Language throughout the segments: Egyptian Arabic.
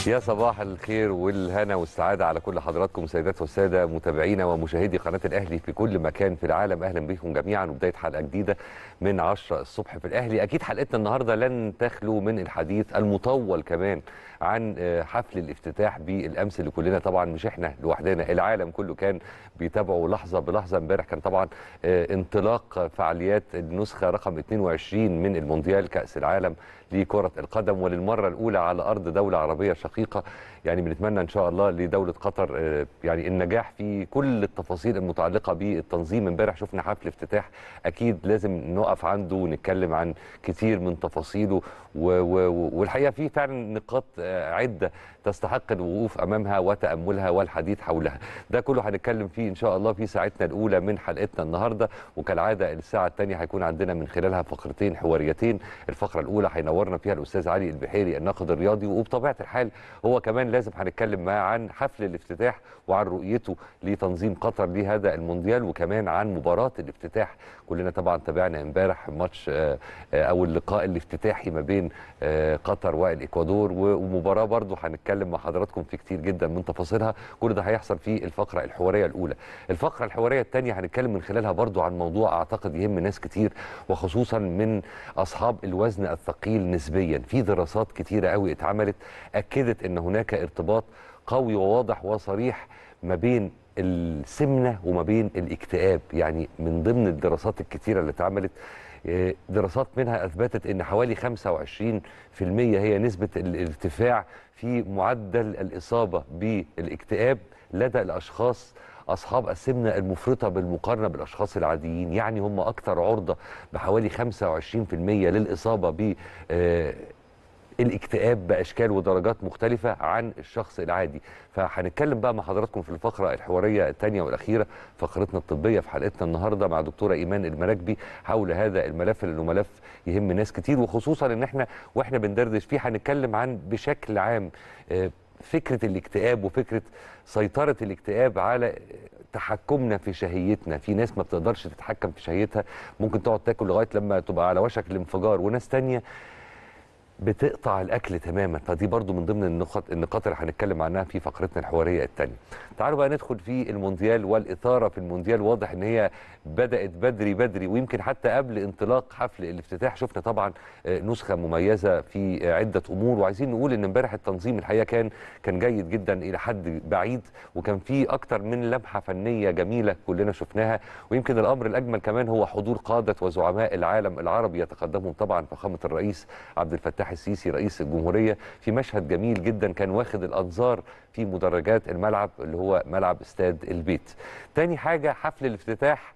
يا صباح الخير والهنا والسعادة على كل حضراتكم سيدات والسادة متابعينا ومشاهدي قناة الأهلي في كل مكان في العالم أهلا بكم جميعا وبداية حلقة جديدة من 10 الصبح في الأهلي أكيد حلقتنا النهاردة لن تخلو من الحديث المطول كمان عن حفل الافتتاح بالأمس اللي كلنا طبعا مش احنا لوحدنا العالم كله كان بيتابعه لحظة بلحظة امبارح كان طبعا انطلاق فعاليات النسخة رقم 22 من المونديال كأس العالم لكرة القدم وللمرة الأولى على أرض دولة عربية شقيقة يعني بنتمنى إن شاء الله لدولة قطر يعني النجاح في كل التفاصيل المتعلقة بالتنظيم امبارح شفنا حفل افتتاح أكيد لازم نقف عنده ونتكلم عن كتير من تفاصيله والحقيقة في فعلا نقاط عدة تستحق الوقوف أمامها وتأملها والحديث حولها ده كله هنتكلم فيه إن شاء الله في ساعتنا الأولى من حلقتنا النهاردة وكالعادة الساعة الثانية هيكون عندنا من خلالها فقرتين حواريتين الفقرة الأولى هينورنا فيها الأستاذ علي البحيري الناقد الرياضي وبطبيعة الحال هو كمان لازم هنتكلم معاه عن حفل الافتتاح وعن رؤيته لتنظيم قطر لهذا المونديال وكمان عن مباراة الافتتاح كلنا طبعا تابعنا امبارح ماتش أو اللقاء الافتتاحي ما بين قطر والإكوادور ومباراة برضو هنتكلم مع حضراتكم في كتير جدا من تفاصيلها كل ده هيحصل في الفقرة الحوارية الأولى الفقرة الحوارية الثانية هنتكلم من خلالها برضو عن موضوع أعتقد يهم ناس كتير وخصوصا من أصحاب الوزن الثقيل نسبيا في دراسات كتيرة قوي اتعملت أكدت أن هناك ارتباط قوي وواضح وصريح ما بين السمنة وما بين الاكتئاب يعني من ضمن الدراسات الكتيرة اللي اتعملت دراسات منها اثبتت ان حوالي 25% هي نسبه الارتفاع في معدل الاصابه بالاكتئاب لدى الاشخاص اصحاب السمنه المفرطه بالمقارنه بالاشخاص العاديين يعني هم اكثر عرضه بحوالي 25% للاصابه ب الاكتئاب باشكال ودرجات مختلفه عن الشخص العادي فهنتكلم بقى مع حضراتكم في الفقره الحواريه الثانيه والاخيره فقرتنا الطبيه في حلقتنا النهارده مع دكتوره ايمان المراكبي حول هذا الملف لانه ملف يهم ناس كتير وخصوصا ان احنا واحنا بندردش فيه هنتكلم عن بشكل عام فكره الاكتئاب وفكره سيطره الاكتئاب على تحكمنا في شهيتنا في ناس ما بتقدرش تتحكم في شهيتها ممكن تقعد تاكل لغايه لما تبقى على وشك الانفجار وناس تانية بتقطع الاكل تماما فدي برضو من ضمن النقاط النقاط اللي هنتكلم عنها في فقرتنا الحواريه الثانيه تعالوا بقى ندخل في المونديال والاثاره في المونديال واضح ان هي بدات بدري بدري ويمكن حتى قبل انطلاق حفل الافتتاح شفنا طبعا نسخه مميزه في عده امور وعايزين نقول ان امبارح التنظيم الحقيقه كان كان جيد جدا الى حد بعيد وكان في اكتر من لمحه فنيه جميله كلنا شفناها ويمكن الامر الاجمل كمان هو حضور قاده وزعماء العالم العربي يتقدمهم طبعا فخامه الرئيس عبد الفتاح السيسي رئيس الجمهوريه في مشهد جميل جدا كان واخد الانظار في مدرجات الملعب اللي هو ملعب استاد البيت. تاني حاجه حفل الافتتاح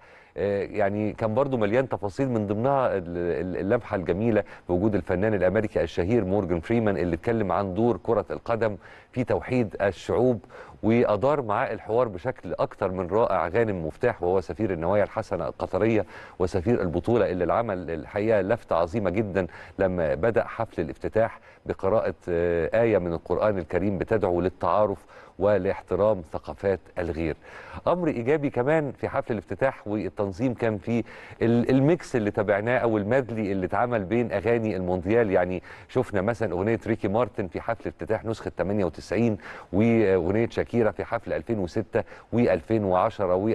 يعني كان برضو مليان تفاصيل من ضمنها اللمحه الجميله بوجود الفنان الامريكي الشهير مورجان فريمان اللي اتكلم عن دور كره القدم في توحيد الشعوب وادار معاه الحوار بشكل اكثر من رائع غانم مفتاح وهو سفير النوايا الحسنه القطريه وسفير البطوله اللي العمل الحقيقه لفته عظيمه جدا لما بدا حفل الافتتاح بقراءه ايه من القران الكريم بتدعو للتعارف ولاحترام ثقافات الغير. امر ايجابي كمان في حفل الافتتاح والتنظيم كان في الميكس اللي تابعناه او المدلي اللي اتعمل بين اغاني المونديال يعني شفنا مثلا اغنيه ريكي مارتن في حفل افتتاح نسخه 98 واغنيه شاكيرا في حفل 2006 و2010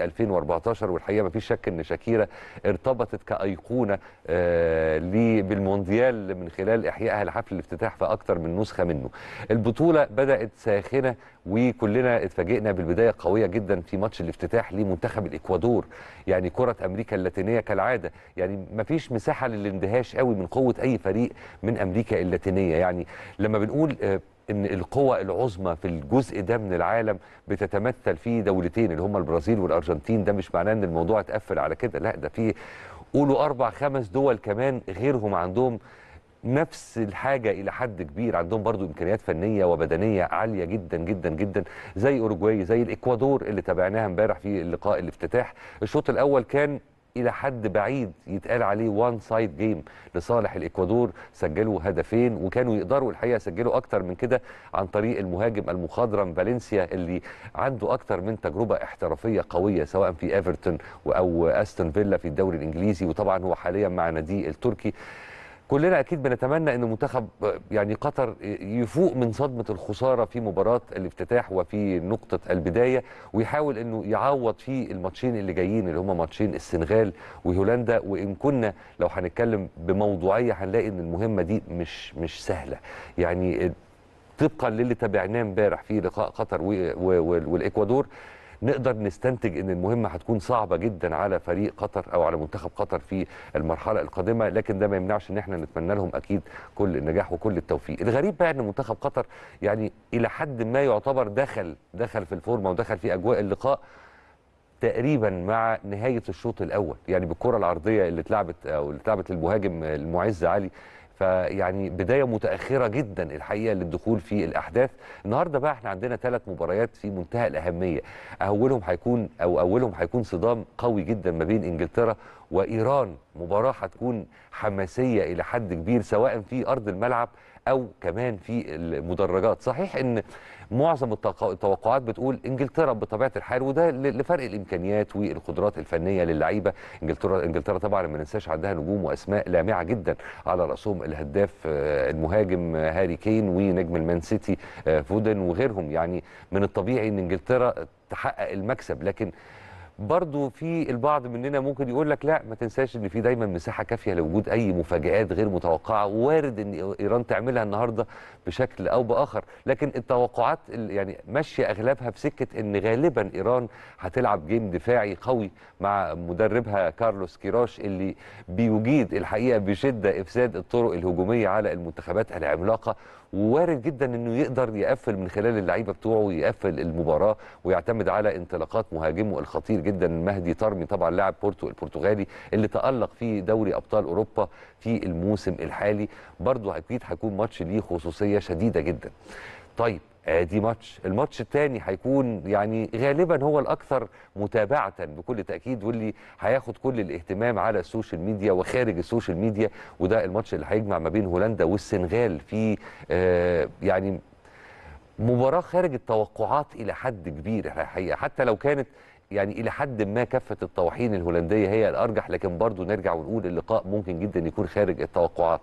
و2014 والحقيقه ما فيش شك ان شاكيرا ارتبطت كايقونه آه بالمونديال من خلال احيائها لحفل الافتتاح في اكثر من نسخه منه. البطوله بدات ساخنه وكلنا اتفاجئنا بالبدايه قويه جدا في ماتش الافتتاح لمنتخب الاكوادور يعني كره امريكا اللاتينيه كالعاده يعني ما فيش مساحه للاندهاش قوي من قوه اي فريق من امريكا اللاتينيه يعني لما بنقول ان القوى العظمى في الجزء ده من العالم بتتمثل في دولتين اللي هم البرازيل والارجنتين ده مش معناه ان الموضوع اتقفل على كده لا ده في قولوا اربع خمس دول كمان غيرهم عندهم نفس الحاجه الى حد كبير عندهم برضو امكانيات فنيه وبدنيه عاليه جدا جدا جدا زي اوروجواي زي الاكوادور اللي تابعناها امبارح في اللقاء الافتتاح الشوط الاول كان الى حد بعيد يتقال عليه وان سايد جيم لصالح الاكوادور سجلوا هدفين وكانوا يقدروا الحقيقه يسجلوا اكتر من كده عن طريق المهاجم المخضرم فالنسيا اللي عنده اكتر من تجربه احترافيه قويه سواء في ايفرتون او استون فيلا في الدوري الانجليزي وطبعا هو حاليا مع ناديه التركي كلنا اكيد بنتمنى ان منتخب يعني قطر يفوق من صدمه الخساره في مباراه الافتتاح وفي نقطه البدايه ويحاول انه يعوض في الماتشين اللي جايين اللي هم ماتشين السنغال وهولندا وان كنا لو هنتكلم بموضوعيه هنلاقي ان المهمه دي مش مش سهله يعني طبقا للي تابعناه امبارح في لقاء قطر والاكوادور نقدر نستنتج ان المهمه هتكون صعبه جدا على فريق قطر او على منتخب قطر في المرحله القادمه لكن ده ما يمنعش ان احنا نتمنى لهم اكيد كل النجاح وكل التوفيق الغريب بقى ان منتخب قطر يعني الى حد ما يعتبر دخل دخل في الفورمه ودخل في اجواء اللقاء تقريبا مع نهايه الشوط الاول يعني بالكره العرضيه اللي اتلعبت او اللي اتلعبت للمهاجم المعز علي فيعني بدايه متاخره جدا الحقيقه للدخول في الاحداث النهارده بقى احنا عندنا ثلاث مباريات في منتهى الاهميه اولهم هيكون او اولهم هيكون صدام قوي جدا ما بين انجلترا وايران مباراه هتكون حماسيه الى حد كبير سواء في ارض الملعب او كمان في المدرجات صحيح ان معظم التوقعات بتقول انجلترا بطبيعه الحال وده لفرق الامكانيات والقدرات الفنيه للعيبه انجلترا انجلترا طبعا ما ننساش عندها نجوم واسماء لامعه جدا على راسهم الهداف المهاجم هاري كين ونجم المان سيتي فودن وغيرهم يعني من الطبيعي ان انجلترا تحقق المكسب لكن برضو في البعض مننا ممكن يقول لك لا ما تنساش ان في دايما مساحه كافيه لوجود اي مفاجات غير متوقعه وارد ان ايران تعملها النهارده بشكل او باخر لكن التوقعات يعني ماشيه اغلبها في سكه ان غالبا ايران هتلعب جيم دفاعي قوي مع مدربها كارلوس كيروش اللي بيجيد الحقيقه بشده افساد الطرق الهجوميه على المنتخبات العملاقه ووارد جدا انه يقدر يقفل من خلال اللعيبه بتوعه يقفل المباراه ويعتمد على انطلاقات مهاجمه الخطير جدا مهدي طرمي طبعا لاعب بورتو البرتغالي اللي تالق في دوري ابطال اوروبا في الموسم الحالي برضه اكيد هيكون ماتش ليه خصوصيه شديده جدا طيب ادي ماتش الماتش الثاني هيكون يعني غالبا هو الاكثر متابعه بكل تاكيد واللي هياخد كل الاهتمام على السوشيال ميديا وخارج السوشيال ميديا وده الماتش اللي هيجمع ما بين هولندا والسنغال في آه يعني مباراه خارج التوقعات الى حد كبير الحقيقه حتى لو كانت يعني الى حد ما كفه الطواحين الهولنديه هي الارجح لكن برضو نرجع ونقول اللقاء ممكن جدا يكون خارج التوقعات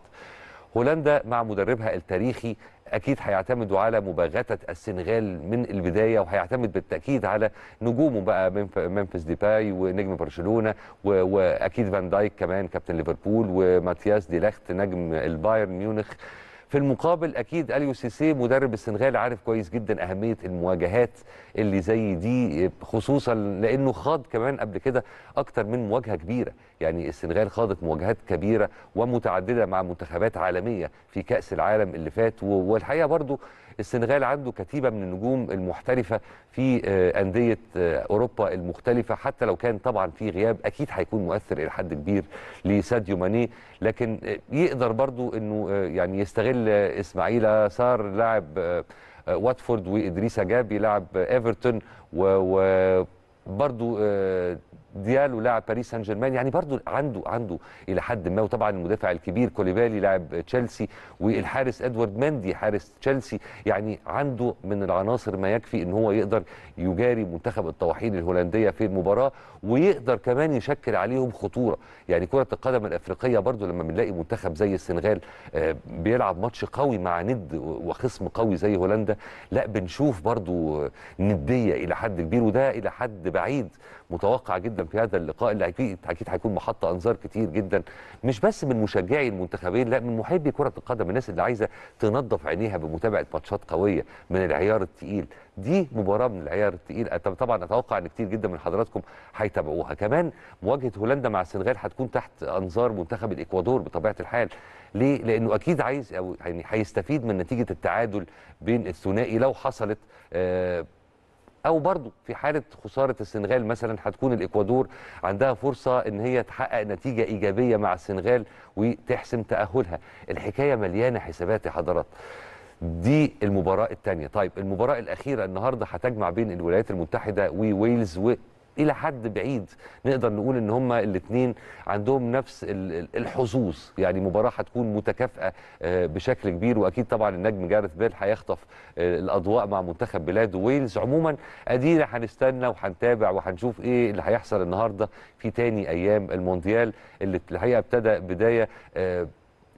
هولندا مع مدربها التاريخي اكيد هيعتمدوا على مباغته السنغال من البدايه وهيعتمد بالتاكيد على نجومه بقى ممفيس ديباي ونجم برشلونه واكيد فان دايك كمان كابتن ليفربول وماتياس دي لاخت نجم البايرن ميونخ في المقابل اكيد اليو سيسي مدرب السنغال عارف كويس جدا اهميه المواجهات اللي زي دي خصوصا لانه خاض كمان قبل كده اكتر من مواجهه كبيره يعني السنغال خاضت مواجهات كبيره ومتعدده مع منتخبات عالميه في كاس العالم اللي فات والحقيقه برضو السنغال عنده كتيبه من النجوم المحترفه في انديه اوروبا المختلفه حتى لو كان طبعا في غياب اكيد هيكون مؤثر الى حد كبير لساديو ماني لكن يقدر برضو انه يعني يستغل اسماعيل سار لاعب واتفورد وادريسا جابي لاعب ايفرتون وبرضو ديالو لاعب باريس سان جيرمان يعني برضو عنده عنده الى حد ما وطبعا المدافع الكبير كوليبالي لاعب تشيلسي والحارس ادوارد مندي حارس تشيلسي يعني عنده من العناصر ما يكفي ان هو يقدر يجاري منتخب الطواحين الهولنديه في المباراه ويقدر كمان يشكل عليهم خطوره يعني كره القدم الافريقيه برضو لما بنلاقي منتخب زي السنغال بيلعب ماتش قوي مع ند وخصم قوي زي هولندا لا بنشوف برضو نديه الى حد كبير وده الى حد بعيد متوقع جدا في هذا اللقاء اللي اكيد اكيد هيكون محط انظار كتير جدا مش بس من مشجعي المنتخبين لا من محبي كره القدم الناس اللي عايزه تنظف عينيها بمتابعه ماتشات قويه من العيار الثقيل دي مباراه من العيار الثقيل طبعا اتوقع ان كتير جدا من حضراتكم هيتابعوها كمان مواجهه هولندا مع السنغال هتكون تحت انظار منتخب الاكوادور بطبيعه الحال ليه لانه اكيد عايز او يعني هيستفيد من نتيجه التعادل بين الثنائي لو حصلت آه او برضو في حاله خساره السنغال مثلا هتكون الاكوادور عندها فرصه ان هي تحقق نتيجه ايجابيه مع السنغال وتحسم تاهلها الحكايه مليانه حسابات يا حضرات دي المباراه الثانيه طيب المباراه الاخيره النهارده هتجمع بين الولايات المتحده وويلز و الى حد بعيد نقدر نقول ان هما الاثنين عندهم نفس الحظوظ يعني مباراه هتكون متكافئه بشكل كبير واكيد طبعا النجم جارث بيل هيخطف الاضواء مع منتخب بلاد ويلز عموما ادينا هنستنى وهنتابع وهنشوف ايه اللي هيحصل النهارده في تاني ايام المونديال اللي الحقيقه ابتدى بدايه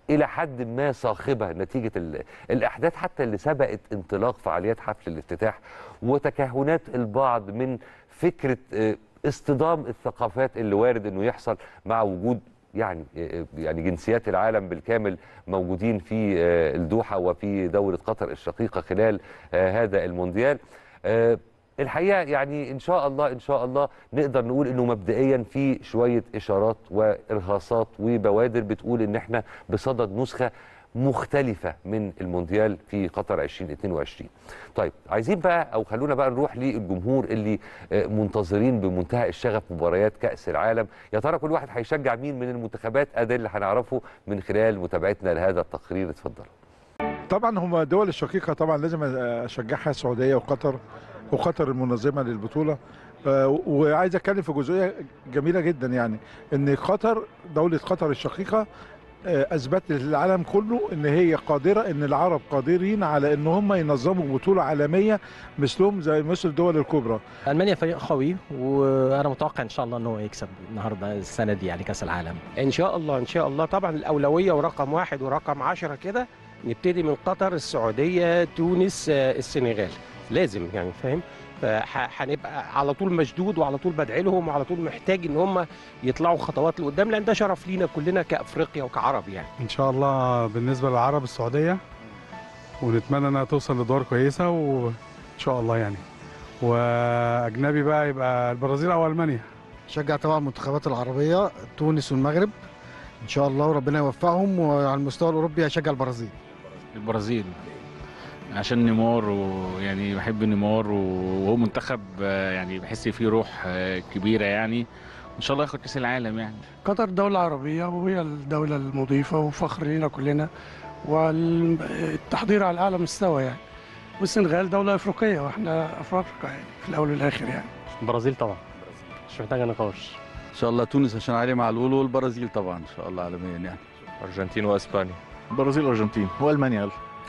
الى حد ما صاخبه نتيجه ال- الاحداث حتى اللي سبقت انطلاق فعاليات حفل الافتتاح وتكهنات البعض من فكره آه، اصطدام الثقافات اللي وارد انه يحصل مع وجود يعني آه، يعني جنسيات العالم بالكامل موجودين في آه، الدوحه وفي دوله قطر الشقيقه خلال آه، هذا المونديال آه، الحقيقه يعني ان شاء الله ان شاء الله نقدر نقول انه مبدئيا في شويه اشارات وارهاصات وبوادر بتقول ان احنا بصدد نسخه مختلفة من المونديال في قطر 2022 طيب عايزين بقى أو خلونا بقى نروح للجمهور اللي آه، منتظرين بمنتهى الشغف مباريات كأس العالم يا ترى كل واحد هيشجع مين من المنتخبات أده اللي هنعرفه من خلال متابعتنا لهذا التقرير اتفضل طبعا هم الدول الشقيقه طبعا لازم اشجعها السعوديه وقطر وقطر المنظمه للبطوله آه، وعايز اتكلم في جزئيه جميله جدا يعني ان قطر دوله قطر الشقيقه آه، اثبتت للعالم كله ان هي قادره ان العرب قادرين على ان هم ينظموا بطوله عالميه مثلهم زي مثل الدول الكبرى المانيا فريق قوي وانا متوقع ان شاء الله ان هو يكسب النهارده السنه دي يعني كاس العالم ان شاء الله ان شاء الله طبعا الاولويه ورقم واحد ورقم عشرة كده نبتدي من قطر السعوديه تونس آه، السنغال لازم يعني فاهم فهنبقى على طول مشدود وعلى طول بدعي لهم وعلى طول محتاج ان هم يطلعوا خطوات لقدام لان ده شرف لينا كلنا كافريقيا وكعرب يعني ان شاء الله بالنسبه للعرب السعوديه ونتمنى انها توصل لدور كويسه وان شاء الله يعني واجنبي بقى يبقى البرازيل او المانيا شجع طبعا المنتخبات العربيه تونس والمغرب ان شاء الله وربنا يوفقهم وعلى المستوى الاوروبي هشجع البرازيل البرازيل عشان نيمار ويعني بحب نيمار وهو منتخب آه، يعني بحس فيه روح آه، كبيره يعني ان شاء الله ياخد كاس العالم يعني قطر دولة عربية وهي الدولة المضيفة وفخر لنا كلنا والتحضير على أعلى مستوى يعني والسنغال دولة أفريقية وإحنا أفريقيا يعني في الأول والآخر يعني البرازيل طبعا مش محتاجه نقاش ان شاء الله تونس عشان علي معلول والبرازيل طبعا ان شاء الله عالميا يعني ارجنتين واسبانيا البرازيل والارجنتين والمانيا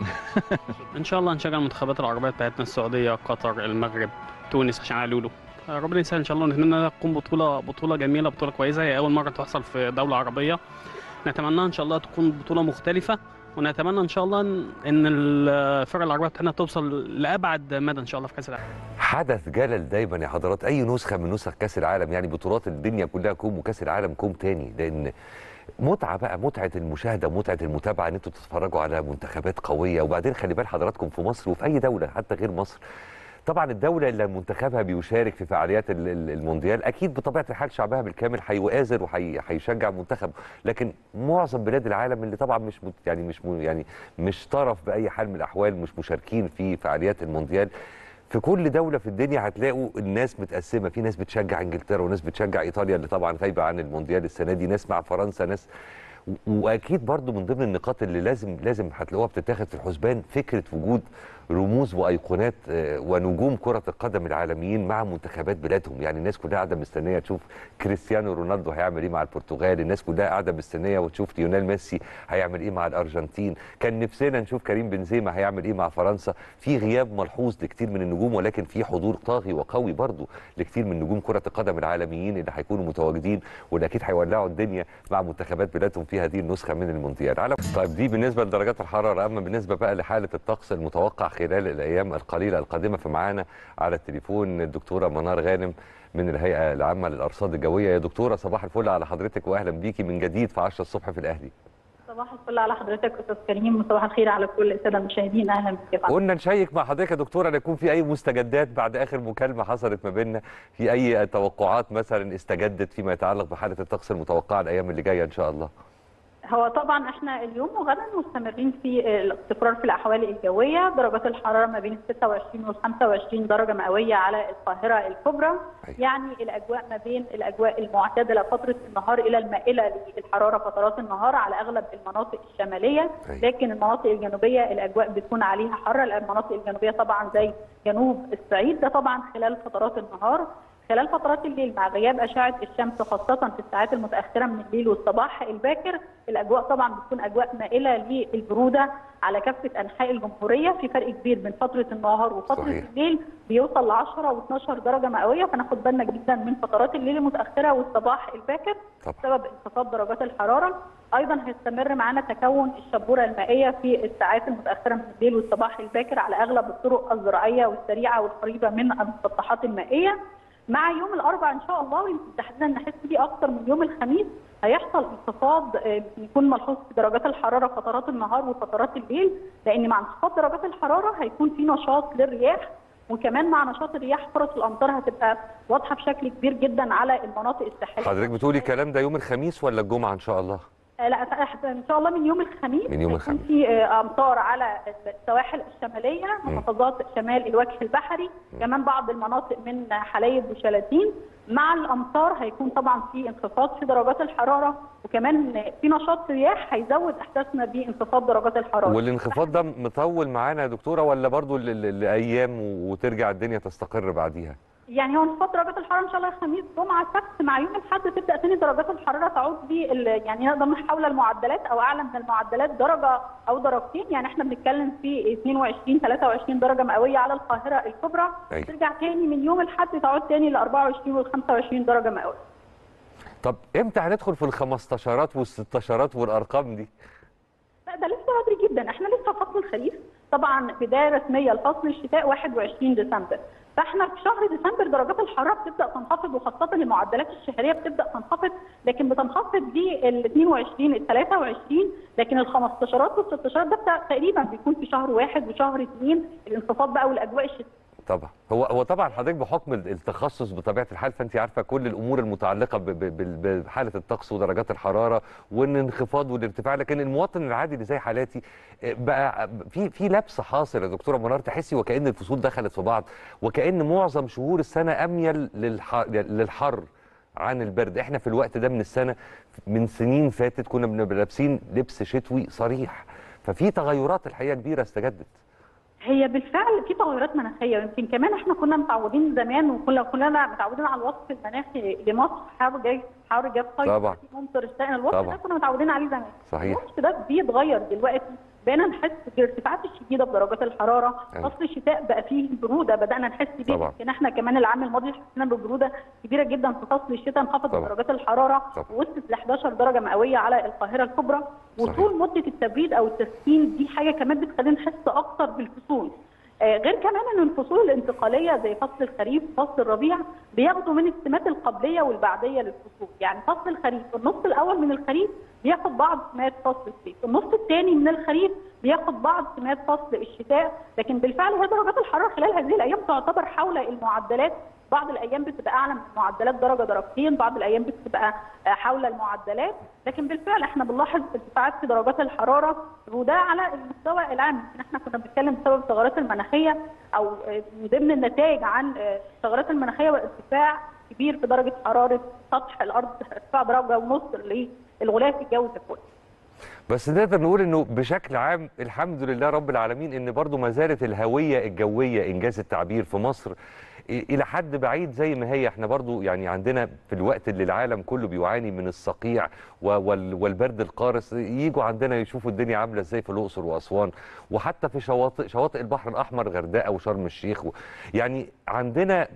ان شاء الله نشجع المنتخبات العربيه بتاعتنا السعوديه قطر المغرب تونس عشان على لولو ربنا يسهل ان شاء الله نتمنى انها تكون بطوله بطوله جميله بطوله كويسه هي اول مره تحصل في دوله عربيه نتمنى ان شاء الله تكون بطوله مختلفه ونتمنى ان شاء الله ان إن الفرق العربيه بتاعتنا توصل لابعد مدى ان شاء الله في كاس العالم حدث جلل دايما يا حضرات اي نسخه من نسخ كاس العالم يعني بطولات الدنيا كلها كوم وكاس العالم كوم تاني لان متعه بقى متعه المشاهده ومتعه المتابعه ان انتوا تتفرجوا على منتخبات قويه وبعدين خلي بال حضراتكم في مصر وفي اي دوله حتى غير مصر طبعا الدوله اللي منتخبها بيشارك في فعاليات ال- ال- المونديال اكيد بطبيعه الحال شعبها بالكامل هيؤازر وهيشجع منتخب لكن معظم بلاد العالم اللي طبعا مش مت- يعني مش م- يعني مش طرف باي حال من الاحوال مش مشاركين في فعاليات المونديال في كل دوله في الدنيا هتلاقوا الناس متقسمه في ناس بتشجع انجلترا وناس بتشجع ايطاليا اللي طبعا غايبه عن المونديال السنه دي ناس مع فرنسا ناس و- واكيد برضو من ضمن النقاط اللي لازم لازم هتلاقوها بتتاخد في الحسبان فكره وجود رموز وايقونات آه، ونجوم كره القدم العالميين مع منتخبات بلادهم يعني الناس كلها قاعده مستنيه تشوف كريستيانو رونالدو هيعمل ايه مع البرتغال الناس كلها قاعده مستنيه وتشوف ليونيل ميسي هيعمل ايه مع الارجنتين كان نفسنا نشوف كريم بنزيما هيعمل ايه مع فرنسا في غياب ملحوظ لكتير من النجوم ولكن في حضور طاغي وقوي برضو لكتير من نجوم كره القدم العالميين اللي هيكونوا متواجدين واللي اكيد هيولعوا الدنيا مع منتخبات بلادهم في هذه النسخه من المونديال على طيب دي بالنسبه لدرجات الحراره اما بالنسبه بقى لحاله الطقس المتوقع خلال الايام القليله القادمه فمعانا على التليفون الدكتوره منار غانم من الهيئه العامه للارصاد الجويه يا دكتوره صباح الفل على حضرتك واهلا بيكي من جديد في 10 الصبح في الاهلي صباح الفل على حضرتك استاذ كريم وصباح الخير على كل الساده المشاهدين اهلا بك يا فندم. قلنا نشيك مع حضرتك يا دكتوره ان يكون في اي مستجدات بعد اخر مكالمه حصلت ما بيننا في اي توقعات مثلا استجدت فيما يتعلق بحاله الطقس المتوقعه الايام اللي جايه ان شاء الله هو طبعا احنا اليوم وغدا مستمرين في الاستقرار في الاحوال الجويه درجات الحراره ما بين ال 26 وال 25 درجه مئويه على القاهره الكبرى يعني الاجواء ما بين الاجواء المعتدله فتره النهار الى المائله للحراره فترات النهار على اغلب المناطق الشماليه لكن المناطق الجنوبيه الاجواء بتكون عليها حاره المناطق الجنوبيه طبعا زي جنوب الصعيد ده طبعا خلال فترات النهار خلال فترات الليل مع غياب اشعه الشمس خاصه في الساعات المتاخره من الليل والصباح الباكر الاجواء طبعا بتكون اجواء مائله للبروده على كافه انحاء الجمهوريه في فرق كبير بين فتره النهار وفتره صحيح. الليل بيوصل ل 10 و12 درجه مئويه فناخد بالنا جدا من فترات الليل المتاخره والصباح الباكر طبعا. بسبب انخفاض درجات الحراره ايضا هيستمر معانا تكون الشبوره المائيه في الساعات المتاخره من الليل والصباح الباكر على اغلب الطرق الزراعيه والسريعه والقريبه من المسطحات المائيه مع يوم الاربعاء ان شاء الله ويمكن تحديدا نحس بيه اكتر من يوم الخميس هيحصل انخفاض آه، يكون ملحوظ في درجات الحراره فترات النهار وفترات الليل لان مع انخفاض درجات الحراره هيكون في نشاط للرياح وكمان مع نشاط الرياح فرص الامطار هتبقى واضحه بشكل كبير جدا على المناطق الساحليه حضرتك بتقولي الكلام ده يوم الخميس ولا الجمعه ان شاء الله آه، لا ف- ان شاء الله من يوم الخميس من يوم هيكون الخميس. في آه، امطار على السواحل الشماليه محافظات شمال الوجه البحري كمان بعض المناطق من حلايب وشلاتين مع الامطار هيكون طبعا في انخفاض في درجات الحراره وكمان في نشاط رياح هيزود احساسنا بانخفاض درجات الحراره والانخفاض ده مطول معانا يا دكتوره ولا برضو ل- ل- لايام وترجع الدنيا تستقر بعديها يعني هو انخفاض درجات الحراره ان شاء الله خميس جمعه سبت مع يوم الاحد تبدا تاني درجات الحراره تعود بال يعني نقدر نقول حول المعدلات او اعلى من المعدلات درجه او درجتين يعني احنا بنتكلم في 22 23 درجه مئويه على القاهره الكبرى أيوة. ترجع تاني من يوم الاحد تعود تاني ل 24 وال 25 درجه مئويه طب امتى هندخل في الخمستاشرات والستاشرات والارقام دي لا ده لسه بدري جدا احنا لسه في فصل الخريف طبعا بدايه رسميه لفصل الشتاء 21 ديسمبر فاحنا في شهر ديسمبر درجات الحراره بتبدا تنخفض وخاصه المعدلات الشهريه بتبدا تنخفض لكن بتنخفض لل 22 ال 23 لكن ال 15 وال 16 ده بتاع- تقريبا بيكون في شهر واحد وشهر اثنين الانخفاض بقى والاجواء الشتويه طبعا هو هو طبعا حضرتك بحكم التخصص بطبيعه الحال فانت عارفه كل الامور المتعلقه ب- ب- ب- بحاله الطقس ودرجات الحراره والانخفاض والارتفاع لكن المواطن العادي اللي زي حالاتي آه، بقى في في لبس حاصل يا دكتوره منار تحسي وكان الفصول دخلت في بعض وكان معظم شهور السنه اميل للح- للحر عن البرد احنا في الوقت ده من السنه من سنين فاتت كنا بنبقى لابسين لبس شتوي صريح ففي تغيرات الحقيقه كبيره استجدت هي بالفعل في تغيرات مناخيه ويمكن كمان احنا كنا متعودين زمان وكنا كلنا متعودين على الوصف المناخي لمصر حر جاي حر جاف صيف طبعا. ممطر الشتاء الوصف طبعا. ده كنا متعودين عليه زمان صحيح. الوصف ده بيتغير دلوقتي بقينا نحس بالارتفاعات الشديده بدرجات الحراره أيوة. فصل الشتاء بقى فيه بروده بدانا نحس بيه طبعا. يمكن احنا كمان العام الماضي حسينا ببروده كبيره جدا في فصل الشتاء انخفضت طبعا. درجات الحراره طبعا. وصلت ل 11 درجه مئويه على القاهره الكبرى وطول مده التبريد او التسخين دي حاجه كمان بتخلينا نحس اكتر بالفصول آه، غير كمان ان الفصول الانتقاليه زي فصل الخريف فصل الربيع بياخدوا من السمات القبليه والبعديه للفصول يعني فصل الخريف النص الاول من الخريف بياخد بعض سمات فصل الصيف النص الثاني من الخريف بياخد بعض سمات فصل الشتاء لكن بالفعل هي درجات الحراره خلال هذه الايام تعتبر حول المعدلات بعض الايام بتبقى اعلى من المعدلات درجه درجتين بعض الايام بتبقى آه، حول المعدلات لكن بالفعل احنا بنلاحظ ارتفاعات في درجات الحراره وده على المستوى العام يمكن احنا كنا بنتكلم بسبب التغيرات المناخيه او آه، من ضمن النتائج عن آه، التغيرات المناخيه وارتفاع كبير في درجه حراره سطح الارض ارتفاع درجه ونص للغلاف الجوي ككل بس نقدر نقول انه بشكل عام الحمد لله رب العالمين ان برضو ما زالت الهويه الجويه انجاز التعبير في مصر إ- الى حد بعيد زي ما هي احنا برضو يعني عندنا في الوقت اللي العالم كله بيعاني من الصقيع و- وال- والبرد القارس يجوا عندنا يشوفوا الدنيا عامله ازاي في الاقصر واسوان وحتى في شواطئ شواطئ البحر الاحمر غردقه وشرم الشيخ و يعني عندنا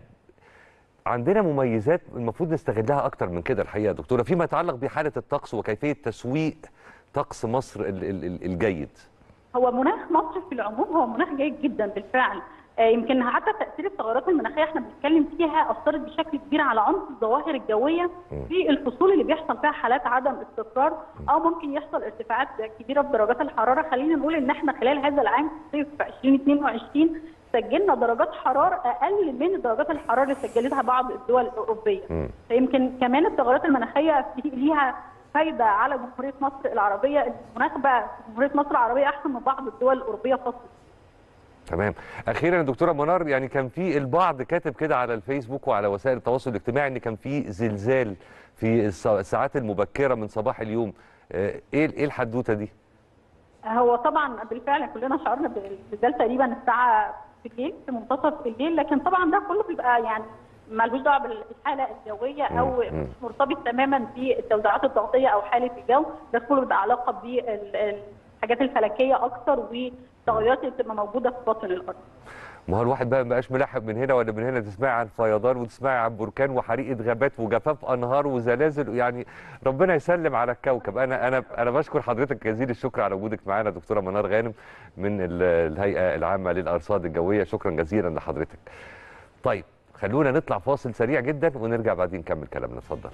عندنا مميزات المفروض نستغلها اكتر من كده الحقيقه يا دكتوره فيما يتعلق بحاله الطقس وكيفيه تسويق طقس مصر ال- ال- ال- الجيد هو مناخ مصر في العموم هو مناخ جيد جدا بالفعل آه، يمكن حتى تاثير التغيرات المناخيه احنا بنتكلم فيها اثرت بشكل كبير على عنف الظواهر الجويه في الفصول اللي بيحصل فيها حالات عدم استقرار او ممكن يحصل ارتفاعات كبيره في درجات الحراره خلينا نقول ان احنا خلال هذا العام صيف 2022 سجلنا درجات حراره اقل من درجات الحراره اللي سجلتها بعض الدول الاوروبيه فيمكن كمان التغيرات المناخيه في- ليها فايده على جمهوريه مصر العربيه المناخ بقى في جمهوريه مصر العربيه احسن من بعض الدول الاوروبيه في فصل تمام اخيرا يا دكتوره منار يعني كان في البعض كاتب كده على الفيسبوك وعلى وسائل التواصل الاجتماعي ان كان في زلزال في السا- الساعات المبكره من صباح اليوم آه، ايه ايه الحدوته دي هو طبعا بالفعل كلنا شعرنا بالزلزال تقريبا الساعه في الليل في منتصف الليل لكن طبعا ده كله بيبقى يعني ملوش دعوه بالحاله الجويه او مم. مش مرتبط تماما بالتوزيعات الضغطيه او حاله الجو ده كله بيبقى علاقه بالحاجات الفلكيه اكتر والتغيرات اللي بتبقى موجوده في باطن الارض ما هو الواحد بقى مبقاش ملاحق من هنا ولا من هنا تسمعي عن فيضان وتسمعي عن بركان وحريقه غابات وجفاف انهار وزلازل يعني ربنا يسلم على الكوكب انا انا انا بشكر حضرتك جزيل الشكر على وجودك معانا دكتوره منار غانم من ال- الهيئه العامه للارصاد الجويه شكرا جزيلا لحضرتك طيب خلونا نطلع فاصل سريع جدا ونرجع بعدين نكمل كلامنا اتفضل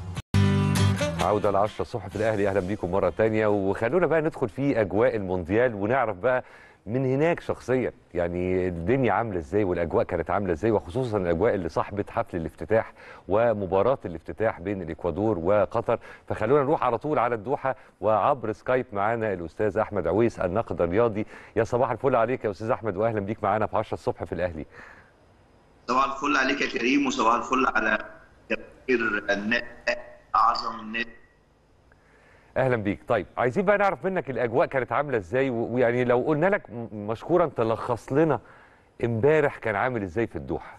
عودة ل 10 الصبح في الأهلي أهلا بيكم مرة تانية وخلونا بقى ندخل في أجواء المونديال ونعرف بقى من هناك شخصيا يعني الدنيا عاملة ازاي والأجواء كانت عاملة ازاي وخصوصا الأجواء اللي صاحبت حفل الافتتاح ومباراة الافتتاح بين الإكوادور وقطر فخلونا نروح على طول على الدوحة وعبر سكايب معانا الأستاذ أحمد عويس الناقد الرياضي يا صباح الفل عليك يا أستاذ أحمد وأهلا بيك معانا في 10 الصبح في الأهلي صباح الفل عليك يا كريم وصباح الفل على جماهير النادي اعظم النادي اهلا بيك طيب عايزين بقى نعرف منك الاجواء كانت عامله ازاي و- ويعني لو قلنا لك م- مشكورا تلخص لنا امبارح كان عامل ازاي في الدوحه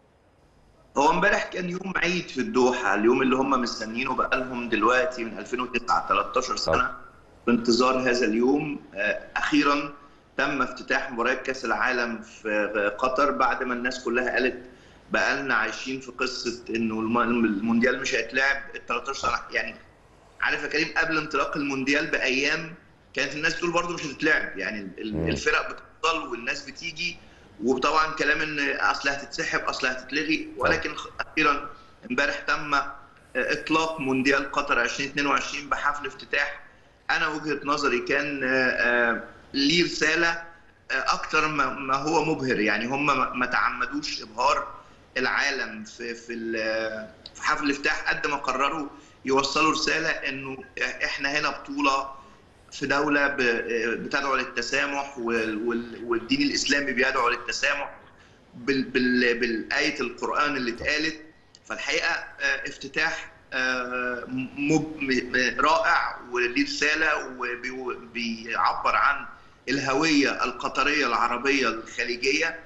هو امبارح كان يوم عيد في الدوحه اليوم اللي هم مستنيينه بقالهم دلوقتي من 2009 13 سنه بانتظار هذا اليوم آه، اخيرا تم افتتاح مباريات كاس العالم في قطر بعد ما الناس كلها قالت بقالنا عايشين في قصه انه الم- المونديال مش هيتلعب ال 13 سنه يعني عارف يا كريم قبل انطلاق المونديال بايام كانت الناس تقول برضه مش هتتلعب يعني ال- مم. الفرق بتفضل والناس بتيجي وطبعا كلام ان اصل هتتسحب اصل هتتلغي ولكن خ- اخيرا امبارح تم آه، اطلاق مونديال قطر 2022 بحفل افتتاح انا وجهه نظري كان آه، آه، ليه رساله آه، اكتر ما ما هو مبهر يعني هم ما ما تعمدوش ابهار العالم في في ال- في حفل الافتتاح قد ما قرروا يوصلوا رساله انه احنا هنا بطوله في دوله ب- بتدعو للتسامح وال- وال- والدين الاسلامي بيدعو للتسامح بال- بال- بالايه القران اللي اتقالت فالحقيقه آه، افتتاح آه، مب- م- رائع وليه رساله وبيعبر عن الهويه القطريه العربيه الخليجيه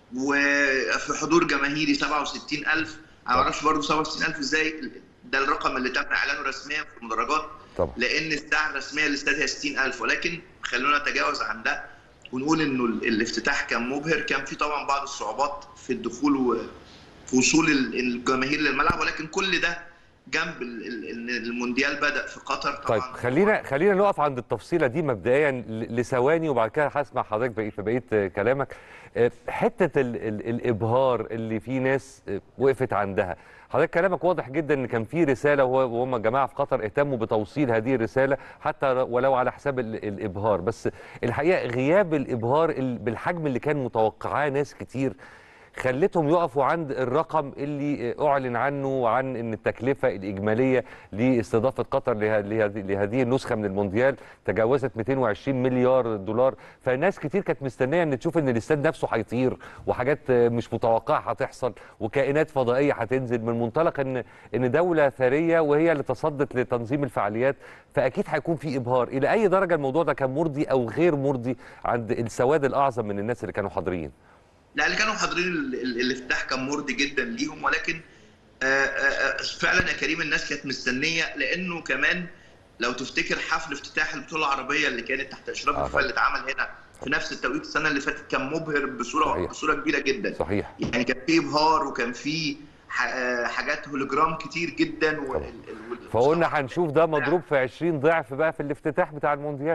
وفي حضور جماهيري 67000 انا ما اعرفش برضه 67000 ازاي ده الرقم اللي تم اعلانه رسميا في المدرجات طبعا لان الساعه الرسميه للاستاد هي 60000 ولكن خلونا نتجاوز عن ده ونقول انه ال- الافتتاح كان مبهر كان في طبعا بعض الصعوبات في الدخول وفي وصول ال- الجماهير للملعب ولكن كل ده جنب ال- ال- ان المونديال بدا في قطر طبعا طيب خلينا خلينا نقف عند التفصيله دي مبدئيا ل- لثواني وبعد كده هسمع حضرتك بقيت في بقيه آه، كلامك آه، حته ال ال الابهار اللي في ناس آه، وقفت عندها حضرتك كلامك واضح جدا ان كان في رساله وهو- وهم الجماعه في قطر اهتموا بتوصيل هذه الرساله حتى ولو على حساب ال الابهار بس الحقيقه غياب الابهار ال- بالحجم اللي كان متوقعاه ناس كتير خلتهم يقفوا عند الرقم اللي اعلن عنه عن ان التكلفه الاجماليه لاستضافه قطر له- له- لهذه النسخه من المونديال تجاوزت 220 مليار دولار فناس كتير كانت مستنيه ان تشوف ان الاستاد نفسه هيطير وحاجات مش متوقعه هتحصل وكائنات فضائيه هتنزل من منطلق ان ان دوله ثريه وهي اللي تصدت لتنظيم الفعاليات فاكيد هيكون في ابهار الى اي درجه الموضوع ده كان مرضي او غير مرضي عند السواد الاعظم من الناس اللي كانوا حاضرين لا اللي كانوا حاضرين ال- ال- الافتتاح كان مرضي جدا ليهم ولكن آه، آه، آه، فعلا يا كريم الناس كانت مستنيه لانه كمان لو تفتكر حفل افتتاح البطوله العربيه اللي كانت تحت اشراف آه، الفيفا اللي اتعمل هنا في نفس التوقيت السنه اللي فاتت كان مبهر بصوره صحيح. بصوره كبيره جدا صحيح يعني كان في ابهار وكان في ح- آه، حاجات هولوجرام كتير جدا وال- ال- فقلنا هنشوف ده مضروب في 20 ضعف بقى في الافتتاح بتاع المونديال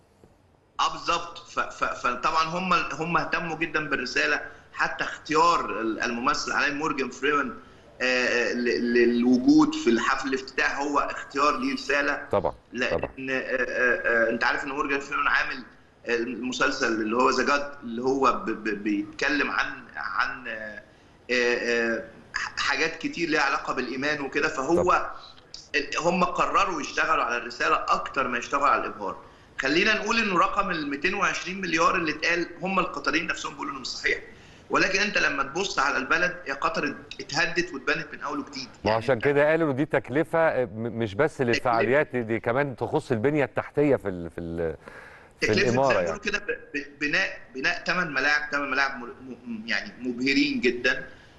اه بالظبط ف- ف- فطبعا هم هم اهتموا جدا بالرساله حتى اختيار الممثل علي مورجان فريمان آه، ل- للوجود في الحفل الافتتاح هو اختيار ليه رساله طبعا لان آه، آه، آه، انت عارف ان مورجان فريمان عامل المسلسل اللي هو ذا جاد اللي هو ب- ب- بيتكلم عن عن آه، آه، آه، حاجات كتير ليها علاقه بالايمان وكده فهو هم قرروا يشتغلوا على الرساله اكتر ما يشتغلوا على الابهار خلينا نقول انه رقم ال 220 مليار اللي اتقال هم القطريين نفسهم بيقولوا انه مش صحيح ولكن انت لما تبص على البلد يا قطر اتهدت واتبنت من اول وجديد ما عشان كده قالوا ان دي تكلفه م- مش بس للفعاليات دي, دي كمان تخص البنيه التحتيه في ال في ال في تكلفه زي الاماره ما يعني بيقولوا كده ب- ب- بناء بناء ثمان ملاعب ثمان ملاعب م- م- يعني مبهرين جدا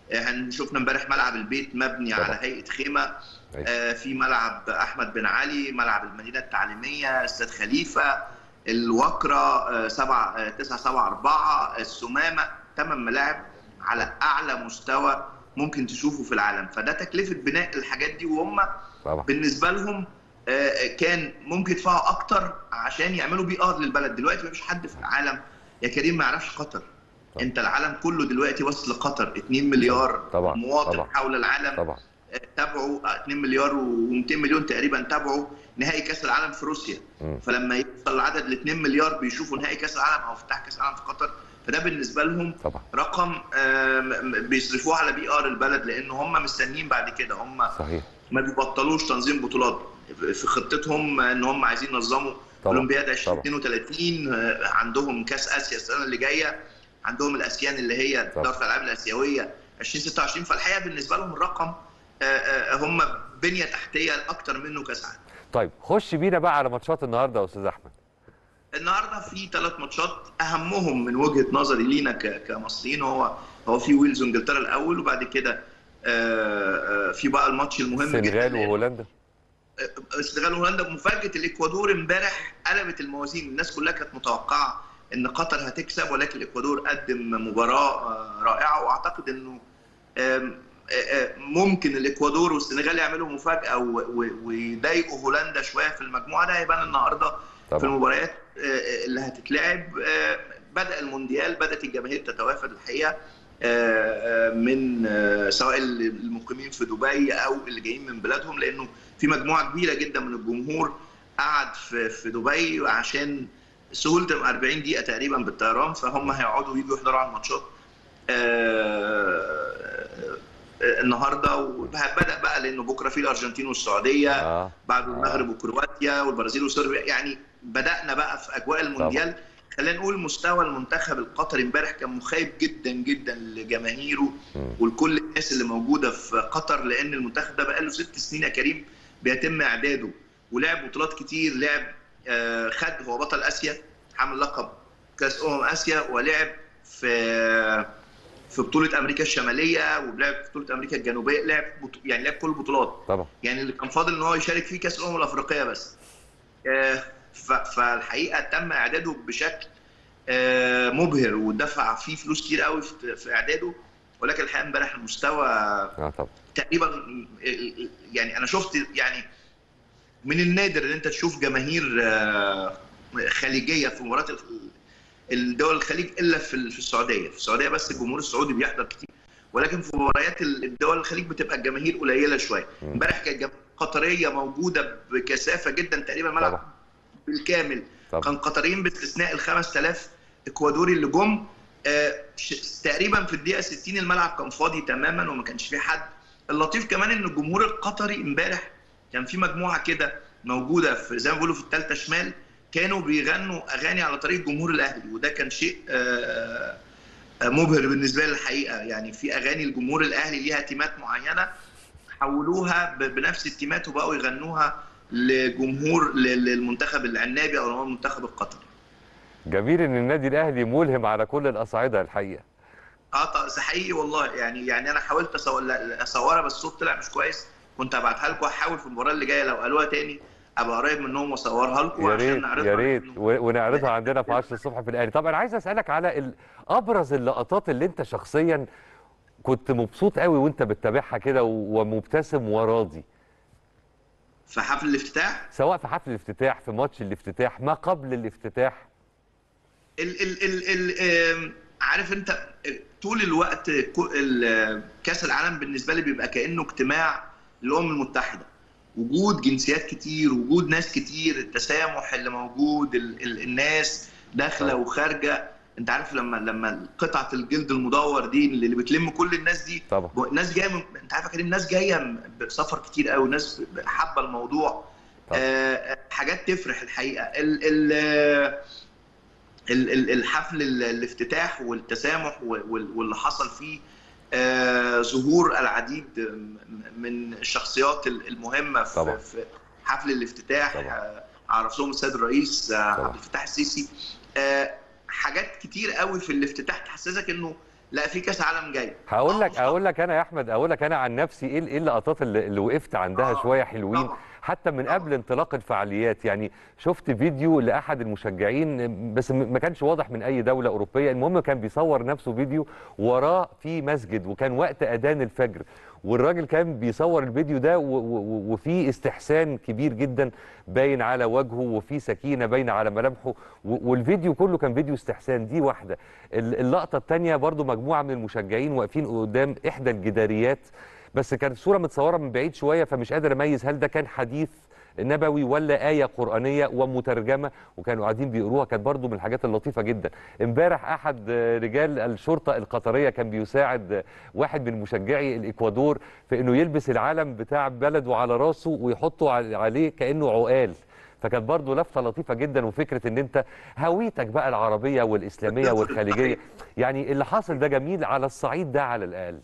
آه، شفنا امبارح ملعب البيت مبني طبعا. على هيئه خيمه أيوة. آه، في ملعب احمد بن علي ملعب المدينه التعليميه استاد خليفه الوكره آه، سبعة آه، تسعة سبعة أربعة السمامة ثمان ملاعب على أعلى مستوى ممكن تشوفه في العالم فده تكلفة بناء الحاجات دي وهم طبعا بالنسبة لهم آه، كان ممكن يدفعوا أكتر عشان يعملوا بي ار للبلد دلوقتي مفيش حد في العالم يا كريم ما يعرفش قطر انت العالم كله دلوقتي وصل لقطر 2 مليار طبعا مواطن طبعا حول العالم طبعا تابعوا 2 مليار و200 مليون تقريبا تابعوا نهائي كاس العالم في روسيا مم. فلما يوصل العدد ل 2 مليار بيشوفوا نهائي كاس العالم او افتتاح كاس العالم في قطر فده بالنسبه لهم طبعا رقم آم، بيصرفوه على بي ار البلد لان هم مستنيين بعد كده هم صحيح ما بيبطلوش تنظيم بطولات في خطتهم ان هم عايزين ينظموا طبعا. اولمبياد طبعا. 2032 آه، عندهم كاس اسيا السنه اللي جايه عندهم الاسيان اللي هي طبعا. دوره الالعاب الاسيويه 2026 فالحقيقه بالنسبه لهم الرقم آه، آه، هم بنيه تحتيه اكتر منه كاس عالم طيب خش بينا بقى على ماتشات النهارده يا استاذ احمد النهارده في ثلاث ماتشات اهمهم من وجهه نظري لينا ك- كمصريين هو هو في ويلز وانجلترا الاول وبعد كده آه، آه، في بقى الماتش المهم جدا السنغال اللي- وهولندا السنغال وهولندا مفاجاه الاكوادور امبارح قلبت الموازين الناس كلها كانت متوقعه ان قطر هتكسب ولكن الاكوادور قدم مباراه آه، رائعه واعتقد انه آم، آه، آه، ممكن الاكوادور والسنغال يعملوا مفاجاه و- و- ويضايقوا هولندا شويه في المجموعه ده هيبان النهارده طبعا. في المباريات آه، اللي هتتلعب آه، بدا المونديال بدات الجماهير تتوافد الحقيقه آه، آه، من آه، سواء المقيمين في دبي او اللي جايين من بلادهم لانه في مجموعه كبيره جدا من الجمهور قعد في في دبي عشان سهوله 40 دقيقه تقريبا بالطيران فهم هيقعدوا يجوا يحضروا على الماتشات آه، آه، النهارده وبدا بقى لانه بكره في الارجنتين والسعوديه اه بعد المغرب وكرواتيا والبرازيل وصربيا يعني بدانا بقى في اجواء المونديال خلينا نقول مستوى المنتخب القطري امبارح كان مخيب جدا جدا لجماهيره مم. ولكل الناس اللي موجوده في قطر لان المنتخب ده بقى له ست سنين يا كريم بيتم اعداده ولعب بطولات كتير لعب آه، خد هو بطل اسيا حامل لقب كاس امم اسيا ولعب في في بطوله امريكا الشماليه ولعب في بطوله امريكا الجنوبيه لعب بطو... يعني لعب كل البطولات طبعا يعني اللي كان فاضل ان هو يشارك فيه كاس الامم الافريقيه بس آه، ف- فالحقيقه تم اعداده بشكل آه، مبهر ودفع فيه فلوس كتير قوي في في اعداده ولكن الحقيقه امبارح المستوى اه طبعا تقريبا يعني انا شفت يعني من النادر ان انت تشوف جماهير آه، خليجيه في مباراه الدول الخليج الا في في السعوديه، في السعوديه بس الجمهور السعودي بيحضر كتير ولكن في مباريات الدول الخليج بتبقى الجماهير قليله شويه، مم. امبارح كانت جماهير قطريه موجوده بكثافه جدا تقريبا الملعب طبعا. بالكامل طبعا كان قطريين باستثناء ال 5000 اكوادوري اللي جم آه، ش- تقريبا في الدقيقه 60 الملعب كان فاضي تماما وما كانش فيه حد اللطيف كمان ان الجمهور القطري امبارح كان في مجموعه كده موجوده في زي ما بيقولوا في الثالثه شمال كانوا بيغنوا اغاني على طريق الجمهور الاهلي وده كان شيء آه، آه، مبهر بالنسبه لي الحقيقه يعني في اغاني الجمهور الاهلي ليها تيمات معينه حولوها ب- بنفس التيمات وبقوا يغنوها لجمهور ل- للمنتخب العنابي او هو المنتخب القطري جميل ان النادي الاهلي ملهم على كل الاصعده الحقيقه اه ط- ده حقيقي والله يعني يعني انا حاولت أصور لا- اصورها بس الصوت طلع مش كويس كنت هبعتها لكم هحاول في المباراه اللي جايه لو قالوها تاني ابقى قريب منهم واصورها لكم يا عشان ريت نعرضها يا ريت و- ونعرضها عندنا في 10 الصبح في الاهلي طب انا عايز اسالك على ال- ابرز اللقطات اللي انت شخصيا كنت مبسوط قوي وانت بتتابعها كده و- ومبتسم وراضي في حفل الافتتاح سواء في حفل الافتتاح في ماتش الافتتاح ما قبل الافتتاح ال ال ال ال آم، عارف انت طول الوقت كو- ال- كاس العالم بالنسبه لي بيبقى كانه اجتماع الامم المتحده وجود جنسيات كتير وجود ناس كتير التسامح اللي موجود ال ال الناس داخله طبعا. وخارجه انت عارف لما لما قطعه الجلد المدور دي اللي اللي بتلم كل الناس دي طبعا ناس جايه من انت عارف يا كريم ناس جايه بسفر كتير قوي ناس حابه الموضوع طبعا. آه، حاجات تفرح الحقيقه ال ال آه، ال- ال- الحفل ال- الافتتاح والتسامح وال- واللي حصل فيه آه، ظهور العديد م- من الشخصيات ال- المهمه في, طبعا. في حفل الافتتاح طبعا. آه، على راسهم السيد الرئيس آه، طبعا. عبد الفتاح السيسي آه، حاجات كتير قوي في الافتتاح تحسسك انه لا في كاس عالم جاي هقول لك اقول لك انا يا احمد اقول لك انا عن نفسي ايه ايه اللقطات اللي, اللي وقفت عندها شويه حلوين حتى من قبل انطلاق الفعاليات يعني شفت فيديو لاحد المشجعين بس م- ما كانش واضح من اي دوله اوروبيه المهم كان بيصور نفسه فيديو وراه في مسجد وكان وقت اذان الفجر والراجل كان بيصور الفيديو ده و- و- وفي استحسان كبير جدا باين على وجهه وفي سكينه باينه على ملامحه و- والفيديو كله كان فيديو استحسان دي واحده ال- اللقطه الثانيه برضو مجموعه من المشجعين واقفين قدام احدى الجداريات بس كانت صوره متصوره من بعيد شويه فمش قادر اميز هل ده كان حديث نبوي ولا آية قرآنية ومترجمة وكانوا قاعدين بيقروها كانت برضو من الحاجات اللطيفة جدا امبارح أحد آه، رجال الشرطة القطرية كان بيساعد آه، واحد من مشجعي الإكوادور في أنه يلبس العلم بتاع بلده على راسه ويحطه عل- عليه كأنه عقال فكانت برضو لفتة لطيفة جدا وفكرة ان انت هويتك بقى العربية والإسلامية والخليجية يعني اللي حاصل ده جميل على الصعيد ده على الأقل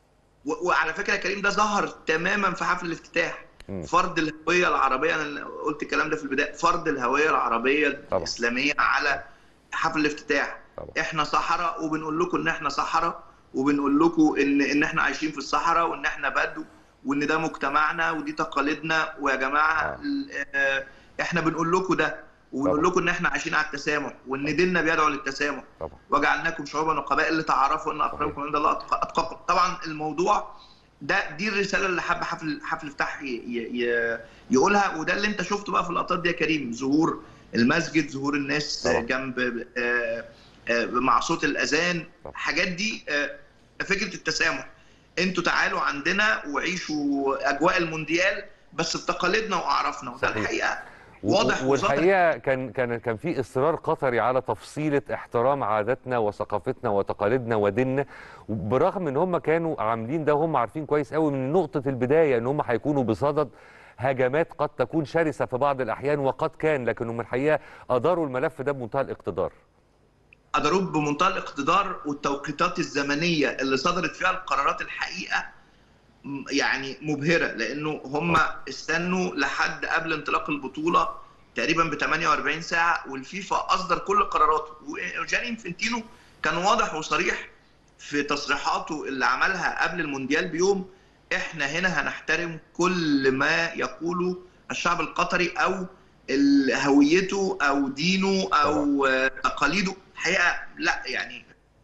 و- وعلى فكره يا كريم ده ظهر تماما في حفل الافتتاح مم. فرض الهويه العربيه انا اللي قلت الكلام ده في البدايه فرض الهويه العربيه الاسلاميه على حفل الافتتاح احنا صحراء وبنقول لكم ان احنا صحراء وبنقول لكم ان ان احنا عايشين في الصحراء وان احنا بدو وان ده مجتمعنا ودي تقاليدنا ويا جماعه ال- آه، احنا بنقول لكم ده وبنقول لكم ان احنا عايشين على التسامح وان ديننا بيدعو للتسامح طبعا وجعلناكم شعوبا وقبائل لتعارفوا ان اكرمكم عند الله أتق- اتقاكم طبعا الموضوع ده دي الرساله اللي حب حفل حفل افتتاح ي- ي- ي- يقولها وده اللي انت شفته بقى في اللقطات دي يا كريم ظهور المسجد ظهور الناس طبعا. جنب آه، آه، مع صوت الاذان الحاجات دي آه، فكره التسامح انتوا تعالوا عندنا وعيشوا اجواء المونديال بس بتقاليدنا واعرافنا وده صحيح. الحقيقه و- واضح والحقيقه كان كان كان في اصرار قطري على تفصيله احترام عاداتنا وثقافتنا وتقاليدنا وديننا برغم ان هم كانوا عاملين ده وهم عارفين كويس قوي من نقطه البدايه ان هم هيكونوا بصدد هجمات قد تكون شرسه في بعض الاحيان وقد كان لكنهم الحقيقه اداروا الملف ده بمنتهى الاقتدار قدروه بمنتهى الاقتدار والتوقيتات الزمنيه اللي صدرت فيها القرارات الحقيقه م- يعني مبهره لانه هم استنوا لحد قبل انطلاق البطوله تقريبا ب 48 ساعه والفيفا اصدر كل قراراته وجاني انفنتينو كان واضح وصريح في تصريحاته اللي عملها قبل المونديال بيوم احنا هنا هنحترم كل ما يقوله الشعب القطري او ال- هويته او دينه او آه، تقاليده الحقيقه لا يعني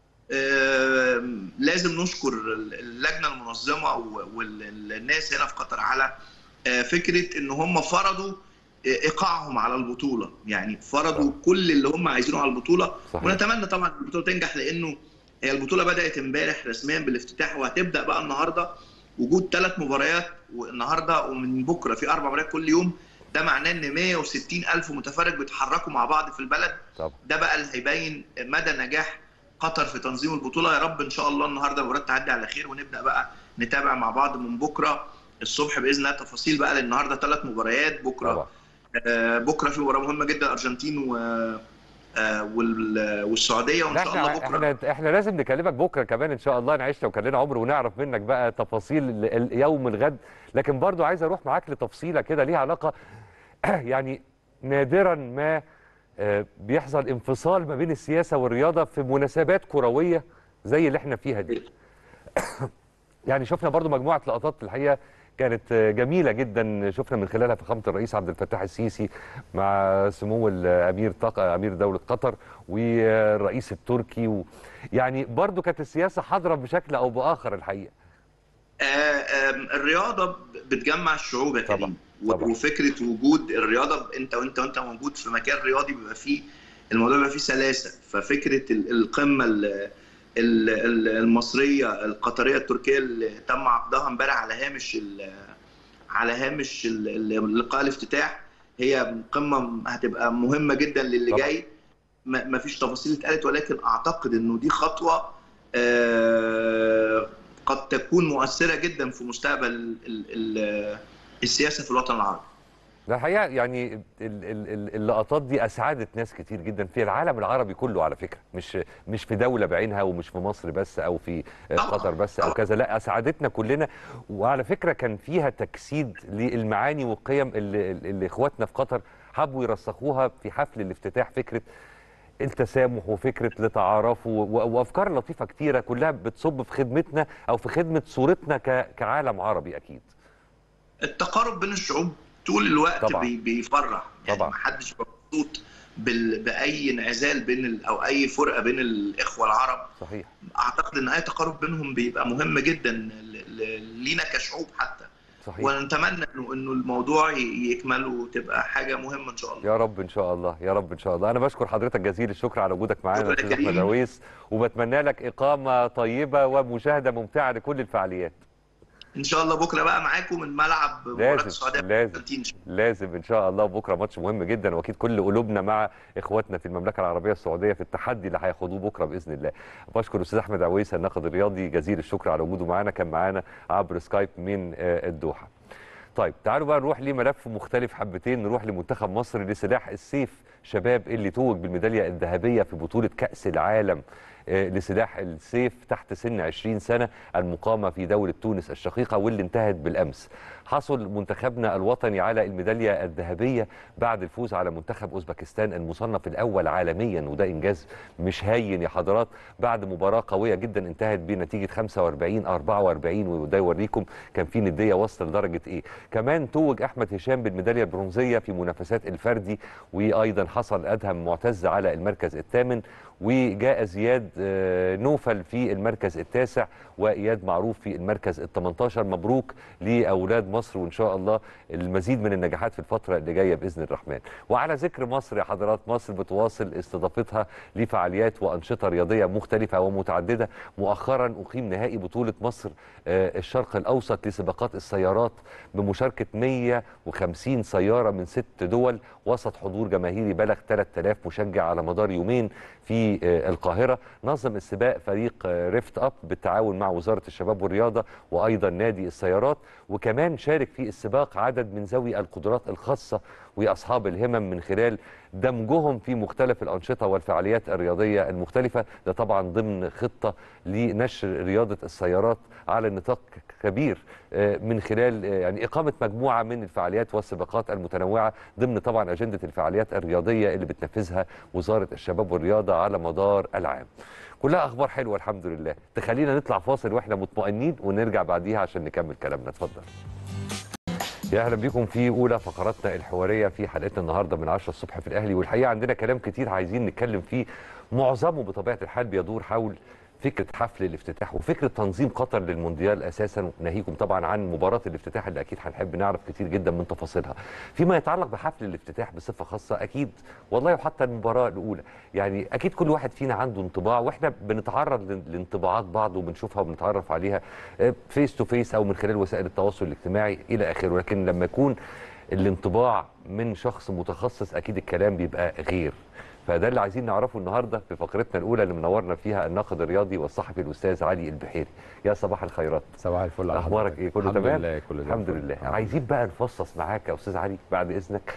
آم، لازم نشكر اللجنه المنظمه والناس هنا في قطر على آه، فكره ان هم فرضوا آه، ايقاعهم على البطوله يعني فرضوا كل اللي هم عايزينه على البطوله صحيح. ونتمنى طبعا البطوله تنجح لانه هي البطوله بدات امبارح رسميا بالافتتاح وهتبدا بقى النهارده وجود ثلاث مباريات والنهارده ومن بكره في اربع مباريات كل يوم ده معناه ان 160 الف متفرج بيتحركوا مع بعض في البلد طبعا ده بقى اللي هيبين مدى نجاح قطر في تنظيم البطوله يا رب ان شاء الله النهارده المباراه تعدي على خير ونبدا بقى نتابع مع بعض من بكره الصبح باذن الله تفاصيل بقى لان النهارده ثلاث مباريات بكره طبعا. آه بكره في مباراه مهمه جدا الارجنتين و آه وال- والسعوديه وان لا شاء الله احنا بكره احنا احنا لازم نكلمك بكره كمان ان شاء الله نعيش لو كان لنا عمر ونعرف منك بقى تفاصيل ال- ال- يوم الغد لكن برضو عايز اروح معاك لتفصيله كده ليها علاقه يعني نادرا ما آه، بيحصل انفصال ما بين السياسه والرياضه في مناسبات كرويه زي اللي احنا فيها دي يعني شفنا برضو مجموعه لقطات الحقيقه كانت آه، جميله جدا شفنا من خلالها فخامه الرئيس عبد الفتاح السيسي مع سمو الامير طاق امير دوله قطر والرئيس التركي و... يعني برضو كانت السياسه حاضره بشكل او باخر الحقيقه آه، آم، الرياضه بتجمع الشعوب يا كريم طبعاً. وفكره وجود الرياضه انت وانت وانت موجود في مكان رياضي بيبقى فيه الموضوع بيبقى فيه سلاسه ففكره ال- القمه ال- ال- ال- المصريه القطريه التركيه اللي تم عقدها امبارح على هامش ال- على هامش ال- ال- لقاء الافتتاح هي قمه هتبقى مهمه جدا للي طبعاً. جاي ما ما فيش تفاصيل اتقالت ولكن اعتقد انه دي خطوه آه، قد تكون مؤثره جدا في مستقبل ال- ال- السياسه في الوطن العربي ده الحقيقه يعني ال- ال- ال- اللقطات دي اسعدت ناس كتير جدا في العالم العربي كله على فكره مش مش في دوله بعينها ومش في مصر بس او في قطر بس او كذا لا اسعدتنا كلنا وعلى فكره كان فيها تجسيد للمعاني والقيم اللي, اللي اخواتنا في قطر حبوا يرسخوها في حفل الافتتاح فكره التسامح وفكره لتعارفوا و- وافكار لطيفه كتيره كلها بتصب في خدمتنا او في خدمه صورتنا ك- كعالم عربي اكيد التقارب بين الشعوب طول الوقت طبعاً. بي بيفرح يعني طبعاً. ما حدش بيبقى مبسوط بال- باي انعزال بين ال... او اي فرقه بين الاخوه العرب صحيح اعتقد ان اي تقارب بينهم بيبقى مهم جدا ل... ل... لينا كشعوب حتى صحيح ونتمنى انه انه الموضوع ي- يكمل وتبقى حاجه مهمه ان شاء الله يا رب ان شاء الله يا رب ان شاء الله انا بشكر حضرتك جزيل الشكر على وجودك معانا شكرا استاذ يا احمد كريم. عويس وبتمنى لك اقامه طيبه ومشاهده ممتعه لكل الفعاليات ان شاء الله بكره بقى معاكم من ملعب مباراه لازم السعوديه لازم والأرجنتين. لازم ان شاء الله بكره ماتش مهم جدا واكيد كل قلوبنا مع اخواتنا في المملكه العربيه السعوديه في التحدي اللي هياخدوه بكره باذن الله بشكر الاستاذ احمد عويس الناقد الرياضي جزيل الشكر على وجوده معانا كان معانا عبر سكايب من آه، الدوحه طيب تعالوا بقى نروح لملف مختلف حبتين نروح لمنتخب مصر لسلاح السيف شباب اللي توج بالميداليه الذهبيه في بطوله كاس العالم آه، لسلاح السيف تحت سن 20 سنه المقامه في دوله تونس الشقيقه واللي انتهت بالامس حصل منتخبنا الوطني على الميداليه الذهبيه بعد الفوز على منتخب اوزبكستان المصنف الاول عالميا وده انجاز مش هين يا حضرات بعد مباراه قويه جدا انتهت بنتيجه 45 44 وده يوريكم كان في نديه واصله لدرجه ايه كمان توج احمد هشام بالميداليه البرونزيه في منافسات الفردي وايضا حصل ادهم معتز على المركز الثامن وجاء زياد آه، نوفل في المركز التاسع واياد معروف في المركز ال 18 مبروك لاولاد مصر وان شاء الله المزيد من النجاحات في الفتره اللي جايه باذن الرحمن وعلى ذكر مصر يا حضرات مصر بتواصل استضافتها لفعاليات وانشطه رياضيه مختلفه ومتعدده مؤخرا اقيم نهائي بطوله مصر آه، الشرق الاوسط لسباقات السيارات بمشاركه 150 سياره من ست دول وسط حضور جماهيري بلغ 3000 مشجع على مدار يومين في آه، القاهره نظم السباق فريق آه، ريفت اب بالتعاون مع وزاره الشباب والرياضه وايضا نادي السيارات وكمان شارك في السباق عدد من ذوي القدرات الخاصه واصحاب الهمم من خلال دمجهم في مختلف الانشطه والفعاليات الرياضيه المختلفه ده طبعا ضمن خطه لنشر رياضه السيارات على نطاق كبير آه، من خلال آه، يعني اقامه مجموعه من الفعاليات والسباقات المتنوعه ضمن طبعا اجنده الفعاليات الرياضيه اللي بتنفذها وزاره الشباب والرياضه على مدار العام. كلها اخبار حلوه الحمد لله تخلينا نطلع فاصل واحنا مطمئنين ونرجع بعديها عشان نكمل كلامنا اتفضل يا اهلا بيكم في اولى فقراتنا الحواريه في حلقتنا النهارده من 10 الصبح في الاهلي والحقيقه عندنا كلام كتير عايزين نتكلم فيه معظمه بطبيعه الحال بيدور حول فكره حفل الافتتاح وفكره تنظيم قطر للمونديال اساسا ناهيكم طبعا عن مباراه الافتتاح اللي اكيد هنحب نعرف كتير جدا من تفاصيلها فيما يتعلق بحفل الافتتاح بصفه خاصه اكيد والله وحتى المباراه الاولى يعني اكيد كل واحد فينا عنده انطباع واحنا بنتعرض لن- لانطباعات بعض وبنشوفها وبنتعرف عليها فيس تو فيس او من خلال وسائل التواصل الاجتماعي الى اخره لكن لما يكون الانطباع من شخص متخصص اكيد الكلام بيبقى غير فده اللي عايزين نعرفه النهارده في فقرتنا الاولى اللي منورنا فيها الناقد الرياضي والصحفي الاستاذ علي البحيري يا صباح الخيرات صباح الفل على اخبارك حضرتك. ايه كله الحمد تمام لله كله زي الحمد الفل. لله الحمد عايزين بقى نفصص معاك يا استاذ علي بعد اذنك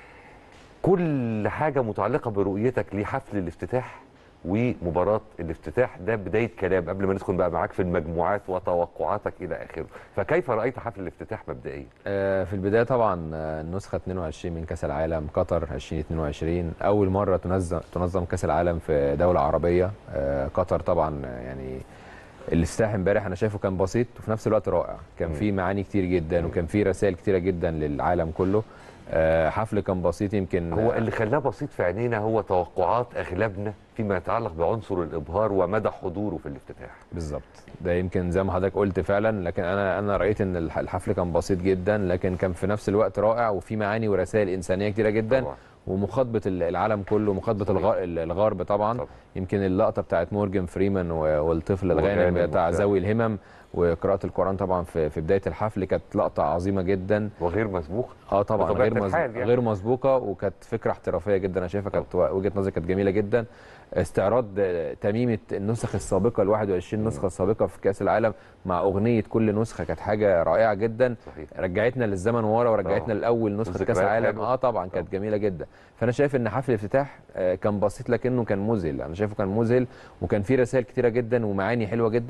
كل حاجه متعلقه برؤيتك لحفل الافتتاح ومباراه الافتتاح ده بدايه كلام قبل ما ندخل بقى معاك في المجموعات وتوقعاتك الى اخره فكيف رايت حفل الافتتاح مبدئيا آه، في البدايه طبعا آه، النسخه 22 من كاس العالم قطر 2022 اول مره تنظم تنظم كاس العالم في دوله عربيه آه، قطر طبعا آه، يعني الافتتاح امبارح انا شايفه كان بسيط وفي نفس الوقت رائع كان فيه معاني كتير جدا وكان فيه رسائل كتيره جدا للعالم كله آه، حفل كان بسيط يمكن هو اللي خلاه بسيط في عينينا هو توقعات اغلبنا فيما يتعلق بعنصر الابهار ومدى حضوره في الافتتاح بالظبط ده يمكن زي ما حضرتك قلت فعلا لكن انا انا رايت ان الح- الحفل كان بسيط جدا لكن كان في نفس الوقت رائع وفي معاني ورسائل انسانيه كتيره جدا طبعا. ومخاطبه ال- العالم كله مخاطبه الغ- الغرب طبعا, طبعا. يمكن اللقطه بتاعت مورجان فريمان و- والطفل الغانم وغانم بتاع وبتاع. ذوي الهمم وقراءه القران طبعا في في بدايه الحفل كانت لقطه عظيمه جدا وغير مسبوقه اه طبعا بطبيعة غير مز... الحال يعني. غير مسبوقه وكانت فكره احترافيه جدا انا شايفها كانت وجهه نظري كانت جميله جدا استعراض آه، تميمه النسخ السابقه ال 21 نسخه السابقه في كاس العالم مع اغنيه كل نسخه كانت حاجه رائعه جدا صحيح. رجعتنا للزمن ورا ورجعتنا آه. لاول نسخه كاس وذكريات العالم حلوة. اه طبعا كانت جميله جدا فانا شايف ان حفل الافتتاح آه، كان بسيط لكنه كان مذهل انا شايفه كان مذهل وكان فيه رسائل كتيره جدا ومعاني حلوه جدا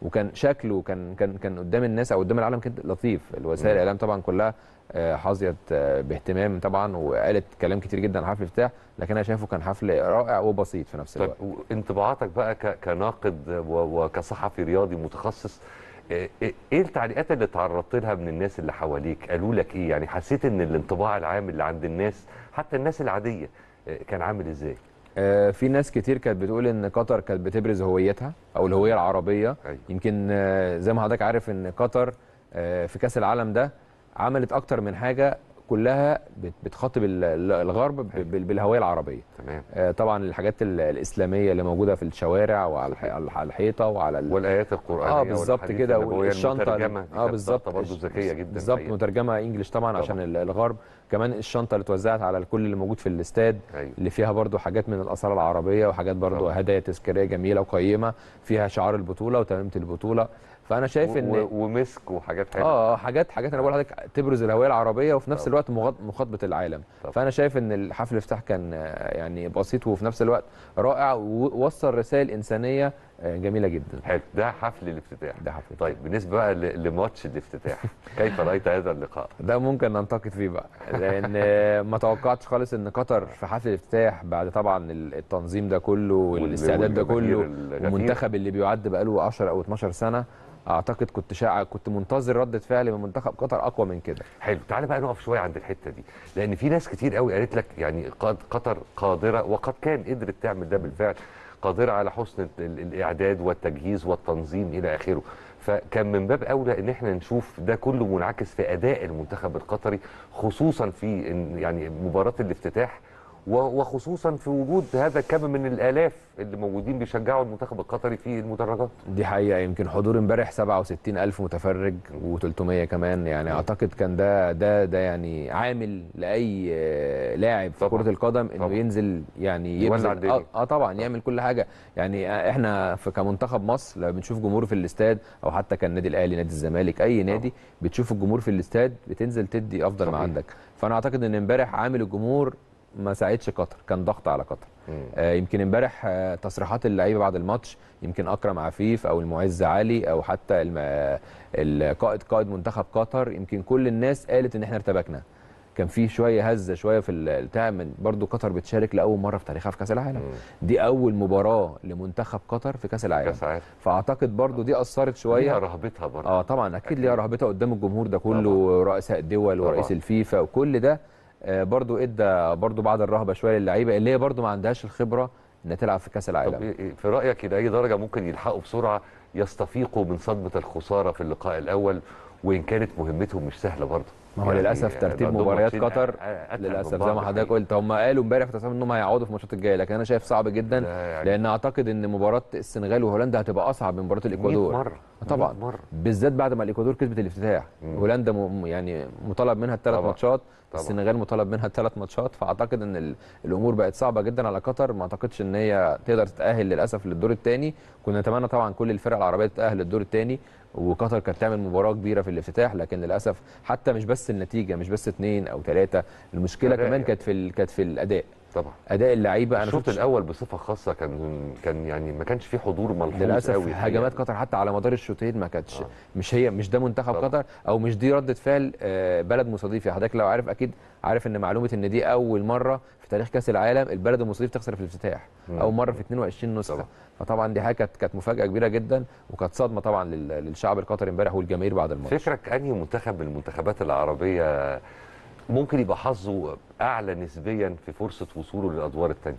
وكان شكله كان كان كان قدام الناس او قدام العالم كده لطيف الوسائل مم. الاعلام طبعا كلها آه، حظيت آه، باهتمام طبعا وقالت كلام كتير جدا عن حفل الافتتاح لكن انا شايفه كان حفل رائع وبسيط في نفس طيب الوقت انطباعاتك بقى ك- كناقد و- وكصحفي رياضي متخصص ايه إيه التعليقات اللي تعرضت لها من الناس اللي حواليك قالوا لك ايه يعني حسيت ان الانطباع العام اللي عند الناس حتى الناس العاديه آه، كان عامل ازاي آه، في ناس كتير كانت بتقول ان قطر كانت بتبرز هويتها او الهويه العربيه أيوة. يمكن آه، زي ما حضرتك عارف ان قطر آه، في كاس العالم ده عملت اكتر من حاجه كلها بت- بتخاطب ال- ال- الغرب ب- بال- بالهويه العربيه تمام آه، طبعا الحاجات ال- الاسلاميه اللي موجوده في الشوارع وعلى الح- على الحيطه وعلى ال- والايات القرانيه اه بالظبط والأحاديث كده النبوية والشنطه المترجمة دي اه كانت بالظبط لقطة برضه ذكيه جدا بالظبط الحقيقة. مترجمه انجلش طبعا, طبعاً. عشان ال- الغرب كمان الشنطه اللي اتوزعت على الكل اللي موجود في الاستاد أيوة. اللي فيها برضو حاجات من الاثار العربيه وحاجات برضو طبعاً. هدايا تذكاريه جميله وقيمه فيها شعار البطوله وتميمه البطوله فانا شايف و- ان و- ومسك وحاجات حلوه اه آه، حاجات حاجات انا بقول لحضرتك تبرز الهويه العربيه وفي نفس طبعا. الوقت مغاط- مخاطبه العالم طبعا. فانا شايف ان الحفل الافتتاح كان آه، يعني بسيط وفي نفس الوقت رائع ووصل رسائل انسانيه آه، جميله جدا حلو ده حفل الافتتاح ده حفل طيب بالنسبه بقى ل- لماتش الافتتاح كيف رايت هذا اللقاء ده ممكن ننتقد فيه بقى لان آه، ما توقعتش خالص ان قطر في حفل الافتتاح بعد طبعا ال- التنظيم ده كله والاستعداد ده والجماهير كله الغفيرة. والمنتخب اللي بيعد بقاله 10 او 12 سنه اعتقد كنت شاع كنت منتظر رده فعل من منتخب قطر اقوى من كده حلو تعالى بقى نقف شويه عند الحته دي لان في ناس كتير قوي قالت لك يعني قد قطر قادره وقد كان قدرت تعمل ده بالفعل قادره على حسن ال- ال- الاعداد والتجهيز والتنظيم الى اخره فكان من باب اولى ان احنا نشوف ده كله منعكس في اداء المنتخب القطري خصوصا في إن- يعني مباراه الافتتاح و- وخصوصا في وجود هذا الكم من الالاف اللي موجودين بيشجعوا المنتخب القطري في المدرجات دي حقيقه يمكن حضور امبارح 67 الف متفرج و300 كمان يعني اعتقد كان ده ده ده يعني عامل لاي آه، لاعب في طبعاً. كره القدم انه طبعاً. ينزل يعني يولع يبذل الدنيا. اه, آه طبعا يعمل كل حاجه يعني احنا في كمنتخب مصر لما بنشوف جمهور في الاستاد او حتى كان النادي الاهلي نادي الزمالك اي نادي بتشوف الجمهور في الاستاد بتنزل تدي افضل ما صحيح. عندك فانا اعتقد ان امبارح عامل الجمهور ما ساعدش قطر كان ضغط على قطر مم. آه، يمكن امبارح آه، تصريحات اللعيبه بعد الماتش يمكن اكرم عفيف او المعز علي او حتى الم- آه، القائد قائد منتخب قطر يمكن كل الناس قالت ان احنا ارتبكنا كان في شويه هزه شويه في البتاع من برضه قطر بتشارك لاول مره في تاريخها في كاس العالم مم. دي اول مباراه لمنتخب قطر في كاس العالم كاس عالم فاعتقد برضه دي اثرت ليها شويه رهبتها برضه اه طبعا اكيد ليها رهبتها قدام الجمهور ده كله طبعاً. ورؤساء الدول طبعاً. ورئيس الفيفا وكل ده آه، برضو ادى برضو بعض الرهبه شويه للعيبه اللي هي برضو ما عندهاش الخبره انها تلعب في كاس طب العالم إيه- إيه في رايك الى اي درجه ممكن يلحقوا بسرعه يستفيقوا من صدمه الخساره في اللقاء الاول وان كانت مهمتهم مش سهله برضه ما هو للاسف ترتيب عندهم مباريات ماتشين قطر أ- أتقل من للاسف زي بعض ما حضرتك الحقيقة. قلت هم قالوا امبارح في تصميم انهم هيقعدوا في الماتشات الجايه لكن انا شايف صعب جدا لا يعني لان اعتقد ان مباراه السنغال وهولندا هتبقى اصعب من مباراه 100 الاكوادور مره طبعا 100 مره بالذات بعد ما الاكوادور كسبت الافتتاح مم. هولندا م... يعني مطالب منها الثلاث طبعا. ماتشات طبعا. السنغال مطالب منها الثلاث ماتشات فاعتقد ان ال... الامور بقت صعبه جدا على قطر ما اعتقدش ان هي تقدر تتاهل للاسف للدور الثاني كنا نتمنى طبعا كل الفرق العربيه تتاهل للدور الثاني وقطر كانت تعمل مباراه كبيره في الافتتاح لكن للاسف حتى مش بس النتيجه مش بس اثنين او ثلاثه المشكله أداء كمان يعني. كانت في ال... كانت في الاداء طبعا اداء اللعيبه انا الشوط شفت الاول بصفه خاصه كان كان يعني ما كانش فيه حضور ملحوظ للاسف قوي هجمات قطر حتى على مدار الشوطين ما كانتش آه. مش هي مش ده منتخب طبعا. قطر او مش دي رده فعل آه، بلد مستضيف يعني حضرتك لو عارف اكيد عارف ان معلومه ان دي اول مره في تاريخ كاس العالم البلد المستضيف تخسر في الافتتاح مم. اول مره في 22 نسخه طبعا. فطبعا دي حاجه كانت كانت مفاجاه كبيره جدا وكانت صدمه طبعا لل- للشعب القطري امبارح والجماهير بعد الماتش فكرك انهي منتخب من المنتخبات العربيه ممكن يبقى حظه اعلى نسبيا في فرصه وصوله للادوار الثانيه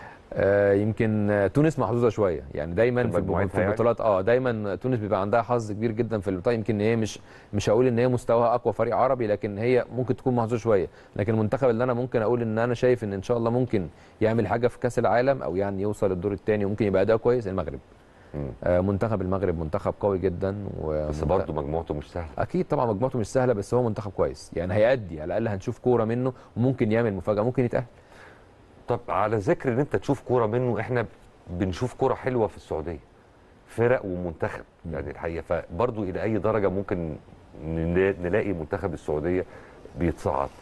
آه، يمكن آه، تونس محظوظه شويه يعني دايما في في, الب- مجموعتها في يعني؟ البطولات اه دايما تونس بيبقى عندها حظ كبير جدا في البطاقه يمكن هي مش مش هقول ان هي مستواها اقوى فريق عربي لكن هي ممكن تكون محظوظه شويه لكن المنتخب اللي انا ممكن اقول ان انا شايف ان ان شاء الله ممكن يعمل حاجه في كاس العالم او يعني يوصل الدور الثاني وممكن يبقى اداء كويس المغرب مم. آه، منتخب المغرب منتخب قوي جدا بس ومنت- برضه مجموعته مش سهله اكيد طبعا مجموعته مش سهله بس هو منتخب كويس يعني هيأدي على الاقل هنشوف كوره منه وممكن يعمل مفاجاه ممكن يتأهل طب على ذكر ان انت تشوف كوره منه احنا بنشوف كوره حلوه في السعوديه فرق ومنتخب مم. يعني الحقيقه فبرضه الى اي درجه ممكن نلا- نلاقي منتخب السعوديه بيتصعد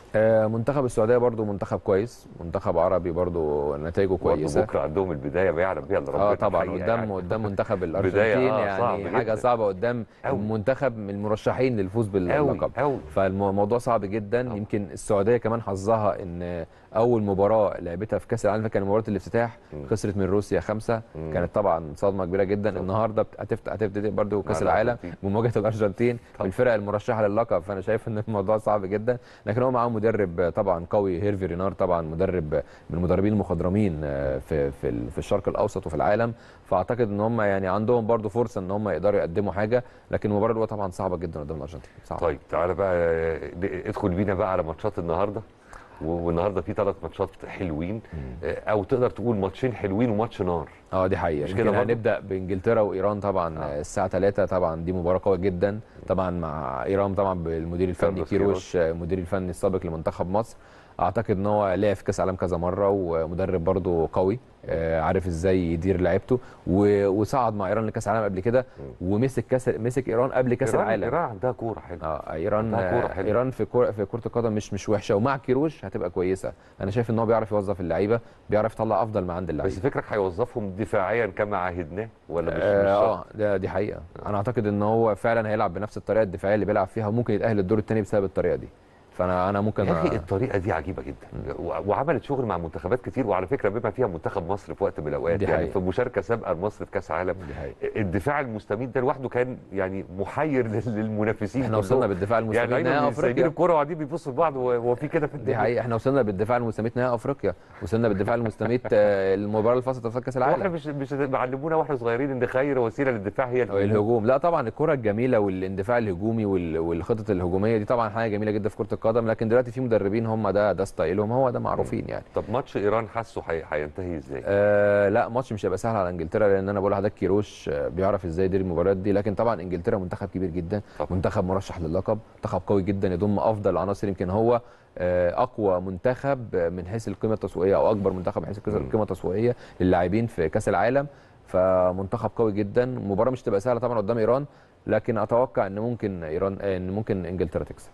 آه، منتخب السعوديه برضو منتخب كويس منتخب عربي برضو نتائجه برضه كويسه بكره عندهم البدايه ما يعلم بيها الا ربنا اه طبعا الحقيقة قدام يعني. قدام منتخب بداية، الارجنتين آه، صعب يعني حاجه جداً. صعبه قدام أوي. منتخب من المرشحين للفوز أوي، باللقب أوي. فالموضوع صعب جدا يمكن السعوديه كمان حظها ان اول مباراه لعبتها في كاس العالم كان مباراه الافتتاح خسرت من روسيا خمسه مم. كانت طبعا صدمه كبيره جدا النهارده بت- هتفت- هتبتدي برضو كاس مع العالم الأرجنتين. بمواجهه الارجنتين طبعا. بالفرق المرشحه للقب فانا شايف ان الموضوع صعب جدا لكن هو معاه مدرب طبعا قوي هيرفي رينار طبعا مدرب من المدربين المخضرمين آه، في في ال- في الشرق الاوسط وفي العالم فاعتقد ان هم يعني عندهم برضو فرصه ان هم يقدروا يقدموا حاجه لكن المباراه الاولى طبعا صعبه جدا قدام الارجنتين صعبه طيب تعالى بقى آه، ادخل بينا بقى على ماتشات النهارده و- والنهارده في ثلاث ماتشات حلوين آه، او تقدر تقول ماتشين حلوين وماتش نار اه دي حقيقه مش يمكن كده برضو؟ هنبدا بانجلترا وايران طبعا آه. الساعه 3 طبعا دي مباراه قويه جدا طبعا مع ايران طبعا بالمدير الفني كارلوس كيروش آه، المدير الفني السابق لمنتخب مصر اعتقد ان هو لعب في كاس العالم كذا مره ومدرب برضه قوي آه، عارف ازاي يدير لعيبته و- وصعد مع ايران لكاس العالم قبل كده ومسك كاس مسك ايران قبل كاس إيران- العالم ايران عندها كوره حلوه اه ايران عندها كورة آه، حلوة. ايران في كوره في كره القدم مش مش وحشه ومع كيروش هتبقى كويسه انا شايف ان هو بيعرف يوظف اللعيبه بيعرف يطلع افضل ما عند اللعيبه بس فكرك هيوظفهم دفاعيا كما عهدناه ولا مش مش اه شرط؟ آه، ده دي حقيقه انا اعتقد ان هو فعلا هيلعب بنفس الطريقه الدفاعيه اللي بيلعب فيها وممكن يتاهل الدور الثاني بسبب الطريقه دي فانا انا ممكن يا اخي أ- الطريقه دي عجيبه جدا و- وعملت شغل مع منتخبات كتير وعلى فكره بما فيها منتخب مصر في وقت من الاوقات دي يعني حقيقة. في مشاركه سابقه لمصر في كاس عالم دي حقيقة. الدفاع المستميت ده لوحده كان يعني محير لل- للمنافسين احنا كلهم. وصلنا بالدفاع المستميت يعني نهائي دايما أفريقيا. سايبين الكوره وقاعدين بيبصوا لبعض و- هو في كده في دي الدنيا حقيقه احنا وصلنا بالدفاع المستميت نهائي افريقيا وصلنا بالدفاع المستميت آه، المباراه اللي فازت في كاس واحنا العالم مش مش معلمونا واحنا صغيرين ان خير وسيله للدفاع هي أو الهجوم لا طبعا الكره الجميله والاندفاع الهجومي وال- والخطط الهجوميه دي طبعا حاجه جميله جدا في كره القدم لكن دلوقتي في مدربين هم ده ده ستايلهم هو ده معروفين يعني طب ماتش ايران حاسه هي- هينتهي ازاي؟ آه لا ماتش مش هيبقى سهل على انجلترا لان انا بقول لحضرتك كيروش آه، بيعرف ازاي يدير المباريات دي لكن طبعا انجلترا منتخب كبير جدا طبعا. منتخب مرشح للقب منتخب قوي جدا يضم افضل العناصر يمكن هو آه، اقوى منتخب من حيث القيمه التسويقيه او اكبر منتخب من حيث القيمه التسويقيه للاعبين في كاس العالم فمنتخب قوي جدا المباراه مش تبقى سهله طبعا قدام ايران لكن اتوقع ان ممكن ايران آه، ان ممكن انجلترا تكسب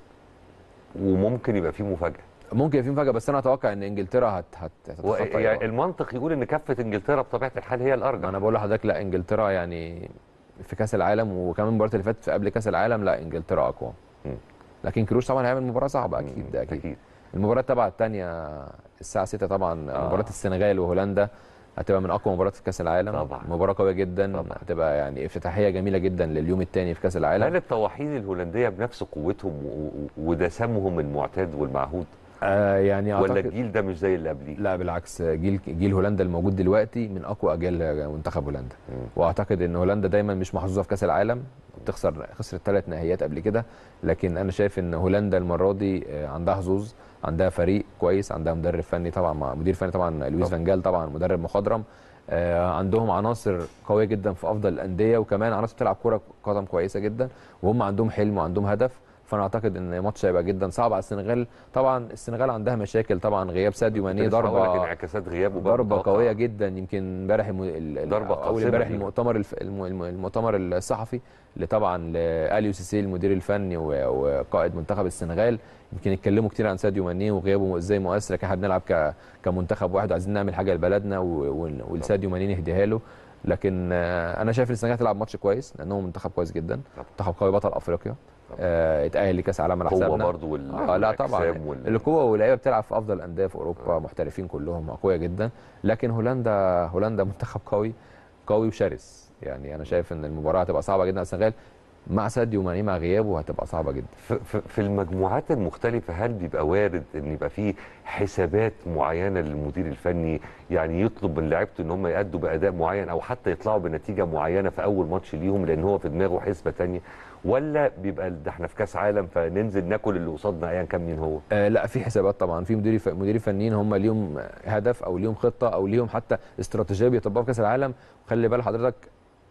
وممكن يبقى في مفاجاه ممكن يبقى في مفاجاه بس انا اتوقع ان انجلترا هت هت و- هتتخطى يعني إيران. المنطق يقول ان كفه انجلترا بطبيعه الحال هي الارجح ما انا بقول لحضرتك لا انجلترا يعني في كاس العالم وكمان المباراه اللي فاتت في قبل كاس العالم لا انجلترا اقوى مم. لكن كروش طبعا هيعمل مباراه صعبه اكيد ده اكيد, أكيد. المباراه تبع الثانيه الساعه 6 طبعا آه. مباراه السنغال وهولندا هتبقى من اقوى مباريات في كاس العالم طبعا. مباراه قويه جدا طبعا. هتبقى يعني افتتاحيه جميله جدا لليوم الثاني في كاس العالم هل الطواحين الهولنديه بنفس قوتهم و- و- ودسمهم المعتاد والمعهود آه يعني ولا أعتقد الجيل ده مش زي اللي قبليه؟ لا بالعكس جيل جيل هولندا الموجود دلوقتي من اقوى اجيال منتخب هولندا مم. واعتقد ان هولندا دايما مش محظوظه في كاس العالم بتخسر خسرت ثلاث نهائيات قبل كده لكن انا شايف ان هولندا المره دي آه، عندها حظوظ عندها فريق كويس عندها مدرب فني طبعا مع مدير فني طبعا لويس طبعا. فان جال طبعا مدرب مخضرم آه، عندهم عناصر قويه جدا في افضل الانديه وكمان عناصر بتلعب كره قدم كويسه جدا وهم عندهم حلم وعندهم هدف فانا اعتقد ان الماتش هيبقى جدا صعب على السنغال طبعا السنغال عندها مشاكل طبعا غياب ساديو ماني كنت لسه هقول لك ضربه انعكاسات غيابه برضه ضربه متوقعة. قويه جدا يمكن امبارح الم... ال- ال- ضربة اول قاسمة امبارح دي. المؤتمر الف... الم... الم- المؤتمر الصحفي اللي طبعا لاليو سيسي المدير الفني و... وقائد منتخب السنغال يمكن اتكلموا كتير عن ساديو ماني وغيابه ازاي مؤثر لكن احنا بنلعب ك... كمنتخب واحد وعايزين نعمل حاجه لبلدنا و... و... ولساديو ماني نهديها له لكن آه، انا شايف ان السنغال هتلعب ماتش كويس لانه منتخب كويس جدا منتخب قوي بطل افريقيا آه، اتاهل لكاس العالم على قوة حسابنا برضه وال- اه لا طبعا والأجسام وال- القوه واللعيبه بتلعب في افضل الانديه في اوروبا محترفين كلهم اقوياء جدا لكن هولندا هولندا منتخب قوي قوي وشرس يعني انا شايف ان المباراه هتبقى صعبه جدا على السنغال مع ساديو ماني مع غيابه هتبقى صعبه جدا في- في- في المجموعات المختلفة هل بيبقى وارد ان يبقى في حسابات معينة للمدير الفني يعني يطلب من لعيبته ان هم يأدوا بأداء معين او حتى يطلعوا بنتيجة معينة في اول ماتش ليهم لان هو في دماغه حسبة تانية ولا بيبقى ده احنا في كاس عالم فننزل ناكل اللي قصادنا ايا كان مين هو آه لا في حسابات طبعا في مدير مدير فنيين هم ليهم هدف او ليهم خطه او ليهم حتى استراتيجيه بيطبقوها في كاس العالم خلي بال حضرتك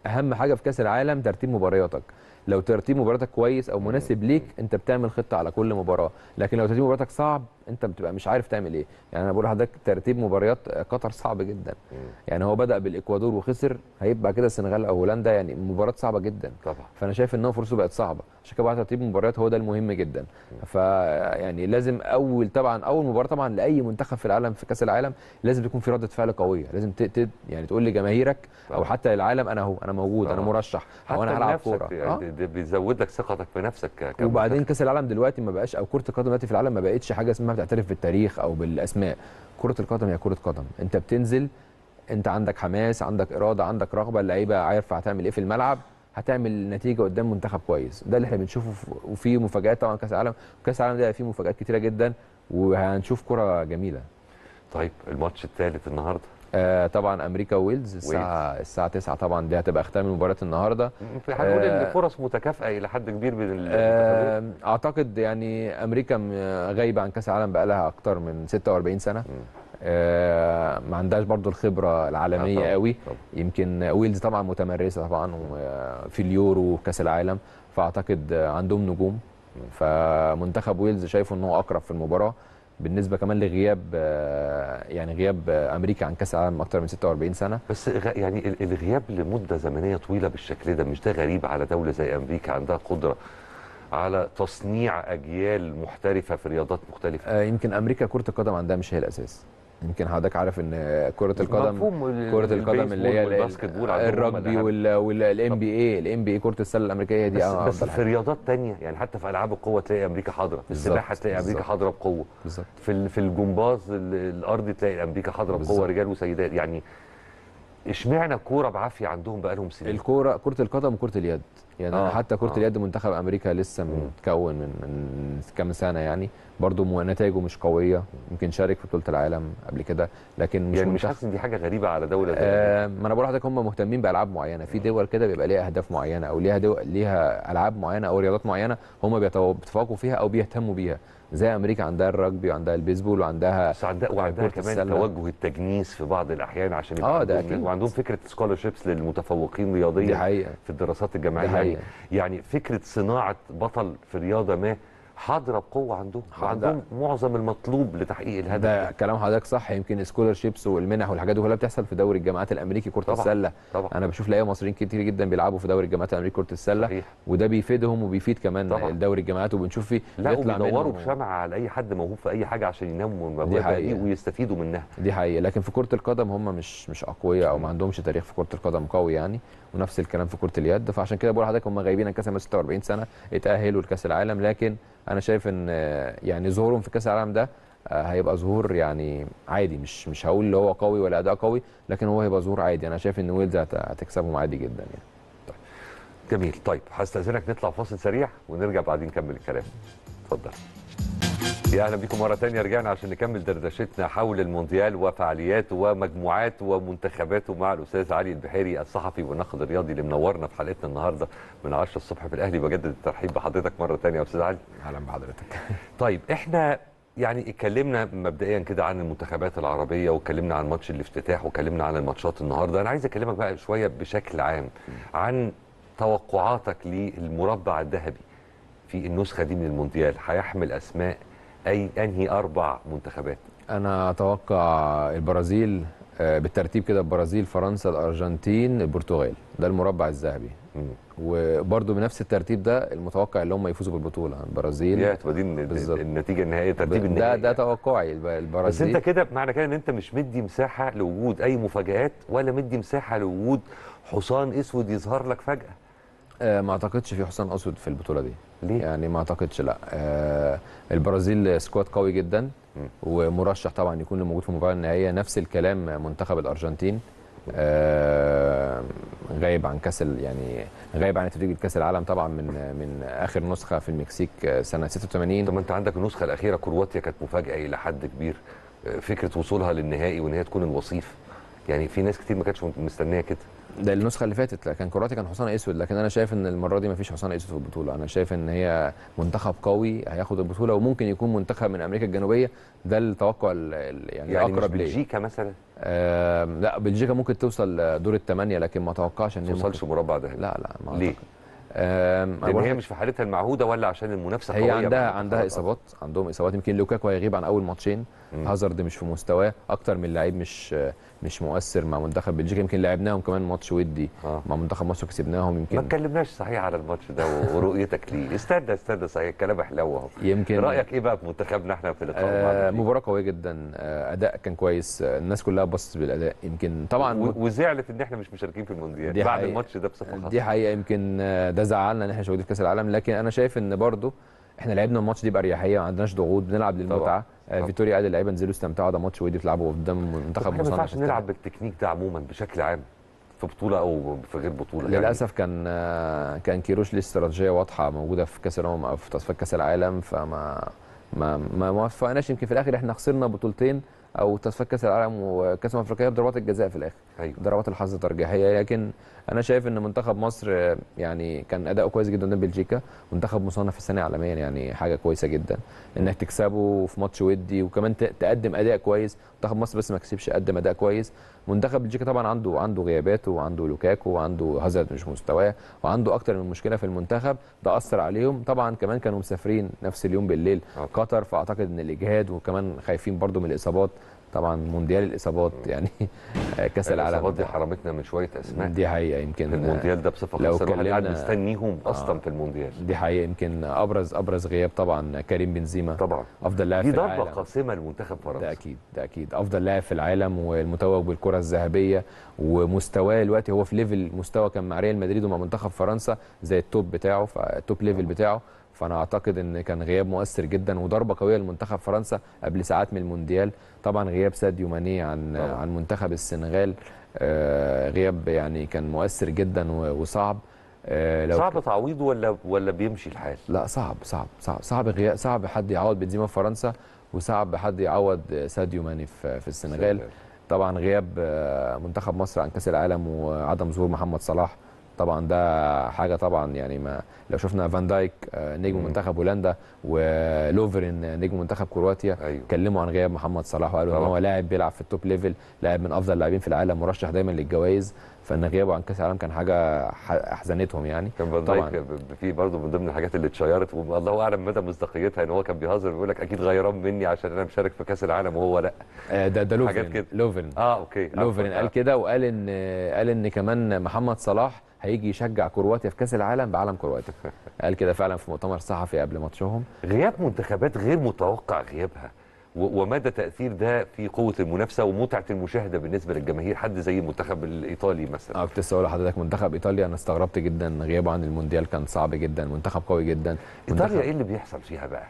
اهم حاجه في كاس العالم ترتيب مبارياتك لو ترتيب مباراتك كويس او مناسب ليك انت بتعمل خطه على كل مباراه لكن لو ترتيب مباراتك صعب انت بتبقى مش عارف تعمل ايه يعني انا بقول لحضرتك ترتيب مباريات قطر صعب جدا يعني هو بدا بالاكوادور وخسر هيبقى كده السنغال او هولندا يعني مباراه صعبه جدا طبعا فانا شايف ان هو فرصته بقت صعبه عشان كده بقى ترتيب المباريات هو ده المهم جدا فيعني لازم اول طبعا اول مباراه طبعا لاي منتخب في العالم في كاس العالم لازم تكون في رده فعل قويه لازم ت... ت... يعني تقول لجماهيرك او حتى للعالم انا اهو انا موجود انا طبعا. مرشح او حتى انا هلعب لنفسك كوره يعني ده بيزود لك ثقتك في نفسك ك- كمنتخب. وبعدين كاس العالم دلوقتي ما بقاش او كره القدم دلوقتي في العالم ما بقتش حاجه اسمها بتعترف بالتاريخ او بالاسماء كره القدم هي كره قدم انت بتنزل انت عندك حماس عندك اراده عندك رغبه اللعيبه عارفه هتعمل ايه في الملعب هتعمل نتيجه قدام منتخب كويس ده اللي احنا بنشوفه في- وفي مفاجات طبعا كاس العالم كاس العالم ده فيه مفاجات كتيره جدا وهنشوف كره جميله طيب الماتش الثالث النهارده آه طبعا امريكا وويلز الساعه الساعه 9 طبعا دي هتبقى ختام المباراه النهارده هنقول آه، ان فرص متكافئه الى حد كبير بين المنتخبين آه، اعتقد يعني امريكا م- غايبه عن كاس العالم بقى لها اكتر من 46 سنه آه، ما عندهاش برضو الخبره العالميه طبعاً، قوي يمكن ويلز طبعا متمرسه طبعا وفي اليورو وكاس العالم فاعتقد عندهم نجوم فمنتخب ويلز شايفه ان هو اقرب في المباراه بالنسبه كمان لغياب آه، يعني غياب آه، امريكا عن كاس العالم اكتر من 46 سنه بس غ- يعني ال- الغياب لمده زمنيه طويله بالشكل ده مش ده غريب على دوله زي امريكا عندها قدره على تصنيع اجيال محترفه في رياضات مختلفه آه، يمكن امريكا كره القدم عندها مش هي الاساس يمكن حضرتك عارف ان كره القدم مفهوم ال- كره القدم اللي هي البيسبول والباسكت بول عندهم هم الرجبي الأهم. والام بي اي الام بي اي كره السله الامريكيه دي بس, آه، بس أفضل في حاجة. رياضات تانية يعني حتى في العاب القوه تلاقي امريكا حاضره في بالظبط، السباحه تلاقي امريكا بالظبط. حاضره بقوه بالظبط في ال- في الجمباز ال- الارضي تلاقي امريكا حاضره بقوه بالظبط. رجال وسيدات يعني اشمعنى الكوره بعافيه عندهم بقالهم سنين الكوره كره القدم وكره اليد يعني آه، آه حتى كره آه. آه. اليد منتخب امريكا لسه متكون من من كام سنه يعني برضه مو- نتائجه مش قويه يمكن شارك في بطوله العالم قبل كده لكن مش يعني مش منتخب- حاسس ان دي حاجه غريبه على دوله زي آه ما انا بقول لحضرتك هم مهتمين بالعاب معينه في دول كده بيبقى ليها اهداف معينه او ليها دول ليها العاب معينه او رياضات معينه هم بيتو- بيتفوقوا فيها او بيهتموا بيها زي امريكا عندها الرجبي وعندها البيسبول وعندها بس عندها وعندها كرة كمان السلة. توجه التجنيس في بعض الاحيان عشان يبقى آه، ده عندهم أكيد. وعندهم فكره سكولرشيبس للمتفوقين رياضيا دي حقيقة. في الدراسات الجامعيه دي يعني, حقيقة. يعني فكره صناعه بطل في رياضه ما حاضره بقوه عندهم حاضرة. وعندهم معظم المطلوب لتحقيق الهدف ده كلام حضرتك صح يمكن سكولرشيبس والمنح والحاجات دي كلها بتحصل في دوري الجامعات الامريكي كره طبعاً، السله طبعا انا بشوف لعيبه مصريين كتير جدا بيلعبوا في دوري الجامعات الامريكي كره السله صحيح. وده بيفيدهم وبيفيد كمان طبعاً. دوري الجامعات وبنشوف فيه لا بيطلع وبيدوروا منه- بشمعة على اي حد موهوب في اي حاجه عشان ينموا دي الموهبه دي حقيقة. ويستفيدوا منها دي حقيقة لكن في كرة القدم هم مش مش أقوياء أو ما عندهمش تاريخ في كرة القدم قوي يعني ونفس الكلام في كرة اليد فعشان كده بقول لحضرتك هم غايبين عن كأس العالم 46 سنة اتأهلوا لكأس العالم لكن أنا شايف إن آه، يعني ظهورهم في كأس العالم ده آه، هيبقى ظهور يعني عادي مش مش هقول اللي هو قوي ولا أداء قوي لكن هو هيبقى ظهور عادي أنا شايف إن ويلز هت- هتكسبهم عادي جدا يعني جميل طيب هستاذنك نطلع فاصل سريع ونرجع بعدين نكمل الكلام اتفضل يا اهلا بكم مره تانية رجعنا عشان نكمل دردشتنا حول المونديال وفعالياته ومجموعاته ومنتخباته مع الاستاذ علي البحيري الصحفي والناقد الرياضي اللي منورنا في حلقتنا النهارده من 10 الصبح في الاهلي بجدد الترحيب بحضرتك مره تانية يا استاذ علي أهلا بحضرتك طيب احنا يعني اتكلمنا مبدئيا كده عن المنتخبات العربيه واتكلمنا عن ماتش الافتتاح واتكلمنا عن الماتشات النهارده انا عايز اكلمك بقى شويه بشكل عام عن توقعاتك للمربع الذهبي في النسخه دي من المونديال هيحمل اسماء اي انهي اربع منتخبات أنا أتوقع البرازيل آه، بالترتيب كده البرازيل فرنسا الأرجنتين البرتغال ده المربع الذهبي وبرده بنفس الترتيب ده المتوقع اللي هم يفوزوا بالبطولة البرازيل يا تبقى دي الن- بالظبط. النتيجه النهائيه ترتيب ده النهائي ده توقعي الب- بس البرازيل انت كده معنى كده ان انت مش مدي مساحه لوجود اي مفاجات ولا مدي مساحه لوجود حصان اسود يظهر لك فجاه آه، ما اعتقدش في حسام اسود في البطوله دي ليه؟ يعني ما اعتقدش لا آه البرازيل سكواد قوي جدا ومرشح طبعا يكون موجود في المباراه النهائيه نفس الكلام منتخب الارجنتين آه غايب عن كاس ال- يعني غايب عن تتويج كاس العالم طبعا من من اخر نسخه في المكسيك آه، سنه 86 طب ما انت عندك النسخه الاخيره كرواتيا كانت مفاجاه الى حد كبير آه، فكره وصولها للنهائي وان هي تكون الوصيف يعني في ناس كتير ما كانتش مستنيه كده ده النسخه اللي فاتت لا، كان كرواتيا كان حصان اسود لكن انا شايف ان المره دي مفيش حصان اسود في البطوله انا شايف ان هي منتخب قوي هياخد البطوله وممكن يكون منتخب من امريكا الجنوبيه ده التوقع ال- ال- يعني, يعني مش الاقرب ليا بلجيكا مثلا آه لا بلجيكا ممكن توصل دور الثمانيه لكن ما اتوقعش ان ما هي توصلش ممكن- مربع ده لا لا ما ليه؟ أعتقد. آم، أنا لان بقول هي لك مش في حالتها المعهوده ولا عشان المنافسه هي قويه عندها مع عندها المنتخبات اصابات عندهم اصابات يمكن لوكاكو هيغيب عن اول ماتشين مم. هازارد مش في مستواه اكتر من لعيب مش مش مؤثر مع منتخب بلجيكا يمكن لعبناهم كمان ماتش ودي آه. مع منتخب مصر كسبناهم ما يمكن اتكلمناش صحيح على الماتش ده و- ورؤيتك ليه استنى استنى صحيح الكلام حلو اهو يمكن رايك ايه بقى في منتخبنا احنا في اللقاء آه مع بلجيكا؟ مباراه قويه جدا آه اداء كان كويس آه الناس كلها بصت بالاداء يمكن طبعا و- وزعلت ان احنا مش مشاركين في المونديال دي بعد حقيقة. الماتش ده بصفه خاصه دي حقيقه يمكن آه، ده زعلنا ان احنا مش موجودين في كاس العالم لكن انا شايف ان برضو احنا لعبنا الماتش دي باريحيه ما عندناش ضغوط بنلعب للمتعه آه طبعا. فيتوريا قال اللعيبه انزلوا استمتعوا ده ماتش ودي بتلعبوا قدام منتخب طب احنا ما مصنف ينفعش نلعب بالتكنيك ده عموما بشكل عام في بطوله او في غير بطوله يعني للاسف كان آه، كان كيروش ليه استراتيجيه واضحه موجوده في كاس الامم او في تصفيات كاس العالم فما ما ما ما وفقناش يمكن في الاخر احنا خسرنا بطولتين او تصفيات كاس العالم وكاس الامم الافريقيه بضربات الجزاء في الاخر ايوه ضربات الحظ ترجيحيه لكن انا شايف ان منتخب مصر آه، يعني كان اداؤه كويس جدا قدام بلجيكا منتخب مصنف السنه عالميا يعني حاجه كويسه جدا انك تكسبه في ماتش ودي وكمان ت- تقدم اداء كويس منتخب مصر بس ما كسبش قدم اداء كويس منتخب بلجيكا طبعا عنده عنده غياباته وعنده لوكاكو وعنده هازارد مش مستواه وعنده اكتر من مشكله في المنتخب ده اثر عليهم طبعا كمان كانوا مسافرين نفس اليوم بالليل آه. قطر فاعتقد ان الاجهاد وكمان خايفين برضو من الاصابات طبعا مونديال الاصابات يعني آه، كاس العالم الاصابات دي حرمتنا من شويه اسماء دي حقيقه يمكن في المونديال ده بصفه لو خاصه الواحد قاعد اتكلمنا- مستنيهم اصلا آه. في المونديال دي حقيقه يمكن ابرز ابرز غياب طبعا كريم بنزيما طبعا افضل لاعب دي في ضربه العالم قاسمه لمنتخب فرنسا ده اكيد ده اكيد افضل لاعب في العالم والمتوج بالكره الذهبيه ومستواه دلوقتي هو في ليفل مستوى كان مع ريال مدريد ومع منتخب فرنسا زي التوب بتاعه فالتوب ليفل بتاعه فانا اعتقد ان كان غياب مؤثر جدا وضربه قويه لمنتخب فرنسا قبل ساعات من المونديال طبعا غياب ساديو ماني عن طبعاً. عن منتخب السنغال آه، غياب يعني كان مؤثر جدا و- وصعب آه، لو صعب تعويضه ولا ولا بيمشي الحال لا صعب صعب صعب صعب غياب صعب حد يعوض بنزيما في فرنسا وصعب حد يعوض ساديو ماني في في السنغال طبعا غياب آه، منتخب مصر عن كاس العالم وعدم ظهور محمد صلاح طبعا ده حاجه طبعا يعني ما لو شفنا فان دايك آه، نجم مم. منتخب هولندا ولوفرين آه، نجم منتخب كرواتيا ايوه اتكلموا عن غياب محمد صلاح وقالوا ان طبعا. هو لاعب بيلعب في التوب ليفل لاعب من افضل اللاعبين في العالم مرشح دايما للجوائز فان غيابه عن كاس العالم كان حاجه ح- احزنتهم يعني كان فان طبعاً. دايك ب- في برضه من ضمن الحاجات اللي اتشيرت والله اعلم مدى مصداقيتها ان هو كان بيهزر بيقول لك اكيد غيران مني عشان انا مشارك في كاس العالم وهو لا آه، ده ده حاجات لوفرين كده. لوفرين اه اوكي آه، لوفرين قال كده وقال ان قال ان كمان محمد صلاح هيجي يشجع كرواتيا في كاس العالم بعلم كرواتيا قال كده فعلا في مؤتمر صحفي قبل ماتشهم غياب منتخبات غير متوقع غيابها و- ومدى تاثير ده في قوه المنافسه ومتعه المشاهده بالنسبه للجماهير حد زي المنتخب الايطالي مثلا اه كنت لسه اقول لحضرتك منتخب ايطاليا انا استغربت جدا غيابه عن المونديال كان صعب جدا منتخب قوي جدا ايطاليا منتخب- ايه اللي بيحصل فيها بقى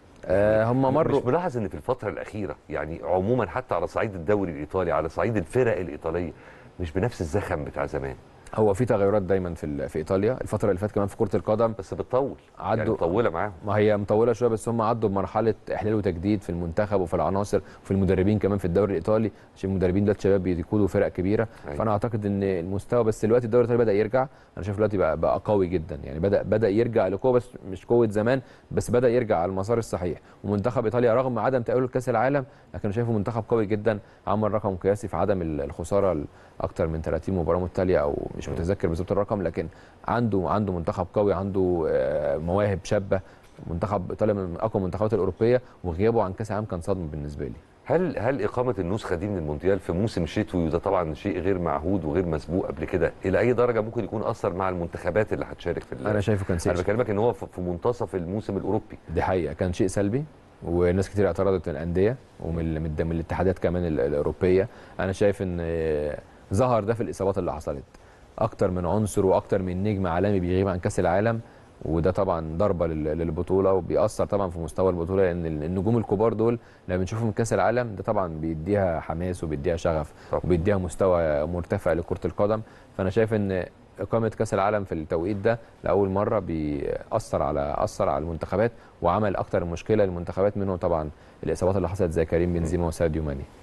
آه هم مروا مش ملاحظ ان في الفتره الاخيره يعني عموما حتى على صعيد الدوري الايطالي على صعيد الفرق الايطاليه مش بنفس الزخم بتاع زمان هو في تغيرات دايما في ال- في ايطاليا الفتره اللي فاتت كمان في كره القدم بس بتطول يعني عدوا مطوله معاهم ما هي مطوله شويه بس هم عدوا بمرحله احلال وتجديد في المنتخب وفي العناصر وفي المدربين كمان في الدوري الايطالي عشان المدربين دلوقتي شباب بيقودوا فرق كبيره أيوة. فانا اعتقد ان المستوى بس دلوقتي الدوري الايطالي بدا يرجع انا شايف دلوقتي بقى, بقى قوي جدا يعني بدا بدا يرجع لقوه بس مش قوه زمان بس بدا يرجع على المسار الصحيح ومنتخب ايطاليا رغم عدم تاهله لكاس العالم لكن أنا شايفه منتخب قوي جدا عمل رقم قياسي في عدم ال- الخساره اكتر من 30 مباراه متتاليه او مش متذكر بالظبط الرقم لكن عنده عنده منتخب قوي عنده آه، مواهب شابه منتخب ايطاليا من اقوى المنتخبات الاوروبيه وغيابه عن كاس العالم كان صدمه بالنسبه لي هل هل اقامه النسخه دي من المونديال في موسم شتوي وده طبعا شيء غير معهود وغير مسبوق قبل كده الى اي درجه ممكن يكون اثر مع المنتخبات اللي هتشارك في ال- انا شايفه كان انا شيء بكلمك ان هو في في منتصف الموسم الاوروبي دي حقيقه كان شيء سلبي وناس كتير اعترضت من الانديه ومن ال- من الد- من الاتحادات كمان ال- الاوروبيه انا شايف ان آه، ظهر ده في الاصابات اللي حصلت اكتر من عنصر واكتر من نجم عالمي بيغيب عن كاس العالم وده طبعا ضربه لل- للبطوله وبيأثر طبعا في مستوى البطوله لان ال- النجوم الكبار دول لما بنشوفهم في كاس العالم ده طبعا بيديها حماس وبيديها شغف طبعاً. وبيديها مستوى مرتفع لكره القدم فانا شايف ان اقامه كاس العالم في التوقيت ده لاول مره بيأثر على اثر على المنتخبات وعمل اكتر مشكله للمنتخبات منهم طبعا الاصابات اللي حصلت زي كريم بنزيما وساديو ماني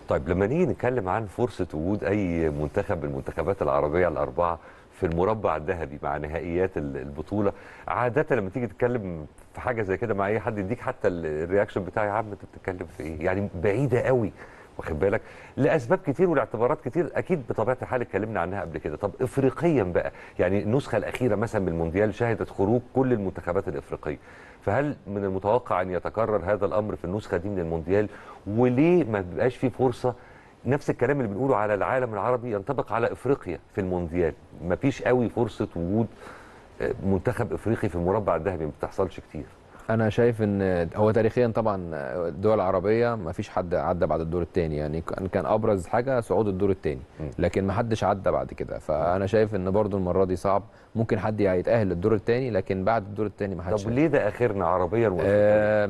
طيب لما نيجي نتكلم عن فرصه وجود اي منتخب من المنتخبات العربيه الاربعه في المربع الذهبي مع نهائيات ال- البطوله عاده لما تيجي تتكلم في حاجه زي كده مع اي حد يديك حتى ال- الرياكشن بتاع يا عم انت بتتكلم في ايه يعني بعيده قوي واخد بالك لاسباب كتير ولاعتبارات كتير اكيد بطبيعه الحال اتكلمنا عنها قبل كده طب افريقيا بقى يعني النسخه الاخيره مثلا من المونديال شهدت خروج كل المنتخبات الافريقيه فهل من المتوقع ان يتكرر هذا الامر في النسخه دي من المونديال وليه ما بيبقاش في فرصه نفس الكلام اللي بنقوله على العالم العربي ينطبق على افريقيا في المونديال مفيش قوي فرصه وجود آه، منتخب افريقي في المربع الذهبي ما بتحصلش كتير انا شايف ان هو تاريخيا طبعا الدول العربيه ما فيش حد عدى بعد الدور الثاني يعني كان كان ابرز حاجه صعود الدور الثاني لكن ما حدش عدى بعد كده فانا شايف ان برضو المره دي صعب ممكن حد يتاهل للدور الثاني لكن بعد الدور الثاني ما حدش طب ليه ده اخرنا عربيا وافريقيا آه،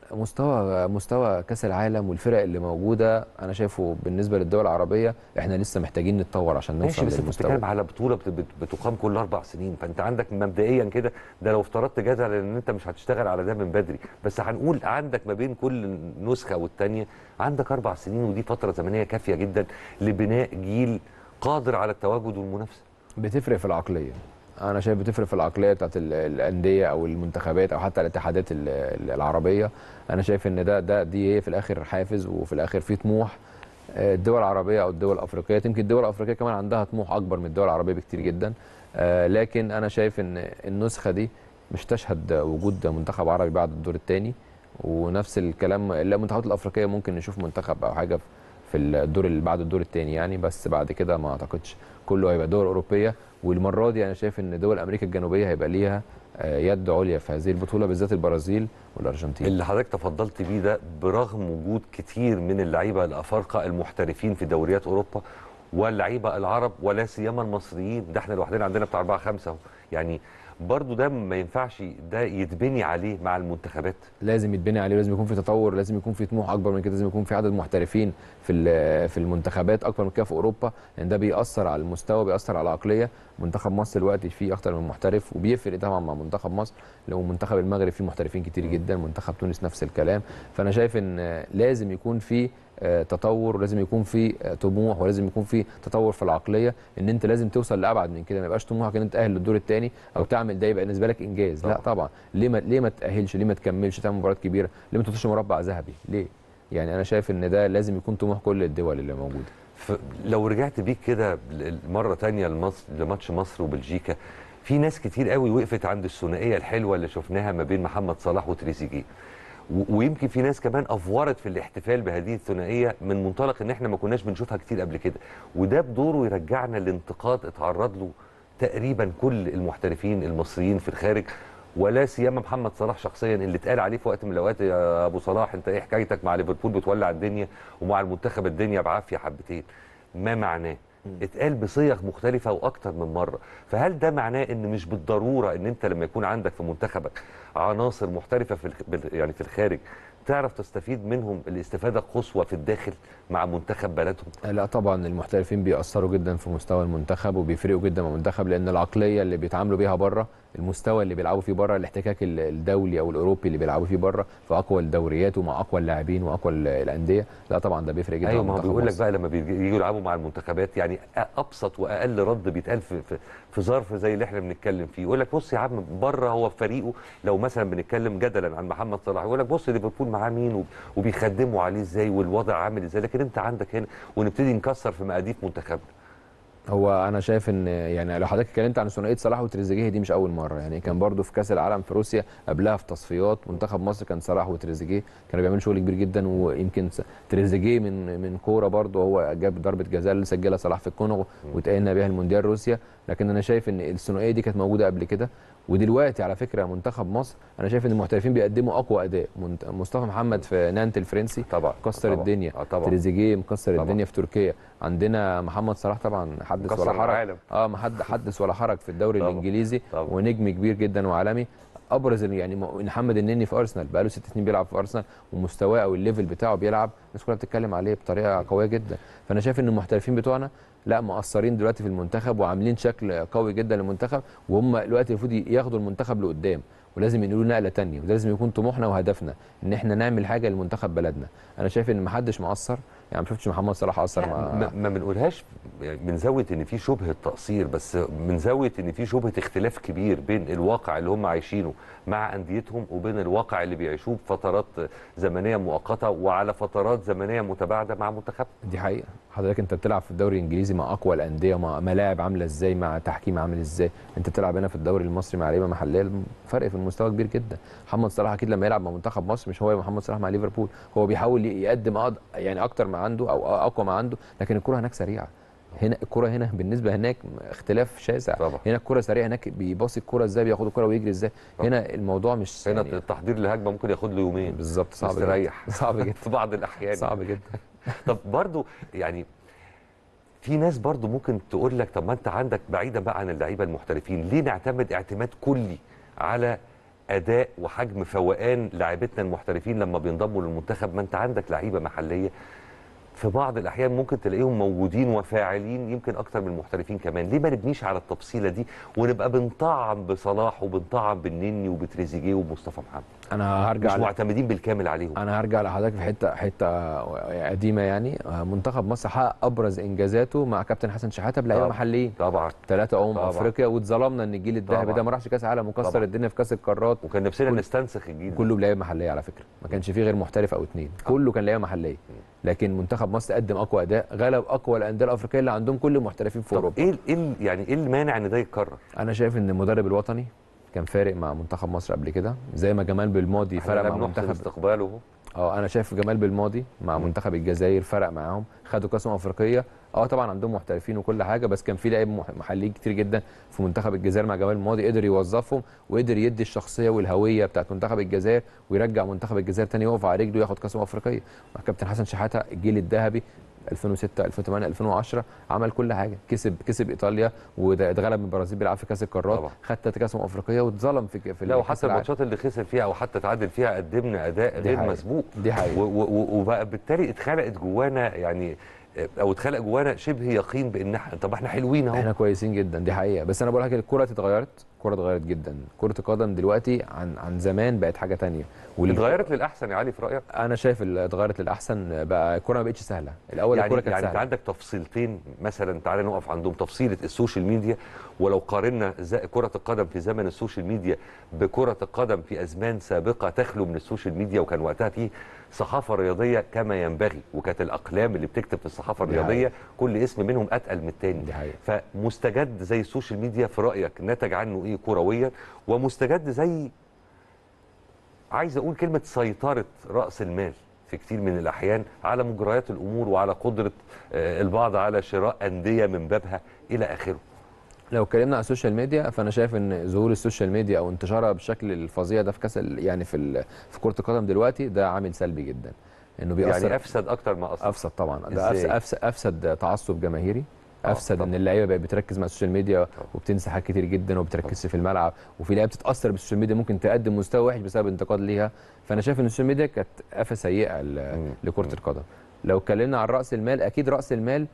مستوى مستوى كاس العالم والفرق اللي موجوده انا شايفه بالنسبه للدول العربيه احنا لسه محتاجين نتطور عشان ماشي نوصل بس انت للمستوى بتتكلم على بطوله بت- بت- بتقام كل اربع سنين فانت عندك مبدئيا كده ده لو افترضت جدلا ان انت مش هتشتغل على ده من بدري بس هنقول عندك ما بين كل نسخه والتانيه عندك اربع سنين ودي فتره زمنيه كافيه جدا لبناء جيل قادر على التواجد والمنافسه بتفرق في العقليه انا شايف بتفرق في العقليه بتاعت ال- الانديه او المنتخبات او حتى الاتحادات ال- ال- العربيه انا شايف ان ده ده دي هي في الاخر حافز وفي الاخر في طموح آه، الدول العربيه او الدول الافريقيه يمكن الدول الافريقيه كمان عندها طموح اكبر من الدول العربيه بكتير جدا آه، لكن انا شايف ان النسخه دي مش تشهد وجود منتخب عربي بعد الدور الثاني ونفس الكلام لا المنتخبات الافريقيه ممكن نشوف منتخب او حاجه في الدور اللي بعد الدور الثاني يعني بس بعد كده ما اعتقدش كله هيبقى دول اوروبيه والمره دي انا شايف ان دول امريكا الجنوبيه هيبقى ليها آه، يد عليا في هذه البطوله بالذات البرازيل والارجنتين اللي حضرتك تفضلت بيه ده برغم وجود كتير من اللعيبه الافارقه المحترفين في دوريات اوروبا واللعيبه العرب ولا سيما المصريين ده احنا لوحدنا عندنا بتاع اربعه خمسه اهو يعني برضو ده ما ينفعش ده يتبني عليه مع المنتخبات لازم يتبني عليه لازم يكون في تطور لازم يكون في طموح اكبر من كده لازم يكون في عدد محترفين في ال- في المنتخبات اكبر من كده في اوروبا لان ده بيأثر على المستوى بيأثر على العقليه منتخب مصر دلوقتي فيه اكتر من محترف وبيفرق طبعا مع منتخب مصر لو منتخب المغرب فيه محترفين كتير جدا منتخب تونس نفس الكلام فانا شايف ان لازم يكون في آه، تطور ولازم يكون في آه، طموح ولازم يكون في تطور في العقليه ان انت لازم توصل لابعد من كده ما يبقاش طموحك ان انت تاهل للدور الثاني او تعمل ده يبقى بالنسبه لك انجاز لا طبعا ليه ما ليه ما تاهلش ليه ما تكملش تعمل مباريات كبيره ليه ما توصلش مربع ذهبي ليه يعني انا شايف ان ده لازم يكون طموح كل الدول اللي موجوده ف- لو رجعت بيك كده ل- مره تانية لمصر لماتش مصر وبلجيكا في ناس كتير قوي وقفت عند الثنائيه الحلوه اللي شفناها ما بين محمد صلاح وتريزيجيه و- ويمكن في ناس كمان افورت في الاحتفال بهذه الثنائيه من منطلق ان احنا ما كناش بنشوفها كتير قبل كده وده بدوره يرجعنا لانتقاد اتعرض له تقريبا كل المحترفين المصريين في الخارج ولا سيما محمد صلاح شخصيا اللي اتقال عليه في وقت من الاوقات يا ابو صلاح انت ايه حكايتك مع ليفربول بتولع الدنيا ومع المنتخب الدنيا بعافيه حبتين ما معناه اتقال بصيغ مختلفة وأكتر من مرة فهل ده معناه إن مش بالضرورة إن أنت لما يكون عندك في منتخبك عناصر محترفة في الخ- بال- يعني في الخارج تعرف تستفيد منهم الاستفادة القصوى في الداخل مع منتخب بلدهم لا طبعا المحترفين بيأثروا جدا في مستوى المنتخب وبيفرقوا جدا مع المنتخب لان العقليه اللي بيتعاملوا بيها بره المستوى اللي بيلعبوا فيه بره الاحتكاك ال- الدولي او الاوروبي اللي بيلعبوا فيه بره في اقوى الدوريات ومع اقوى اللاعبين واقوى ال- الانديه لا طبعا ده بيفرق جدا ايوه مع ما هو منتخب بيقول لك مصر. بقى لما بيجوا يلعبوا مع المنتخبات يعني أ- ابسط واقل رد بيتقال في في, في ظرف زي اللي احنا بنتكلم فيه يقول لك بص يا عم بره هو في فريقه لو مثلا بنتكلم جدلا عن محمد صلاح يقول لك بص ليفربول معاه مين وب- وبيخدموا عليه ازاي والوضع عامل ازاي لكن انت عندك هنا ونبتدي نكسر في مقاديف منتخبنا هو انا شايف ان يعني لو حضرتك اتكلمت عن ثنائيه صلاح وتريزيجيه دي مش اول مره يعني كان برضو في كاس العالم في روسيا قبلها في تصفيات منتخب مصر كان صلاح وتريزيجيه كانوا بيعملوا شغل كبير جدا ويمكن س- تريزيجيه من من كوره برضو هو جاب ضربه جزاء اللي سجلها صلاح في الكونغو وتأهلنا بيها المونديال روسيا لكن انا شايف ان الثنائيه دي كانت موجوده قبل كده ودلوقتي على فكره منتخب مصر انا شايف ان المحترفين بيقدموا اقوى اداء منت- مصطفى محمد في نانت الفرنسي طبعا مكسر طبعا. الدنيا آه طبعا. تريزيجيه مكسر طبعا. الدنيا في تركيا عندنا محمد صلاح طبعا حدث مكسر ولا حرج العالم. اه ما حد حدث ولا حرج في الدوري طبعا. الانجليزي طبعا. ونجم كبير جدا وعالمي ابرز ال- يعني م- محمد النني في ارسنال بقاله ست سنين بيلعب في ارسنال ومستواه او الليفل بتاعه بيلعب الناس كلها بتتكلم عليه بطريقه قويه جدا فانا شايف ان المحترفين بتوعنا لا مقصرين دلوقتي في المنتخب وعاملين شكل قوي جدا للمنتخب وهم دلوقتي المفروض ياخدوا المنتخب لقدام ولازم ينقلوا نقله تانية وده لازم يكون طموحنا وهدفنا ان احنا نعمل حاجه لمنتخب بلدنا انا شايف ان محدش مقصر يعني ما شفتش محمد صلاح اثر مع ما ما بنقولهاش من زاويه ان في شبهه تقصير بس من زاويه ان في شبهه اختلاف كبير بين الواقع اللي هم عايشينه مع انديتهم وبين الواقع اللي بيعيشوه بفترات زمنيه مؤقته وعلى فترات زمنيه متباعده مع منتخب دي حقيقه حضرتك انت بتلعب في الدوري الانجليزي مع اقوى الانديه مع ملاعب عامله ازاي مع تحكيم عامل ازاي انت بتلعب هنا في الدوري المصري مع لعيبه محليه فرق في المستوى كبير جدا محمد صلاح اكيد لما يلعب مع منتخب مصر مش هو محمد صلاح مع ليفربول هو بيحاول يقدم أقد... يعني اكتر ما عنده او اقوى ما عنده لكن الكره هناك سريعه هنا الكره هنا بالنسبه هناك اختلاف شاسع طبعا. هنا الكره سريعه هناك بيباصي الكره ازاي بياخد الكره ويجري ازاي هنا الموضوع مش هنا يعني التحضير لهجمه ممكن ياخد له يومين بالظبط صعب مستريح صعب جدا في بعض الاحيان صعب جدا طب برضو يعني في ناس برضو ممكن تقول لك طب ما انت عندك بعيدا بقى عن اللعيبه المحترفين ليه نعتمد اعتماد كلي على اداء وحجم فوقان لاعبتنا المحترفين لما بينضموا للمنتخب ما انت عندك لعيبه محليه في بعض الاحيان ممكن تلاقيهم موجودين وفاعلين يمكن اكتر من المحترفين كمان ليه ما نبنيش على التفصيله دي ونبقى بنطعم بصلاح وبنطعم بالنني وبتريزيجيه ومصطفى محمد انا هرجع مش معتمدين بالكامل عليهم انا هرجع لحضرتك في حته حته قديمه يعني منتخب مصر حقق ابرز انجازاته مع كابتن حسن شحاته بلعيبه محليين طبعا ثلاثه امم افريقيا واتظلمنا ان الجيل الذهبي ده ما راحش كاس عالم وكسر الدنيا في كاس القارات وكان نفسنا نستنسخ الجيل كله بلعيبه محليه على فكره ما كانش فيه غير محترف او اثنين كله كان لعيبه محليه لكن منتخب مصر قدم اقوى اداء غلب اقوى الانديه الافريقيه اللي عندهم كل المحترفين في اوروبا ايه ايه يعني ايه المانع ان ده يتكرر انا شايف ان المدرب الوطني كان فارق مع منتخب مصر قبل كده زي ما جمال بالماضي فرق مع منتخب استقباله اه انا شايف جمال بالماضي مع منتخب الجزائر فرق معاهم خدوا كاس افريقيه اه طبعا عندهم محترفين وكل حاجه بس كان في لعيب محليين كتير جدا في منتخب الجزائر مع جمال الماضي قدر يوظفهم وقدر يدي الشخصيه والهويه بتاعت منتخب الجزائر ويرجع منتخب الجزائر تاني يقف على رجله وياخد كاس افريقيه مع كابتن حسن شحاته الجيل الذهبي 2006 2008 2010 عمل كل حاجه كسب كسب ايطاليا واتغلب من البرازيل بيلعب في كاس القارات خد ثلاث كاس افريقيه واتظلم في في لا وحتى الماتشات اللي خسر فيها او حتى تعادل فيها قدمنا اداء غير حقيقة. مسبوق دي حقيقه وبقى بالتالي اتخلقت جوانا يعني او اتخلق جوانا شبه يقين بان احنا طب احنا حلوين اهو احنا كويسين جدا دي حقيقه بس انا بقول لك الكره اتغيرت الكره اتغيرت جدا كره القدم دلوقتي عن عن زمان بقت حاجه تانية اتغيرت للاحسن يا علي في رايك انا شايف اتغيرت للاحسن بقى الكره ما بقتش سهله الاول يعني الكره كانت يعني سهله انت عندك تفصيلتين مثلا تعالى نقف عندهم تفصيله السوشيال ميديا ولو قارنا كره القدم في زمن السوشيال ميديا بكره القدم في ازمان سابقه تخلو من السوشيال ميديا وكان وقتها في صحافه رياضيه كما ينبغي وكانت الاقلام اللي بتكتب في الصحافه الرياضيه كل اسم منهم اتقل من الثاني فمستجد زي السوشيال ميديا في رايك نتج عنه ايه كرويا ومستجد زي عايز اقول كلمه سيطره راس المال في كتير من الاحيان على مجريات الامور وعلى قدره البعض على شراء انديه من بابها الى اخره لو اتكلمنا على السوشيال ميديا فانا شايف ان ظهور السوشيال ميديا او انتشارها بالشكل الفظيع ده في كاس يعني في في كره القدم دلوقتي ده عامل سلبي جدا انه بيأثر يعني افسد اكتر ما اثر افسد طبعا ده أفسد, افسد افسد تعصب جماهيري افسد ان اللعيبه بقت بتركز مع السوشيال ميديا وبتنسى حاجات كتير جدا وبتركزش في الملعب وفي لعيبه بتتاثر بالسوشيال ميديا ممكن تقدم مستوى وحش بسبب انتقاد ليها فانا شايف ان السوشيال ميديا كانت افه سيئه لكره القدم لو اتكلمنا عن راس المال اكيد راس المال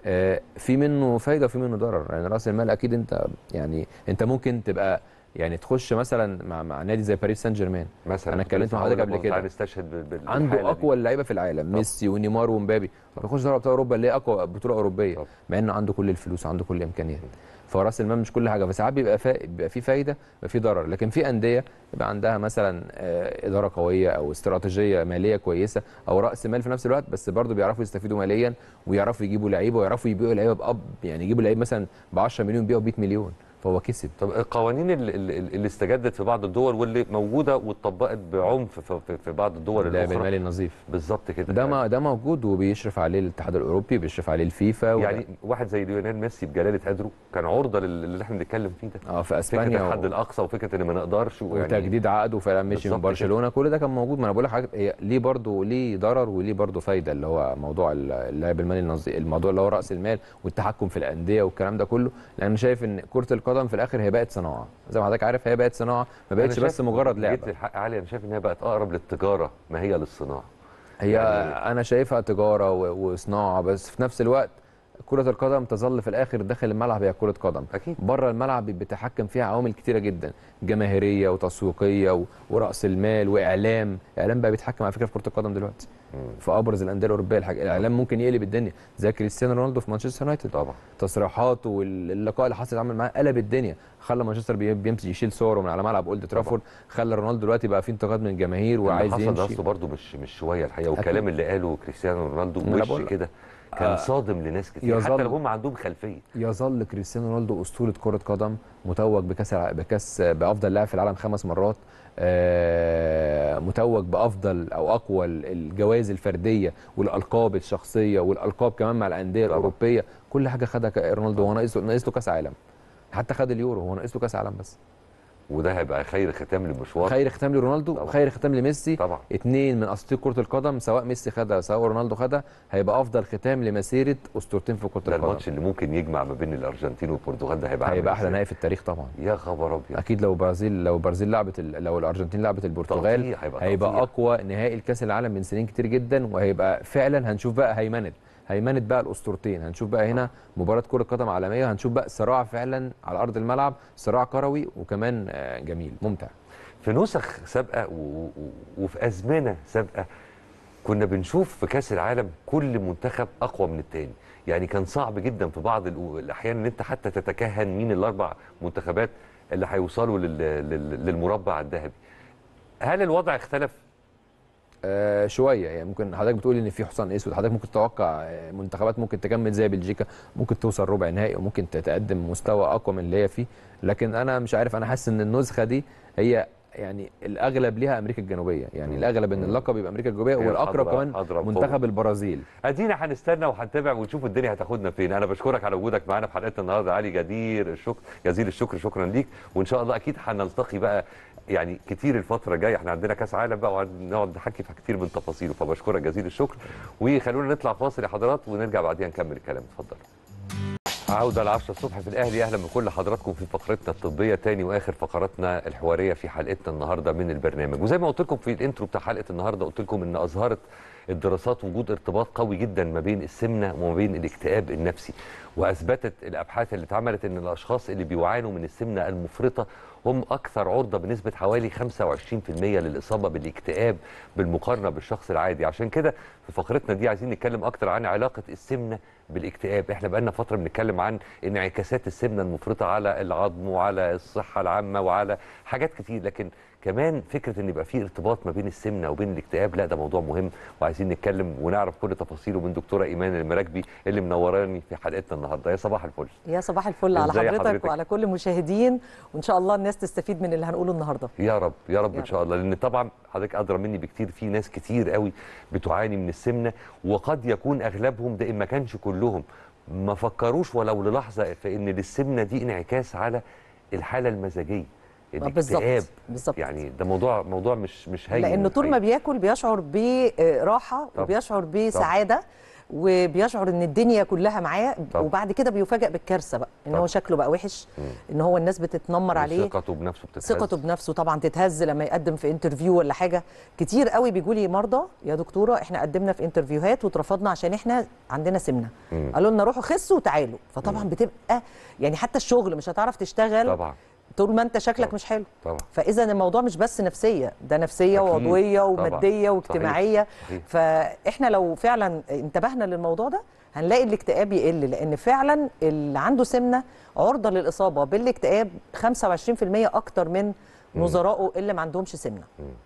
في منه فايده وفي منه ضرر يعني راس المال اكيد انت يعني انت ممكن تبقى يعني تخش مثلا مع مع نادي زي باريس سان جيرمان مثلا انا اتكلمت مع حضرتك قبل كده نستشهد عنده اقوى اللعيبه في العالم ميسي ونيمار ومبابي بيخش دوري ابطال اوروبا اللي هي اقوى بطوله اوروبيه طب. مع انه عنده كل الفلوس وعنده كل الامكانيات فراس المال مش كل حاجه فساعات بيبقى فا... بيبقى في فايده بيبقى في ضرر لكن في انديه يبقى عندها مثلا اداره قويه او استراتيجيه ماليه كويسه او راس مال في نفس الوقت بس برضه بيعرفوا يستفيدوا ماليا ويعرفوا يجيبوا لعيبه ويعرفوا يبيعوا لعيبه باب يعني يجيبوا لعيب مثلا ب 10 مليون يبيعوا ب 100 مليون فهو كسب طب القوانين اللي, اللي استجدت في بعض الدول واللي موجوده واتطبقت بعنف في, في بعض الدول اللعب الاخرى المالي النظيف بالظبط كده ده ما ده موجود وبيشرف عليه الاتحاد الاوروبي بيشرف عليه الفيفا يعني وده. واحد زي ليونيل ميسي بجلاله قدره كان عرضه للي احنا بنتكلم فيه ده اه في اسبانيا فكره الحد و... الاقصى وفكره ان ما نقدرش ويعني وتجديد عقده وفعلا مشي من برشلونه كل ده كان موجود ما انا بقول لك حاجه هي ليه برضه ليه ضرر وليه برضه فايده اللي هو موضوع اللعب المالي النظيف الموضوع اللي هو راس المال والتحكم في الانديه والكلام ده كله لان انا شايف ان كره القدم في الاخر هي بقت صناعه زي ما حضرتك عارف هي بقت صناعه ما بقتش بس مجرد لعبه جيت للحق عالي انا شايف ان هي بقت اقرب للتجاره ما هي للصناعه هي يعني انا شايفها تجاره وصناعه بس في نفس الوقت كرة القدم تظل في الآخر داخل الملعب هي كرة قدم أكيد بره الملعب بيتحكم فيها عوامل كتيرة جدا جماهيرية وتسويقية ورأس المال وإعلام إعلام بقى بيتحكم على فكرة في كرة القدم دلوقتي في ابرز الانديه الاوروبيه الحاج... الاعلام ممكن يقلب الدنيا زي كريستيانو رونالدو في مانشستر يونايتد طبعا تصريحاته واللقاء اللي حصل عمل معاه قلب الدنيا خلى مانشستر بي- بيمشي يشيل صوره من على ملعب اولد ترافورد خلى رونالدو دلوقتي بقى في انتقاد من الجماهير وعايز اللي حصل ده يمشي اصله برضه مش مش شويه الحقيقه أكيد. والكلام اللي قاله كريستيانو رونالدو ما أنا بوش بقول لك. كده كان آه. صادم لناس كتير يظل- حتى لو هم عندهم خلفيه يظل كريستيانو رونالدو اسطوره كره قدم متوج بكاس الع- بكاس بافضل لاعب في العالم خمس مرات آه، متوج بافضل او اقوى ال- الجوائز الفرديه والالقاب الشخصيه والالقاب كمان مع الانديه الاوروبيه كل حاجه خدها ك- رونالدو هو ناقص ناقص له كاس عالم حتى خد اليورو هو ناقص له كاس عالم بس وده هيبقى خير ختام للمشوار خير ختام لرونالدو وخير ختام لميسي طبعا اتنين من اساطير كره القدم سواء ميسي خدها سواء رونالدو خدها هيبقى افضل ختام لمسيره اسطورتين في كره ده القدم الماتش اللي ممكن يجمع ما بين الارجنتين والبرتغال ده هيبقى عامل هيبقى احلى إزاي؟ نهائي في التاريخ طبعا يا خبر ابيض اكيد لو برازيل لو برازيل لعبت ال- لو الارجنتين لعبت البرتغال تقطيع، هيبقى هيبقى تقطيع. اقوى نهائي لكاس العالم من سنين كتير جدا وهيبقى فعلا هنشوف بقى هيمنه هيمنه بقى الاسطورتين هنشوف بقى هنا مباراه كره قدم عالميه هنشوف بقى صراع فعلا على ارض الملعب صراع كروي وكمان آه، جميل ممتع في نسخ سابقه و... و... وفي ازمنه سابقه كنا بنشوف في كاس العالم كل منتخب اقوى من التاني يعني كان صعب جدا في بعض الأو- الاحيان ان انت حتى تتكهن مين الاربع منتخبات اللي هيوصلوا لل... لل... للمربع الذهبي هل الوضع اختلف آه شويه يعني ممكن حضرتك بتقول ان في حصان اسود حضرتك ممكن تتوقع آه، منتخبات ممكن تكمل زي بلجيكا ممكن توصل ربع نهائي وممكن تتقدم مستوى اقوى من اللي هي فيه لكن انا مش عارف انا حاسس ان النسخه دي هي يعني الاغلب ليها امريكا الجنوبيه يعني الاغلب ان اللقب يبقى امريكا الجنوبيه هي والاقرب الأضرب- كمان أضرب منتخب قوة. البرازيل ادينا هنستنى وهنتابع ونشوف الدنيا هتاخدنا فين انا بشكرك على وجودك معانا في حلقتنا النهارده علي جدير الشكر جزيل الشكر شكرا ليك وان شاء الله اكيد هنلتقي بقى يعني كتير الفتره الجايه احنا عندنا كاس عالم بقى وهنقعد نحكي في كتير من تفاصيله فبشكرك جزيل الشكر وخلونا نطلع فاصل يا حضرات ونرجع بعدين نكمل الكلام اتفضل عودة ل 10 الصبح في الأهلي أهلا بكل حضراتكم في فقرتنا الطبية تاني وآخر فقراتنا الحوارية في حلقتنا النهاردة من البرنامج وزي ما قلت لكم في الانترو بتاع حلقة النهاردة قلت لكم إن أظهرت الدراسات وجود ارتباط قوي جدا ما بين السمنة وما بين الاكتئاب النفسي وأثبتت الأبحاث اللي اتعملت إن الأشخاص اللي بيعانوا من السمنة المفرطة هم أكثر عرضة بنسبة حوالي 25% للإصابة بالاكتئاب بالمقارنة بالشخص العادي عشان كده في فقرتنا دي عايزين نتكلم أكتر عن علاقة السمنة بالاكتئاب احنا بقالنا فتره بنتكلم عن انعكاسات السمنه المفرطه على العظم وعلى الصحه العامه وعلى حاجات كتير لكن كمان فكره ان يبقى في ارتباط ما بين السمنه وبين الاكتئاب لا ده موضوع مهم وعايزين نتكلم ونعرف كل تفاصيله من دكتوره ايمان المراكبي اللي منوراني في حلقتنا النهارده يا صباح الفل يا صباح الفل على إزاي حضرتك, حضرتك؟ وعلى كل المشاهدين وان شاء الله الناس تستفيد من اللي هنقوله النهارده يا رب يا رب يا ان شاء الله لان طبعا حضرتك ادرى مني بكتير في ناس كتير قوي بتعاني من السمنه وقد يكون اغلبهم ده ان ما كانش كلهم ما فكروش ولو للحظه في ان للسمنه دي انعكاس على الحاله المزاجيه بالظبط، الاكتئاب بالظبط. يعني ده موضوع موضوع مش مش هين لانه طول ما الحقيقة. بياكل بيشعر براحه طبعا. وبيشعر بسعاده وبيشعر ان الدنيا كلها معاه طبعا. وبعد كده بيفاجئ بالكارثه بقى ان طبعا. هو شكله بقى وحش ان هو الناس بتتنمر عليه ثقته بنفسه بتتهز ثقته بنفسه طبعا تتهز لما يقدم في انترفيو ولا حاجه كتير قوي بيجوا لي مرضى يا دكتوره احنا قدمنا في انترفيوهات واترفضنا عشان احنا عندنا سمنه مم. قالوا لنا روحوا خسوا وتعالوا فطبعا بتبقى يعني حتى الشغل مش هتعرف تشتغل طبعا طول ما انت شكلك مش حلو طبعا فاذا الموضوع مش بس نفسيه ده نفسيه أكيد. وعضويه طبعاً. وماديه واجتماعيه صحيح. فاحنا لو فعلا انتبهنا للموضوع ده هنلاقي الاكتئاب يقل لان فعلا اللي عنده سمنه عرضه للاصابه بالاكتئاب 25% اكتر من نظرائه اللي ما عندهمش سمنه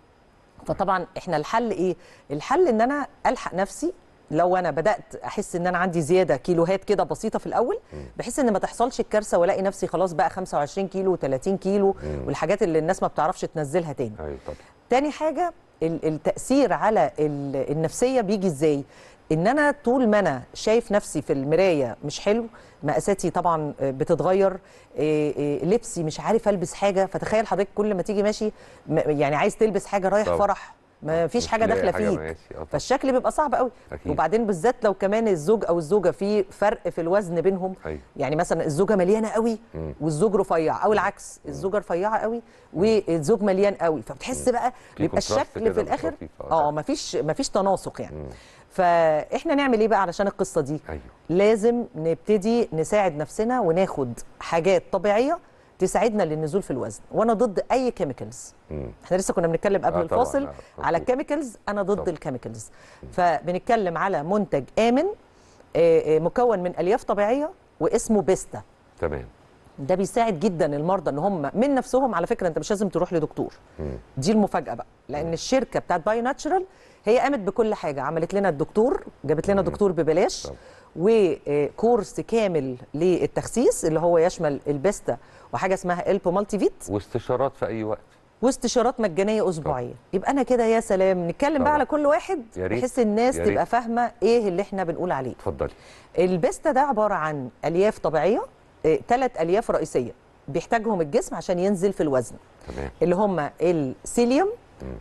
فطبعا احنا الحل ايه الحل ان انا الحق نفسي لو انا بدات احس ان انا عندي زياده كيلوهات كده بسيطه في الاول بحيث ان ما تحصلش الكارثه والاقي نفسي خلاص بقى 25 كيلو و30 كيلو مم. والحاجات اللي الناس ما بتعرفش تنزلها تاني ايوه طبعا تاني حاجه ال- التاثير على ال- النفسيه بيجي ازاي ان انا طول ما انا شايف نفسي في المرايه مش حلو مقاساتي طبعا بتتغير إيه إيه لبسي مش عارف البس حاجه فتخيل حضرتك كل ما تيجي ماشي م- يعني عايز تلبس حاجه رايح طبعا. فرح ما فيش مش حاجه لاقي داخله حاجة فيك ماشي. آه طبعا. فالشكل بيبقى صعب قوي أكيد. وبعدين بالذات لو كمان الزوج او الزوجه في فرق في الوزن بينهم أيوة. يعني مثلا الزوجه مليانه قوي مم. والزوج رفيع او العكس الزوجه رفيعه قوي والزوج مليان قوي فبتحس بقى في بيبقى contrast الشكل كده في مش الاخر لطيف. آه. اه مفيش مفيش تناسق يعني فاحنا نعمل ايه بقى علشان القصه دي ايوه لازم نبتدي نساعد نفسنا وناخد حاجات طبيعيه تساعدنا للنزول في الوزن وانا ضد اي كيميكالز مم. احنا لسه كنا بنتكلم قبل آه آه طبعاً، الفاصل آه، على مظبوط. الكيميكالز انا ضد طبعاً. الكيميكالز فبنتكلم على منتج امن آه، آه، مكون من الياف طبيعيه واسمه بيستا تمام ده بيساعد جدا المرضى ان هم من نفسهم على فكره انت مش لازم تروح لدكتور مم. دي المفاجاه بقى لان الشركه بتاعت باي ناتشرال هي قامت بكل حاجه عملت لنا الدكتور جابت لنا دكتور ببلاش وكورس كامل للتخسيس اللي هو يشمل البيستا وحاجه اسمها البو مالتي فيت واستشارات في اي وقت واستشارات مجانيه اسبوعيه يبقى انا كده يا سلام نتكلم طبعا. بقى على كل واحد يا ريت. بحيث الناس يا ريت. تبقى فاهمه ايه اللي احنا بنقول عليه اتفضلي البيستا ده عباره عن الياف طبيعيه ثلاث الياف رئيسيه بيحتاجهم الجسم عشان ينزل في الوزن تمام اللي هم السيليوم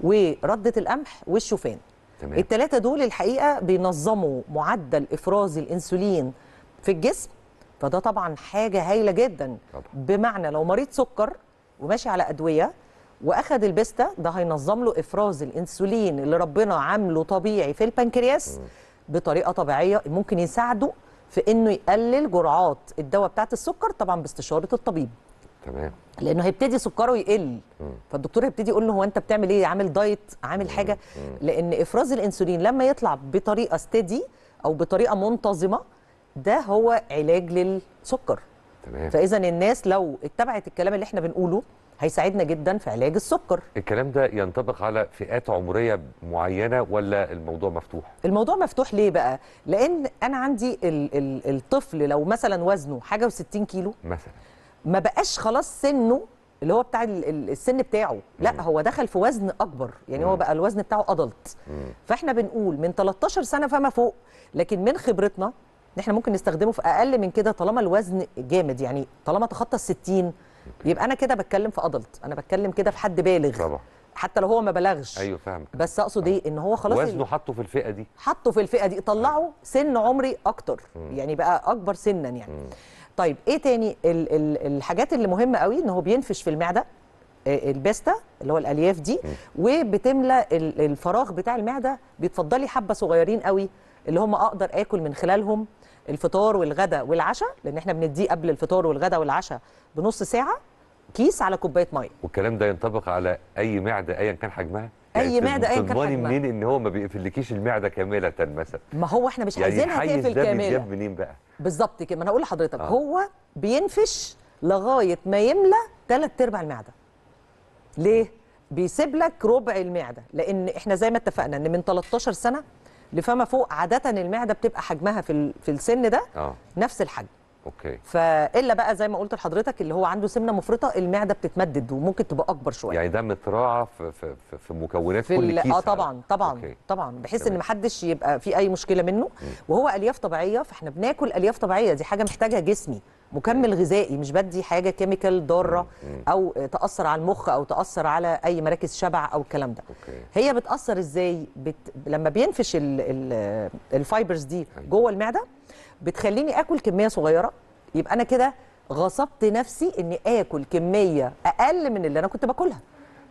ورده القمح والشوفان تمام الثلاثه دول الحقيقه بينظموا معدل افراز الانسولين في الجسم فده طبعا حاجه هايله جدا طبعا. بمعنى لو مريض سكر وماشي على ادويه واخد البيستا ده هينظم له افراز الانسولين اللي ربنا عامله طبيعي في البنكرياس بطريقه طبيعيه ممكن يساعده في انه يقلل جرعات الدواء بتاعت السكر طبعا باستشاره الطبيب تمام لانه هيبتدي سكره يقل فالدكتور هيبتدي يقول له هو انت بتعمل ايه عامل دايت عامل حاجه لان افراز الانسولين لما يطلع بطريقه ستيدي او بطريقه منتظمه ده هو علاج للسكر تمام فاذا الناس لو اتبعت الكلام اللي احنا بنقوله هيساعدنا جدا في علاج السكر الكلام ده ينطبق على فئات عمريه معينه ولا الموضوع مفتوح الموضوع مفتوح ليه بقى لان انا عندي ال ال الطفل لو مثلا وزنه حاجه و60 كيلو مثلا ما بقاش خلاص سنه اللي هو بتاع ال- ال- السن بتاعه لا هو دخل في وزن اكبر يعني هو بقى الوزن بتاعه ادلت فاحنا بنقول من 13 سنه فما فوق لكن من خبرتنا ان احنا ممكن نستخدمه في اقل من كده طالما الوزن جامد يعني طالما تخطى ال 60 يبقى انا كده بتكلم في ادلت انا بتكلم كده في حد بالغ طبعا حتى لو هو ما بلغش ايوه فاهمك بس اقصد ايه ان هو خلاص وزنه حطه في الفئه دي حطه في الفئه دي طلعه سن عمري اكتر يعني بقى اكبر سنا يعني طيب ايه تاني ال ال الحاجات اللي مهمه قوي ان هو بينفش في المعده آه، البيستا اللي هو الالياف دي وبتملى ال- الفراغ بتاع المعده بيتفضلي حبه صغيرين قوي اللي هم اقدر اكل من خلالهم الفطار والغداء والعشاء لان احنا بنديه قبل الفطار والغداء والعشاء بنص ساعه كيس على كوبايه ميه والكلام ده ينطبق على اي معده ايا كان حجمها أي يعني معدة أياً كان تضمني حجمها. منين ان هو ما بيقفلكيش المعده كامله مثلا ما هو احنا مش يعني عايزينها الحيز تقفل ده كامله بيتجاب منين بقى بالظبط كده ما انا اقول لحضرتك آه. آه. هو بينفش لغايه ما يملى ثلاث ارباع المعده ليه بيسيب لك ربع المعده لان احنا زي ما اتفقنا ان من 13 سنه لفما فوق عاده المعده بتبقى حجمها في ال- في السن ده اه نفس الحجم اوكي فالا بقى زي ما قلت لحضرتك اللي هو عنده سمنه مفرطه المعده بتتمدد وممكن تبقى اكبر شويه يعني ده متراعى في, في, في, في مكونات في كل ال- كيس اه على- طبعا طبعا أوكي. طبعا بحيث ان تمام. محدش يبقى في اي مشكله منه وهو الياف طبيعيه فاحنا بناكل الياف طبيعيه دي حاجه محتاجها جسمي مكمل غذائي مش بدي حاجه كيميكال ضاره او تاثر على المخ او تاثر على اي مراكز شبع او الكلام ده اوكي هي بتاثر ازاي بت... لما بينفش ال... ال... الفايبرز دي جوه المعده بتخليني اكل كميه صغيره يبقى انا كده غصبت نفسي اني اكل كميه اقل من اللي انا كنت باكلها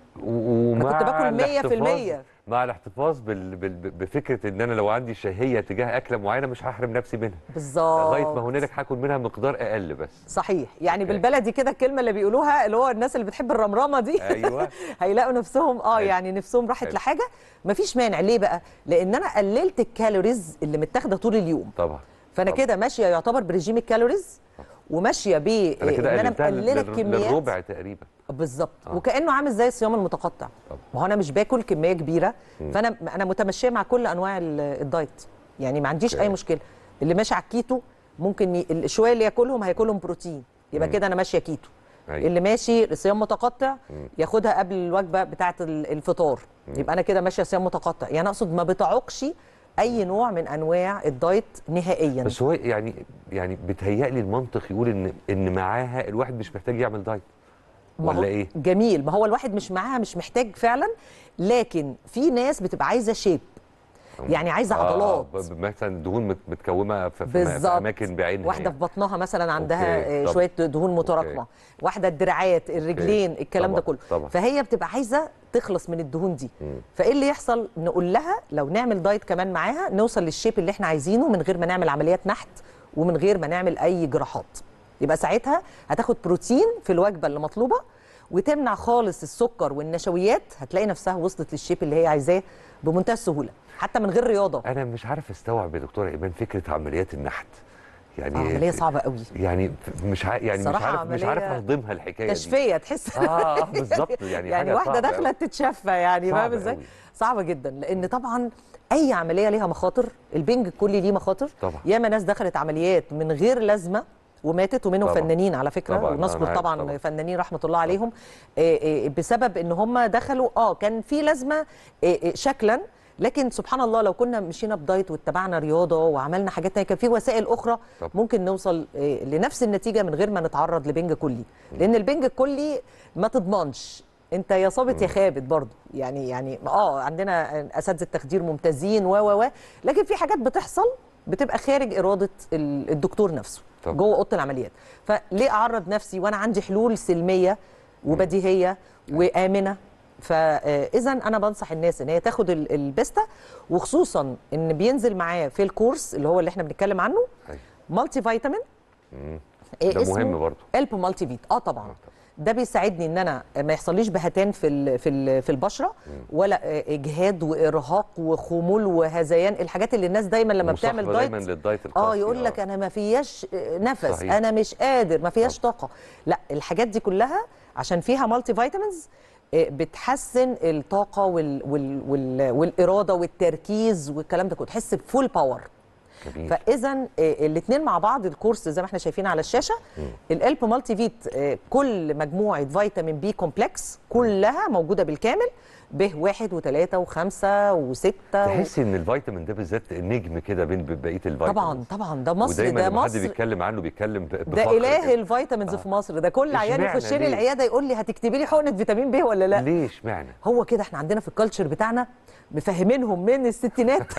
و- ومع كنت باكل الاحتفاظ- 100%. مع الاحتفاظ بال... بال... بفكره ان انا لو عندي شهيه تجاه اكله معينه مش هحرم نفسي منها بالظبط لغايه ما هنالك هاكل منها مقدار اقل بس صحيح يعني أوكي. بالبلدي كده الكلمه اللي بيقولوها اللي هو الناس اللي بتحب الرمرمه دي ايوه هيلاقوا نفسهم اه حلو. يعني نفسهم راحت حلو. لحاجه مفيش مانع ليه بقى لان انا قللت الكالوريز اللي متاخده طول اليوم طبعا فانا طبعا. كده ماشيه يعتبر برجيم الكالوريز وماشيه ب انا كده ان انا قللتها مقلله لل... الكميات للربع تقريبا بالظبط آه. وكانه عامل زي الصيام المتقطع طبعا. ما هو انا مش باكل كميه كبيره مم. فانا انا متمشيه مع كل انواع ال- الدايت يعني ما عنديش اي أوكي. مشكله اللي ماشي على الكيتو ممكن ي... الشويه اللي ياكلهم هياكلهم بروتين يبقى مم. كده انا ماشيه كيتو أيوة. اللي ماشي صيام متقطع مم. ياخدها قبل الوجبه بتاعه ال- الفطار يبقى انا كده ماشيه صيام متقطع يعني اقصد ما بتعوقش اي نوع من انواع الدايت نهائيا بس هو يعني يعني بيتهيألي المنطق يقول ان ان معاها الواحد مش محتاج يعمل دايت ما هو ولا ايه؟ جميل ما هو الواحد مش معاها مش محتاج فعلا لكن في ناس بتبقى عايزه شيب يعني عايزه آه، عضلات ب- ب- مثلا دهون مت- متكومه في, في, بالظبط. في اماكن بعينها واحده في يعني. بطنها مثلا عندها أوكي، آه، طب. شويه دهون متراكمه أوكي. واحده الدراعات الرجلين الكلام ده طبعاً، كله طبعاً. فهي بتبقى عايزه تخلص من الدهون دي مم. فايه اللي يحصل نقول لها لو نعمل دايت كمان معاها نوصل للشيب اللي احنا عايزينه من غير ما نعمل عمليات نحت ومن غير ما نعمل اي جراحات يبقى ساعتها هتاخد بروتين في الوجبه اللي مطلوبه وتمنع خالص السكر والنشويات هتلاقي نفسها وصلت للشيب اللي هي عايزاه بمنتهى السهوله حتى من غير رياضه انا مش عارف استوعب يا دكتوره ايمان فكره عمليات النحت يعني آه، عمليه صعبه قوي يعني مش ع... يعني مش صراحة عارف مش عارف عملية اهضمها الحكايه دي تشفيه تحس اه آه، بالظبط يعني يعني حاجة واحده صعبة داخله أوي. تتشفى يعني صعبة فاهم ازاي أوي. صعبه جدا لان طبعا اي عمليه ليها مخاطر البنج الكلي ليه مخاطر طبعا ياما ناس دخلت عمليات من غير لازمه وماتت ومنهم طبعا. فنانين على فكره طبعا، ونذكر أنا عارف طبعا, طبعا. فنانين رحمه الله عليهم آه، آه، بسبب ان هم دخلوا اه كان في لازمه آه، آه، شكلا لكن سبحان الله لو كنا مشينا بدايت واتبعنا رياضه وعملنا حاجات تانية كان في وسائل اخرى طبعا. ممكن نوصل آه، لنفس النتيجه من غير ما نتعرض لبنج كلي لان البنج الكلي ما تضمنش انت يا صابت يا خابت برضه يعني يعني اه عندنا اساتذه تخدير ممتازين و و و لكن في حاجات بتحصل بتبقى خارج اراده ال- الدكتور نفسه طبعا. جوه اوضه العمليات فليه اعرض نفسي وانا عندي حلول سلميه وبديهيه وامنه فاذا انا بنصح الناس ان هي تاخد ال- البيستا وخصوصا ان بينزل معاه في الكورس اللي هو اللي احنا بنتكلم عنه أيوة. مالتي فيتامين مم. إيه ده اسمه؟ مهم برضه الب مالتي فيت اه طبعا ده بيساعدني ان انا ما يحصليش بهتان في ال في ال في البشره ولا آه، اجهاد وارهاق وخمول وهذيان الحاجات اللي الناس دايما لما بتعمل مصاحبة دايت دايما للدايت اه القاسي يقول لك انا ما فياش آه، نفس صحيح. انا مش قادر ما فياش طاقه لا الحاجات دي كلها عشان فيها مالتي فيتامينز آه، بتحسن الطاقه وال وال وال والاراده والتركيز والكلام ده كله تحس بفول باور جميل. فاذا الاثنين مع بعض الكورس زي ما احنا شايفين على الشاشه الالب مالتي فيت آه، كل مجموعه فيتامين بي كومبلكس كلها موجوده بالكامل ب واحد وثلاثه وخمسه وسته و... تحسي ان الفيتامين ده بالذات نجم كده بين بقيه الفيتامين طبعا طبعا ده مصر ودايما ده لما حد مصر بيتكلم عنه بيتكلم ب- ده بفخر اله كده. الفيتامينز في مصر ده كل عيان اشمعنى يخش لي ليه؟ العياده يقول لي هتكتبي لي حقنه فيتامين بي ولا لا ليه اشمعنى هو كده احنا عندنا في الكالتشر بتاعنا مفهمينهم من الستينات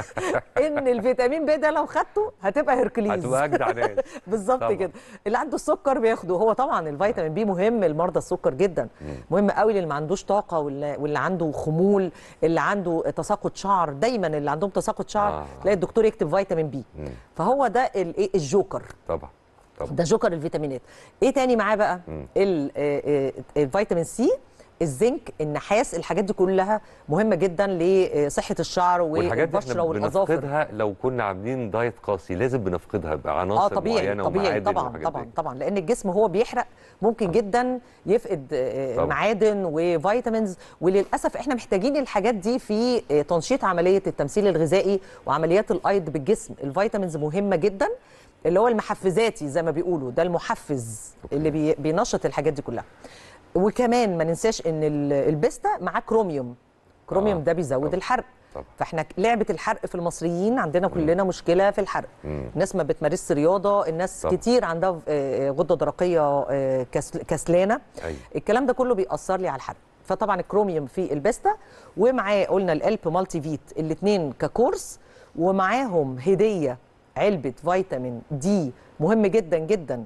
ان الفيتامين بي ده لو خدته هتبقى هيركليز هتبقى اجدع ناس بالظبط طبعا. كده اللي عنده السكر بياخده هو طبعا الفيتامين بي مهم لمرضى السكر جدا مهم قوي للي ما عندوش طاقه واللي, واللي عنده خمول اللي عنده تساقط شعر دايما اللي عندهم تساقط شعر آه. تلاقي الدكتور يكتب فيتامين بي مم. فهو ده الايه الجوكر طبعا طبعا ده جوكر الفيتامينات ايه تاني معاه بقى مم. ال- آه، آه، الفيتامين سي الزنك النحاس الحاجات دي كلها مهمه جدا لصحه الشعر والحاجات دي والبشره احنا والاظافر بنفقدها لو كنا عاملين دايت قاسي لازم بنفقدها بعناصر اه طبيعي معينه طبيعي ومعادن طبعا وحاجات طبعا دي. طبعا لان الجسم هو بيحرق ممكن جدا يفقد آه، طبعا. معادن وفيتامينز وللاسف احنا محتاجين الحاجات دي في آه، تنشيط عمليه التمثيل الغذائي وعمليات الايض بالجسم الفيتامينز مهمه جدا اللي هو المحفزاتي زي ما بيقولوا ده المحفز اللي بي- بينشط الحاجات دي كلها وكمان ما ننساش ان ال- البيستا معاه كروميوم كروميوم آه، ده بيزود طبعا. الحرق طبعا. فاحنا لعبه الحرق في المصريين عندنا كلنا مشكله في الحرق مم. الناس ما بتمارسش رياضه الناس طبعا. كتير عندها آه، غده درقيه آه، كسل- كسلانه أيوة. الكلام ده كله بيأثر لي على الحرق فطبعا الكروميوم في البيستا ومعاه قلنا الالب مالتي فيت الاثنين ككورس ومعاهم هديه علبه فيتامين دي مهم جدا جدا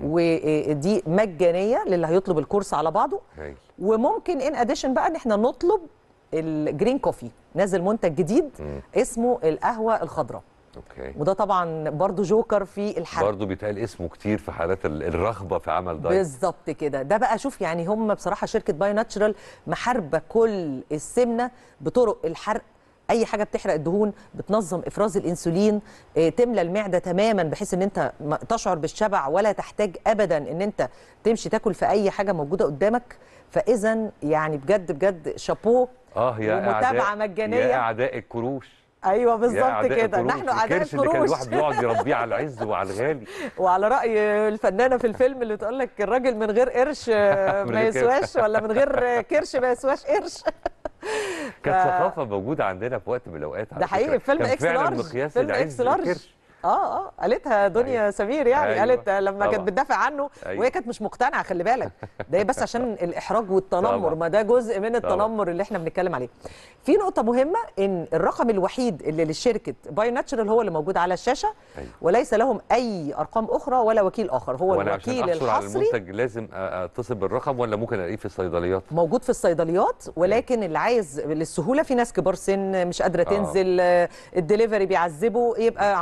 ودي مجانيه للي هيطلب الكورس على بعضه هايل. وممكن ان اديشن بقى ان احنا نطلب الجرين كوفي نازل منتج جديد مم. اسمه القهوه الخضراء اوكي وده طبعا برضو جوكر في الحرق برضه بيتقال اسمه كتير في حالات ال- الرغبه في عمل دايت بالظبط كده ده بقى شوف يعني هم بصراحه شركه باي ناتشرال محاربه كل السمنه بطرق الحرق اي حاجه بتحرق الدهون بتنظم افراز الانسولين آه، تملى المعده تماما بحيث ان انت ما تشعر بالشبع ولا تحتاج ابدا ان انت تمشي تاكل في اي حاجه موجوده قدامك فاذا يعني بجد بجد شابوه اه يا ومتابعة اعداء مجانية. يا اعداء الكروش ايوه يا بالظبط أعداء كده الكروش. نحن اعداء الكرش اللي كان الكروش الواحد بيقعد يربيه على العز وعلى الغالي وعلى راي الفنانه في الفيلم اللي تقول لك الراجل من غير قرش آه، من ما غير كرش. يسواش ولا من غير كرش ما يسواش قرش كانت ف- ثقافه موجوده عندنا في وقت من الاوقات على ده حقيقي فكرة. فيلم كان اكس فعلا لارج مقياس فيلم العز اكس لارج الكرش. اه اه قالتها دنيا سمير يعني أيوة. قالت لما طبعا. كانت بتدافع عنه أيوة. وهي كانت مش مقتنعه خلي بالك ده هي بس عشان الاحراج والتنمر طبعا. ما ده جزء من طبعا. التنمر اللي احنا بنتكلم عليه في نقطه مهمه ان الرقم الوحيد اللي للشركه باي ناتشرال هو اللي موجود على الشاشه أيوة. وليس لهم اي ارقام اخرى ولا وكيل اخر هو وانا عشان الوكيل احصل على الحصري المنتج لازم أ- اتصل بالرقم ولا ممكن الاقيه في الصيدليات موجود في الصيدليات ولكن اللي عايز للسهوله في ناس كبار سن مش قادره آه. تنزل آه، الدليفري بيعذبه يبقى عن طريق الكول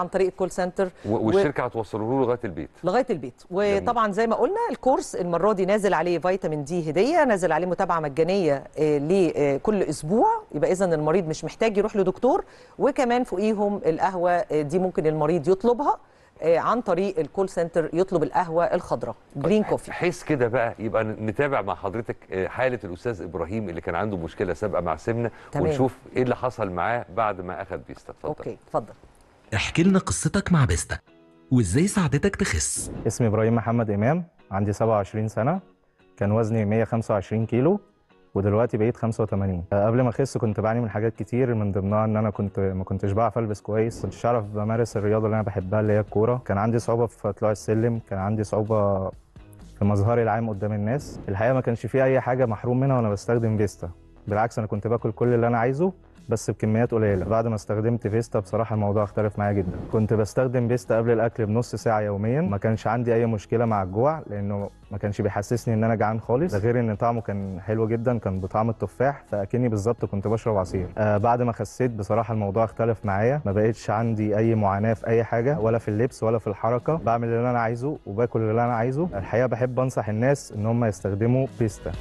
كول سنتر و- والشركه هتوصله له لغايه البيت لغايه البيت وطبعا زي ما قلنا الكورس المره دي نازل عليه فيتامين دي هديه نازل عليه متابعه مجانيه آه، لكل اسبوع يبقى اذا المريض مش محتاج يروح لدكتور وكمان فوقيهم القهوه آه، دي ممكن المريض يطلبها آه، عن طريق الكول سنتر يطلب القهوه الخضراء جرين كوفي حس كده بقى يبقى نتابع مع حضرتك آه، حاله الاستاذ ابراهيم اللي كان عنده مشكله سابقه مع سمنه تمام. ونشوف ايه اللي حصل معاه بعد ما اخذ بيستا اتفضل اوكي اتفضل احكي لنا قصتك مع بيستا وازاي ساعدتك تخس اسمي ابراهيم محمد امام عندي 27 سنه كان وزني 125 كيلو ودلوقتي بقيت 85 آه، قبل ما اخس كنت بعاني من حاجات كتير من ضمنها ان انا كنت ما كنتش بعرف البس كويس كنتش اعرف بمارس الرياضه اللي انا بحبها اللي هي الكوره كان عندي صعوبه في طلوع السلم كان عندي صعوبه في مظهري العام قدام الناس الحقيقه ما كانش في اي حاجه محروم منها وانا بستخدم فيستا بالعكس انا كنت باكل كل اللي انا عايزه بس بكميات قليله بعد ما استخدمت فيستا بصراحه الموضوع اختلف معايا جدا كنت بستخدم فيستا قبل الاكل بنص ساعه يوميا ما كانش عندي اي مشكله مع الجوع لانه ما كانش بيحسسني ان انا جعان خالص ده غير ان طعمه كان حلو جدا كان بطعم التفاح فاكني بالظبط كنت بشرب عصير آه بعد ما خسيت بصراحه الموضوع اختلف معايا ما بقتش عندي اي معاناه في اي حاجه ولا في اللبس ولا في الحركه بعمل اللي انا عايزه وباكل اللي انا عايزه الحقيقه بحب انصح الناس ان هم يستخدموا بيستا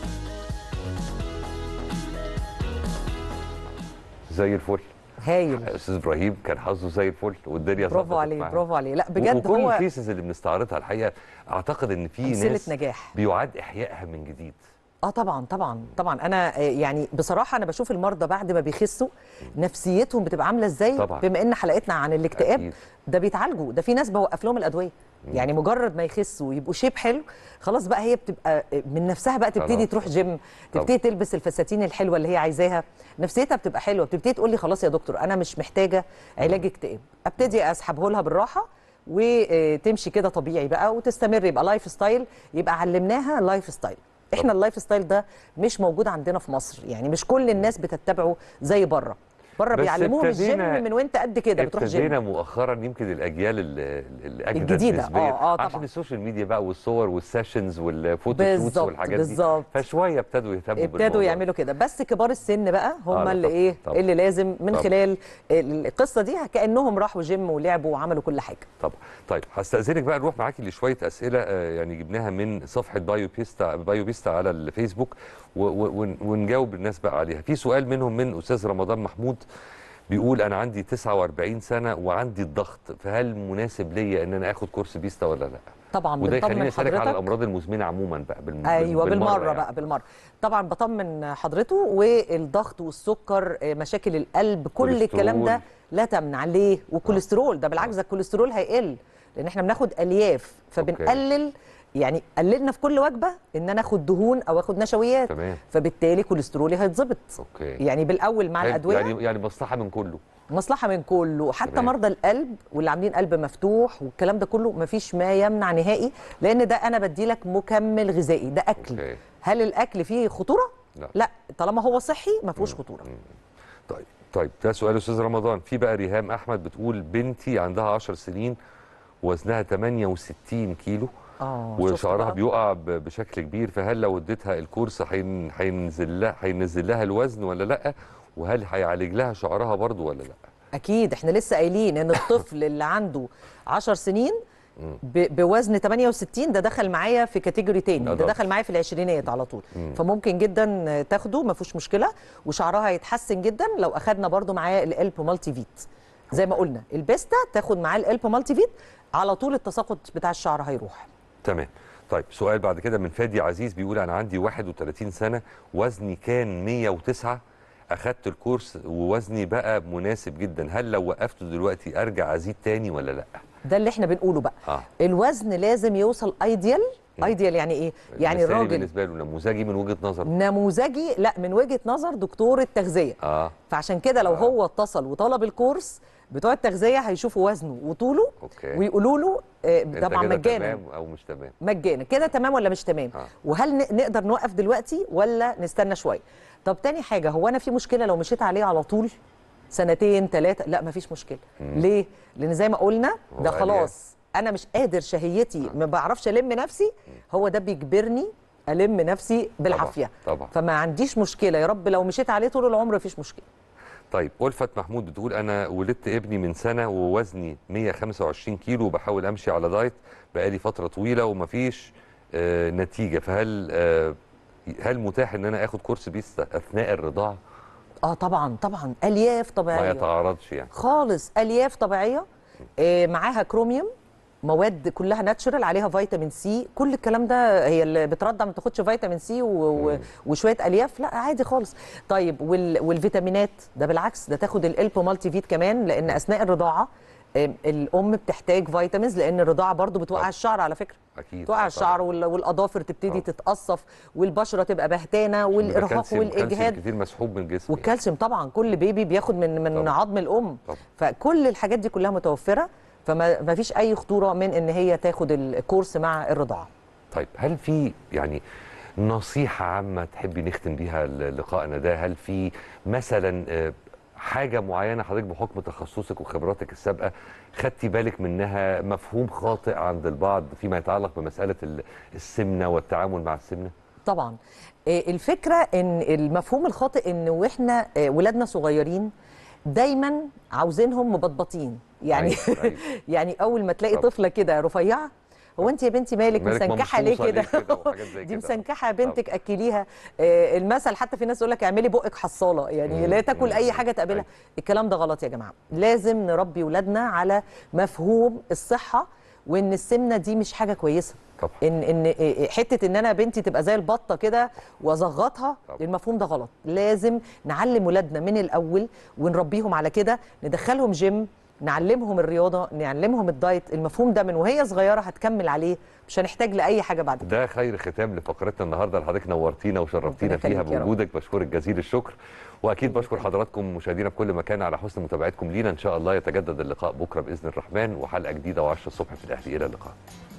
زي الفل هايل استاذ ابراهيم كان حظه زي الفل والدنيا برافو ظبطت عليه معاه. برافو عليه لا بجد وكل هو الكيسز اللي بنستعرضها الحقيقه اعتقد ان في أمثلة ناس نجاح. بيعاد احيائها من جديد اه طبعا طبعا طبعا انا آه، يعني بصراحه انا بشوف المرضى بعد ما بيخسوا نفسيتهم بتبقى عامله ازاي طبعاً. بما ان حلقتنا عن الاكتئاب أكيد. ده بيتعالجوا ده في ناس بوقف لهم الادويه يعني مجرد ما يخسوا ويبقوا شيب حلو خلاص بقى هي بتبقى من نفسها بقى تبتدي خلاص. تروح جيم تبتدي تلبس الفساتين الحلوه اللي هي عايزاها نفسيتها بتبقى حلوه بتبتدي تقول لي خلاص يا دكتور انا مش محتاجه علاج اكتئاب ابتدي اسحبه لها بالراحه وتمشي كده طبيعي بقى وتستمر يبقى لايف ستايل يبقى علمناها لايف ستايل احنا اللايف ستايل ده مش موجود عندنا في مصر يعني مش كل الناس بتتبعه زي بره بره بس بيعلموهم الجيم ابتدينا- من وانت قد كده بتروح ابتدينا جيم مؤخرا يمكن الاجيال ال- ال- الاجدد الجديدة، نسبياً، آه، آه، طبعاً. عشان السوشيال ميديا بقى والصور والسيشنز والفوتو شوتس بالظبط، والحاجات بالظبط. دي فشويه ابتدوا يهتموا ابتدوا بالموضوع. يعملوا كده بس كبار السن بقى هم آه، لا اللي طبعاً، ايه طبعاً. اللي لازم من طبعاً. خلال القصه دي كانهم راحوا جيم ولعبوا وعملوا كل حاجه طبعا طيب هستاذنك بقى نروح معاكي لشويه اسئله آه، يعني جبناها من صفحه بايو بيستا بايو بيستا على الفيسبوك و- و- ون- ونجاوب الناس بقى عليها في سؤال منهم من استاذ رمضان محمود بيقول انا عندي 49 سنه وعندي الضغط فهل مناسب ليا ان انا اخد كورس بيستا ولا لا طبعا وده يخليني بنطمن اسالك على حضرتك الامراض المزمنه عموما بقى بالم... ايوه بالمره, يعني. بقى بالمره طبعا بطمن حضرته والضغط والسكر آه، مشاكل القلب كل كوليسترول. الكلام ده لا تمنع ليه والكوليسترول ده بالعكس ده الكوليسترول هيقل لان احنا بناخد الياف فبنقلل يعني قللنا في كل وجبه ان انا اخد دهون او اخد نشويات تمام فبالتالي كوليسترولي هيتظبط اوكي يعني بالاول مع حلو. الادويه يعني يعني مصلحه من كله مصلحه من كله حتى تمام. مرضى القلب واللي عاملين قلب مفتوح والكلام ده كله مفيش ما يمنع نهائي لان ده انا بدي لك مكمل غذائي ده اكل أوكي. هل الاكل فيه خطوره لا. لا طالما هو صحي ما فيهوش خطوره طيب طيب ده سؤال استاذ رمضان في بقى ريهام احمد بتقول بنتي عندها 10 سنين وزنها 68 كيلو اه شفت وشعرها بقى؟ بيقع ب- بشكل كبير فهل لو اديتها الكورس هين- هينزل لها هينزل لها الوزن ولا لا وهل هيعالج لها شعرها برضو ولا لا اكيد احنا لسه قايلين ان الطفل اللي عنده 10 سنين ب- بوزن 68 ده دخل معايا في كاتيجوري تاني ده أدلت. دخل معايا في العشرينات على طول مم. فممكن جدا تاخده ما فيهوش مشكله وشعرها هيتحسن جدا لو اخدنا برضو معاه الالب مالتي فيت زي ما قلنا البيستا تاخد معاه الالب مالتي فيت على طول التساقط بتاع الشعر هيروح تمام طيب سؤال بعد كده من فادي عزيز بيقول انا عندي 31 سنه وزني كان 109 اخدت الكورس ووزني بقى مناسب جدا هل لو وقفته دلوقتي ارجع ازيد تاني ولا لا ده اللي احنا بنقوله بقى اه الوزن لازم يوصل ايديال ايديال يعني ايه يعني مثالي الراجل بالنسبه له نموذجي من وجهه نظر نموذجي لا من وجهه نظر دكتور التغذيه اه فعشان كده لو هو اتصل وطلب الكورس بتوع التغذيه هيشوفوا وزنه وطوله اوكي ويقولوا له آه، انت طبعا كده مجانا تمام او مش تمام مجانا كده تمام ولا مش تمام آه. وهل ن- نقدر نوقف دلوقتي ولا نستنى شويه طب تاني حاجه هو انا في مشكله لو مشيت عليه على طول سنتين ثلاثه لا مفيش مشكله مم. ليه لان زي ما قلنا هو ده قال خلاص انا مش قادر شهيتي ما بعرفش الم نفسي هو ده بيجبرني الم نفسي بالعافيه طبعا فما عنديش مشكله يا رب لو مشيت عليه طول العمر مفيش مشكله طيب ألفت محمود بتقول أنا ولدت ابني من سنة ووزني 125 كيلو وبحاول أمشي على دايت بقالي فترة طويلة ومفيش آه نتيجة فهل آه هل متاح إن أنا آخد كورس بيس أثناء الرضاعة؟ اه طبعا طبعا الياف ما طبيعيه يتعارضش يعني خالص الياف طبيعيه آه، معاها كروميوم مواد كلها ناتشورال عليها فيتامين سي كل الكلام ده هي اللي بترضع ما تاخدش فيتامين سي و... و... وشويه الياف لا عادي خالص طيب وال... والفيتامينات ده بالعكس ده تاخد الالبو مالتي فيت كمان لان اثناء الرضاعه آم، الام بتحتاج فيتامينز لان الرضاعه برضو بتوقع الشعر على فكره أكيد توقع الشعر وال- والاظافر تبتدي تتقصف والبشره تبقى بهتانه والارهاق كالسيوم- كالسيوم والاجهاد كتير مسحوب من الجسم والكالسيوم طبعا كل بيبي بياخد من من عظم الام طبعا. فكل الحاجات دي كلها متوفره فما ما فيش اي خطوره من ان هي تاخد الكورس مع الرضاعه طيب هل في يعني نصيحة عامة تحبي نختم بيها ل- لقائنا ده هل في مثلا آه، حاجة معينة حضرتك بحكم تخصصك وخبراتك السابقة خدتي بالك منها مفهوم خاطئ عند البعض فيما يتعلق بمسألة ال- السمنة والتعامل مع السمنة؟ طبعا آه، الفكره ان المفهوم الخاطئ ان واحنا آه، ولادنا صغيرين دايما عاوزينهم مبطبطين يعني أيوة، أيوة. يعني اول ما تلاقي طبعا. طفله كده رفيعه هو انت يا بنتي مالك مالك مسنكحه ليه ممصوصة كده ليه كده وحاجات زي دي كده. مسنكحه يا بنتك اكليها آه، المثل حتى في ناس يقول لك اعملي بقك حصاله يعني لا تاكل اي حاجه تقابلها الكلام ده غلط يا جماعه لازم نربي ولادنا على مفهوم الصحه وان السمنه دي مش حاجه كويسه طبعا. ان ان حته ان انا بنتي تبقى زي البطه كده واصغطها المفهوم ده غلط لازم نعلم ولادنا من الاول ونربيهم على كده ندخلهم جيم نعلمهم الرياضه نعلمهم الدايت المفهوم ده من وهي صغيره هتكمل عليه مش هنحتاج لاي حاجه بعد كده ده خير ختام لفقرتنا النهارده اللي حضرتك نورتينا وشرفتينا ربنا فيها يخليك يا رب. بوجودك بشكرك جزيل الشكر واكيد بشكر حضراتكم مشاهدينا في كل مكان على حسن متابعتكم لينا ان شاء الله يتجدد اللقاء بكره باذن الرحمن وحلقه جديده و10 الصبح في الاهلي الى اللقاء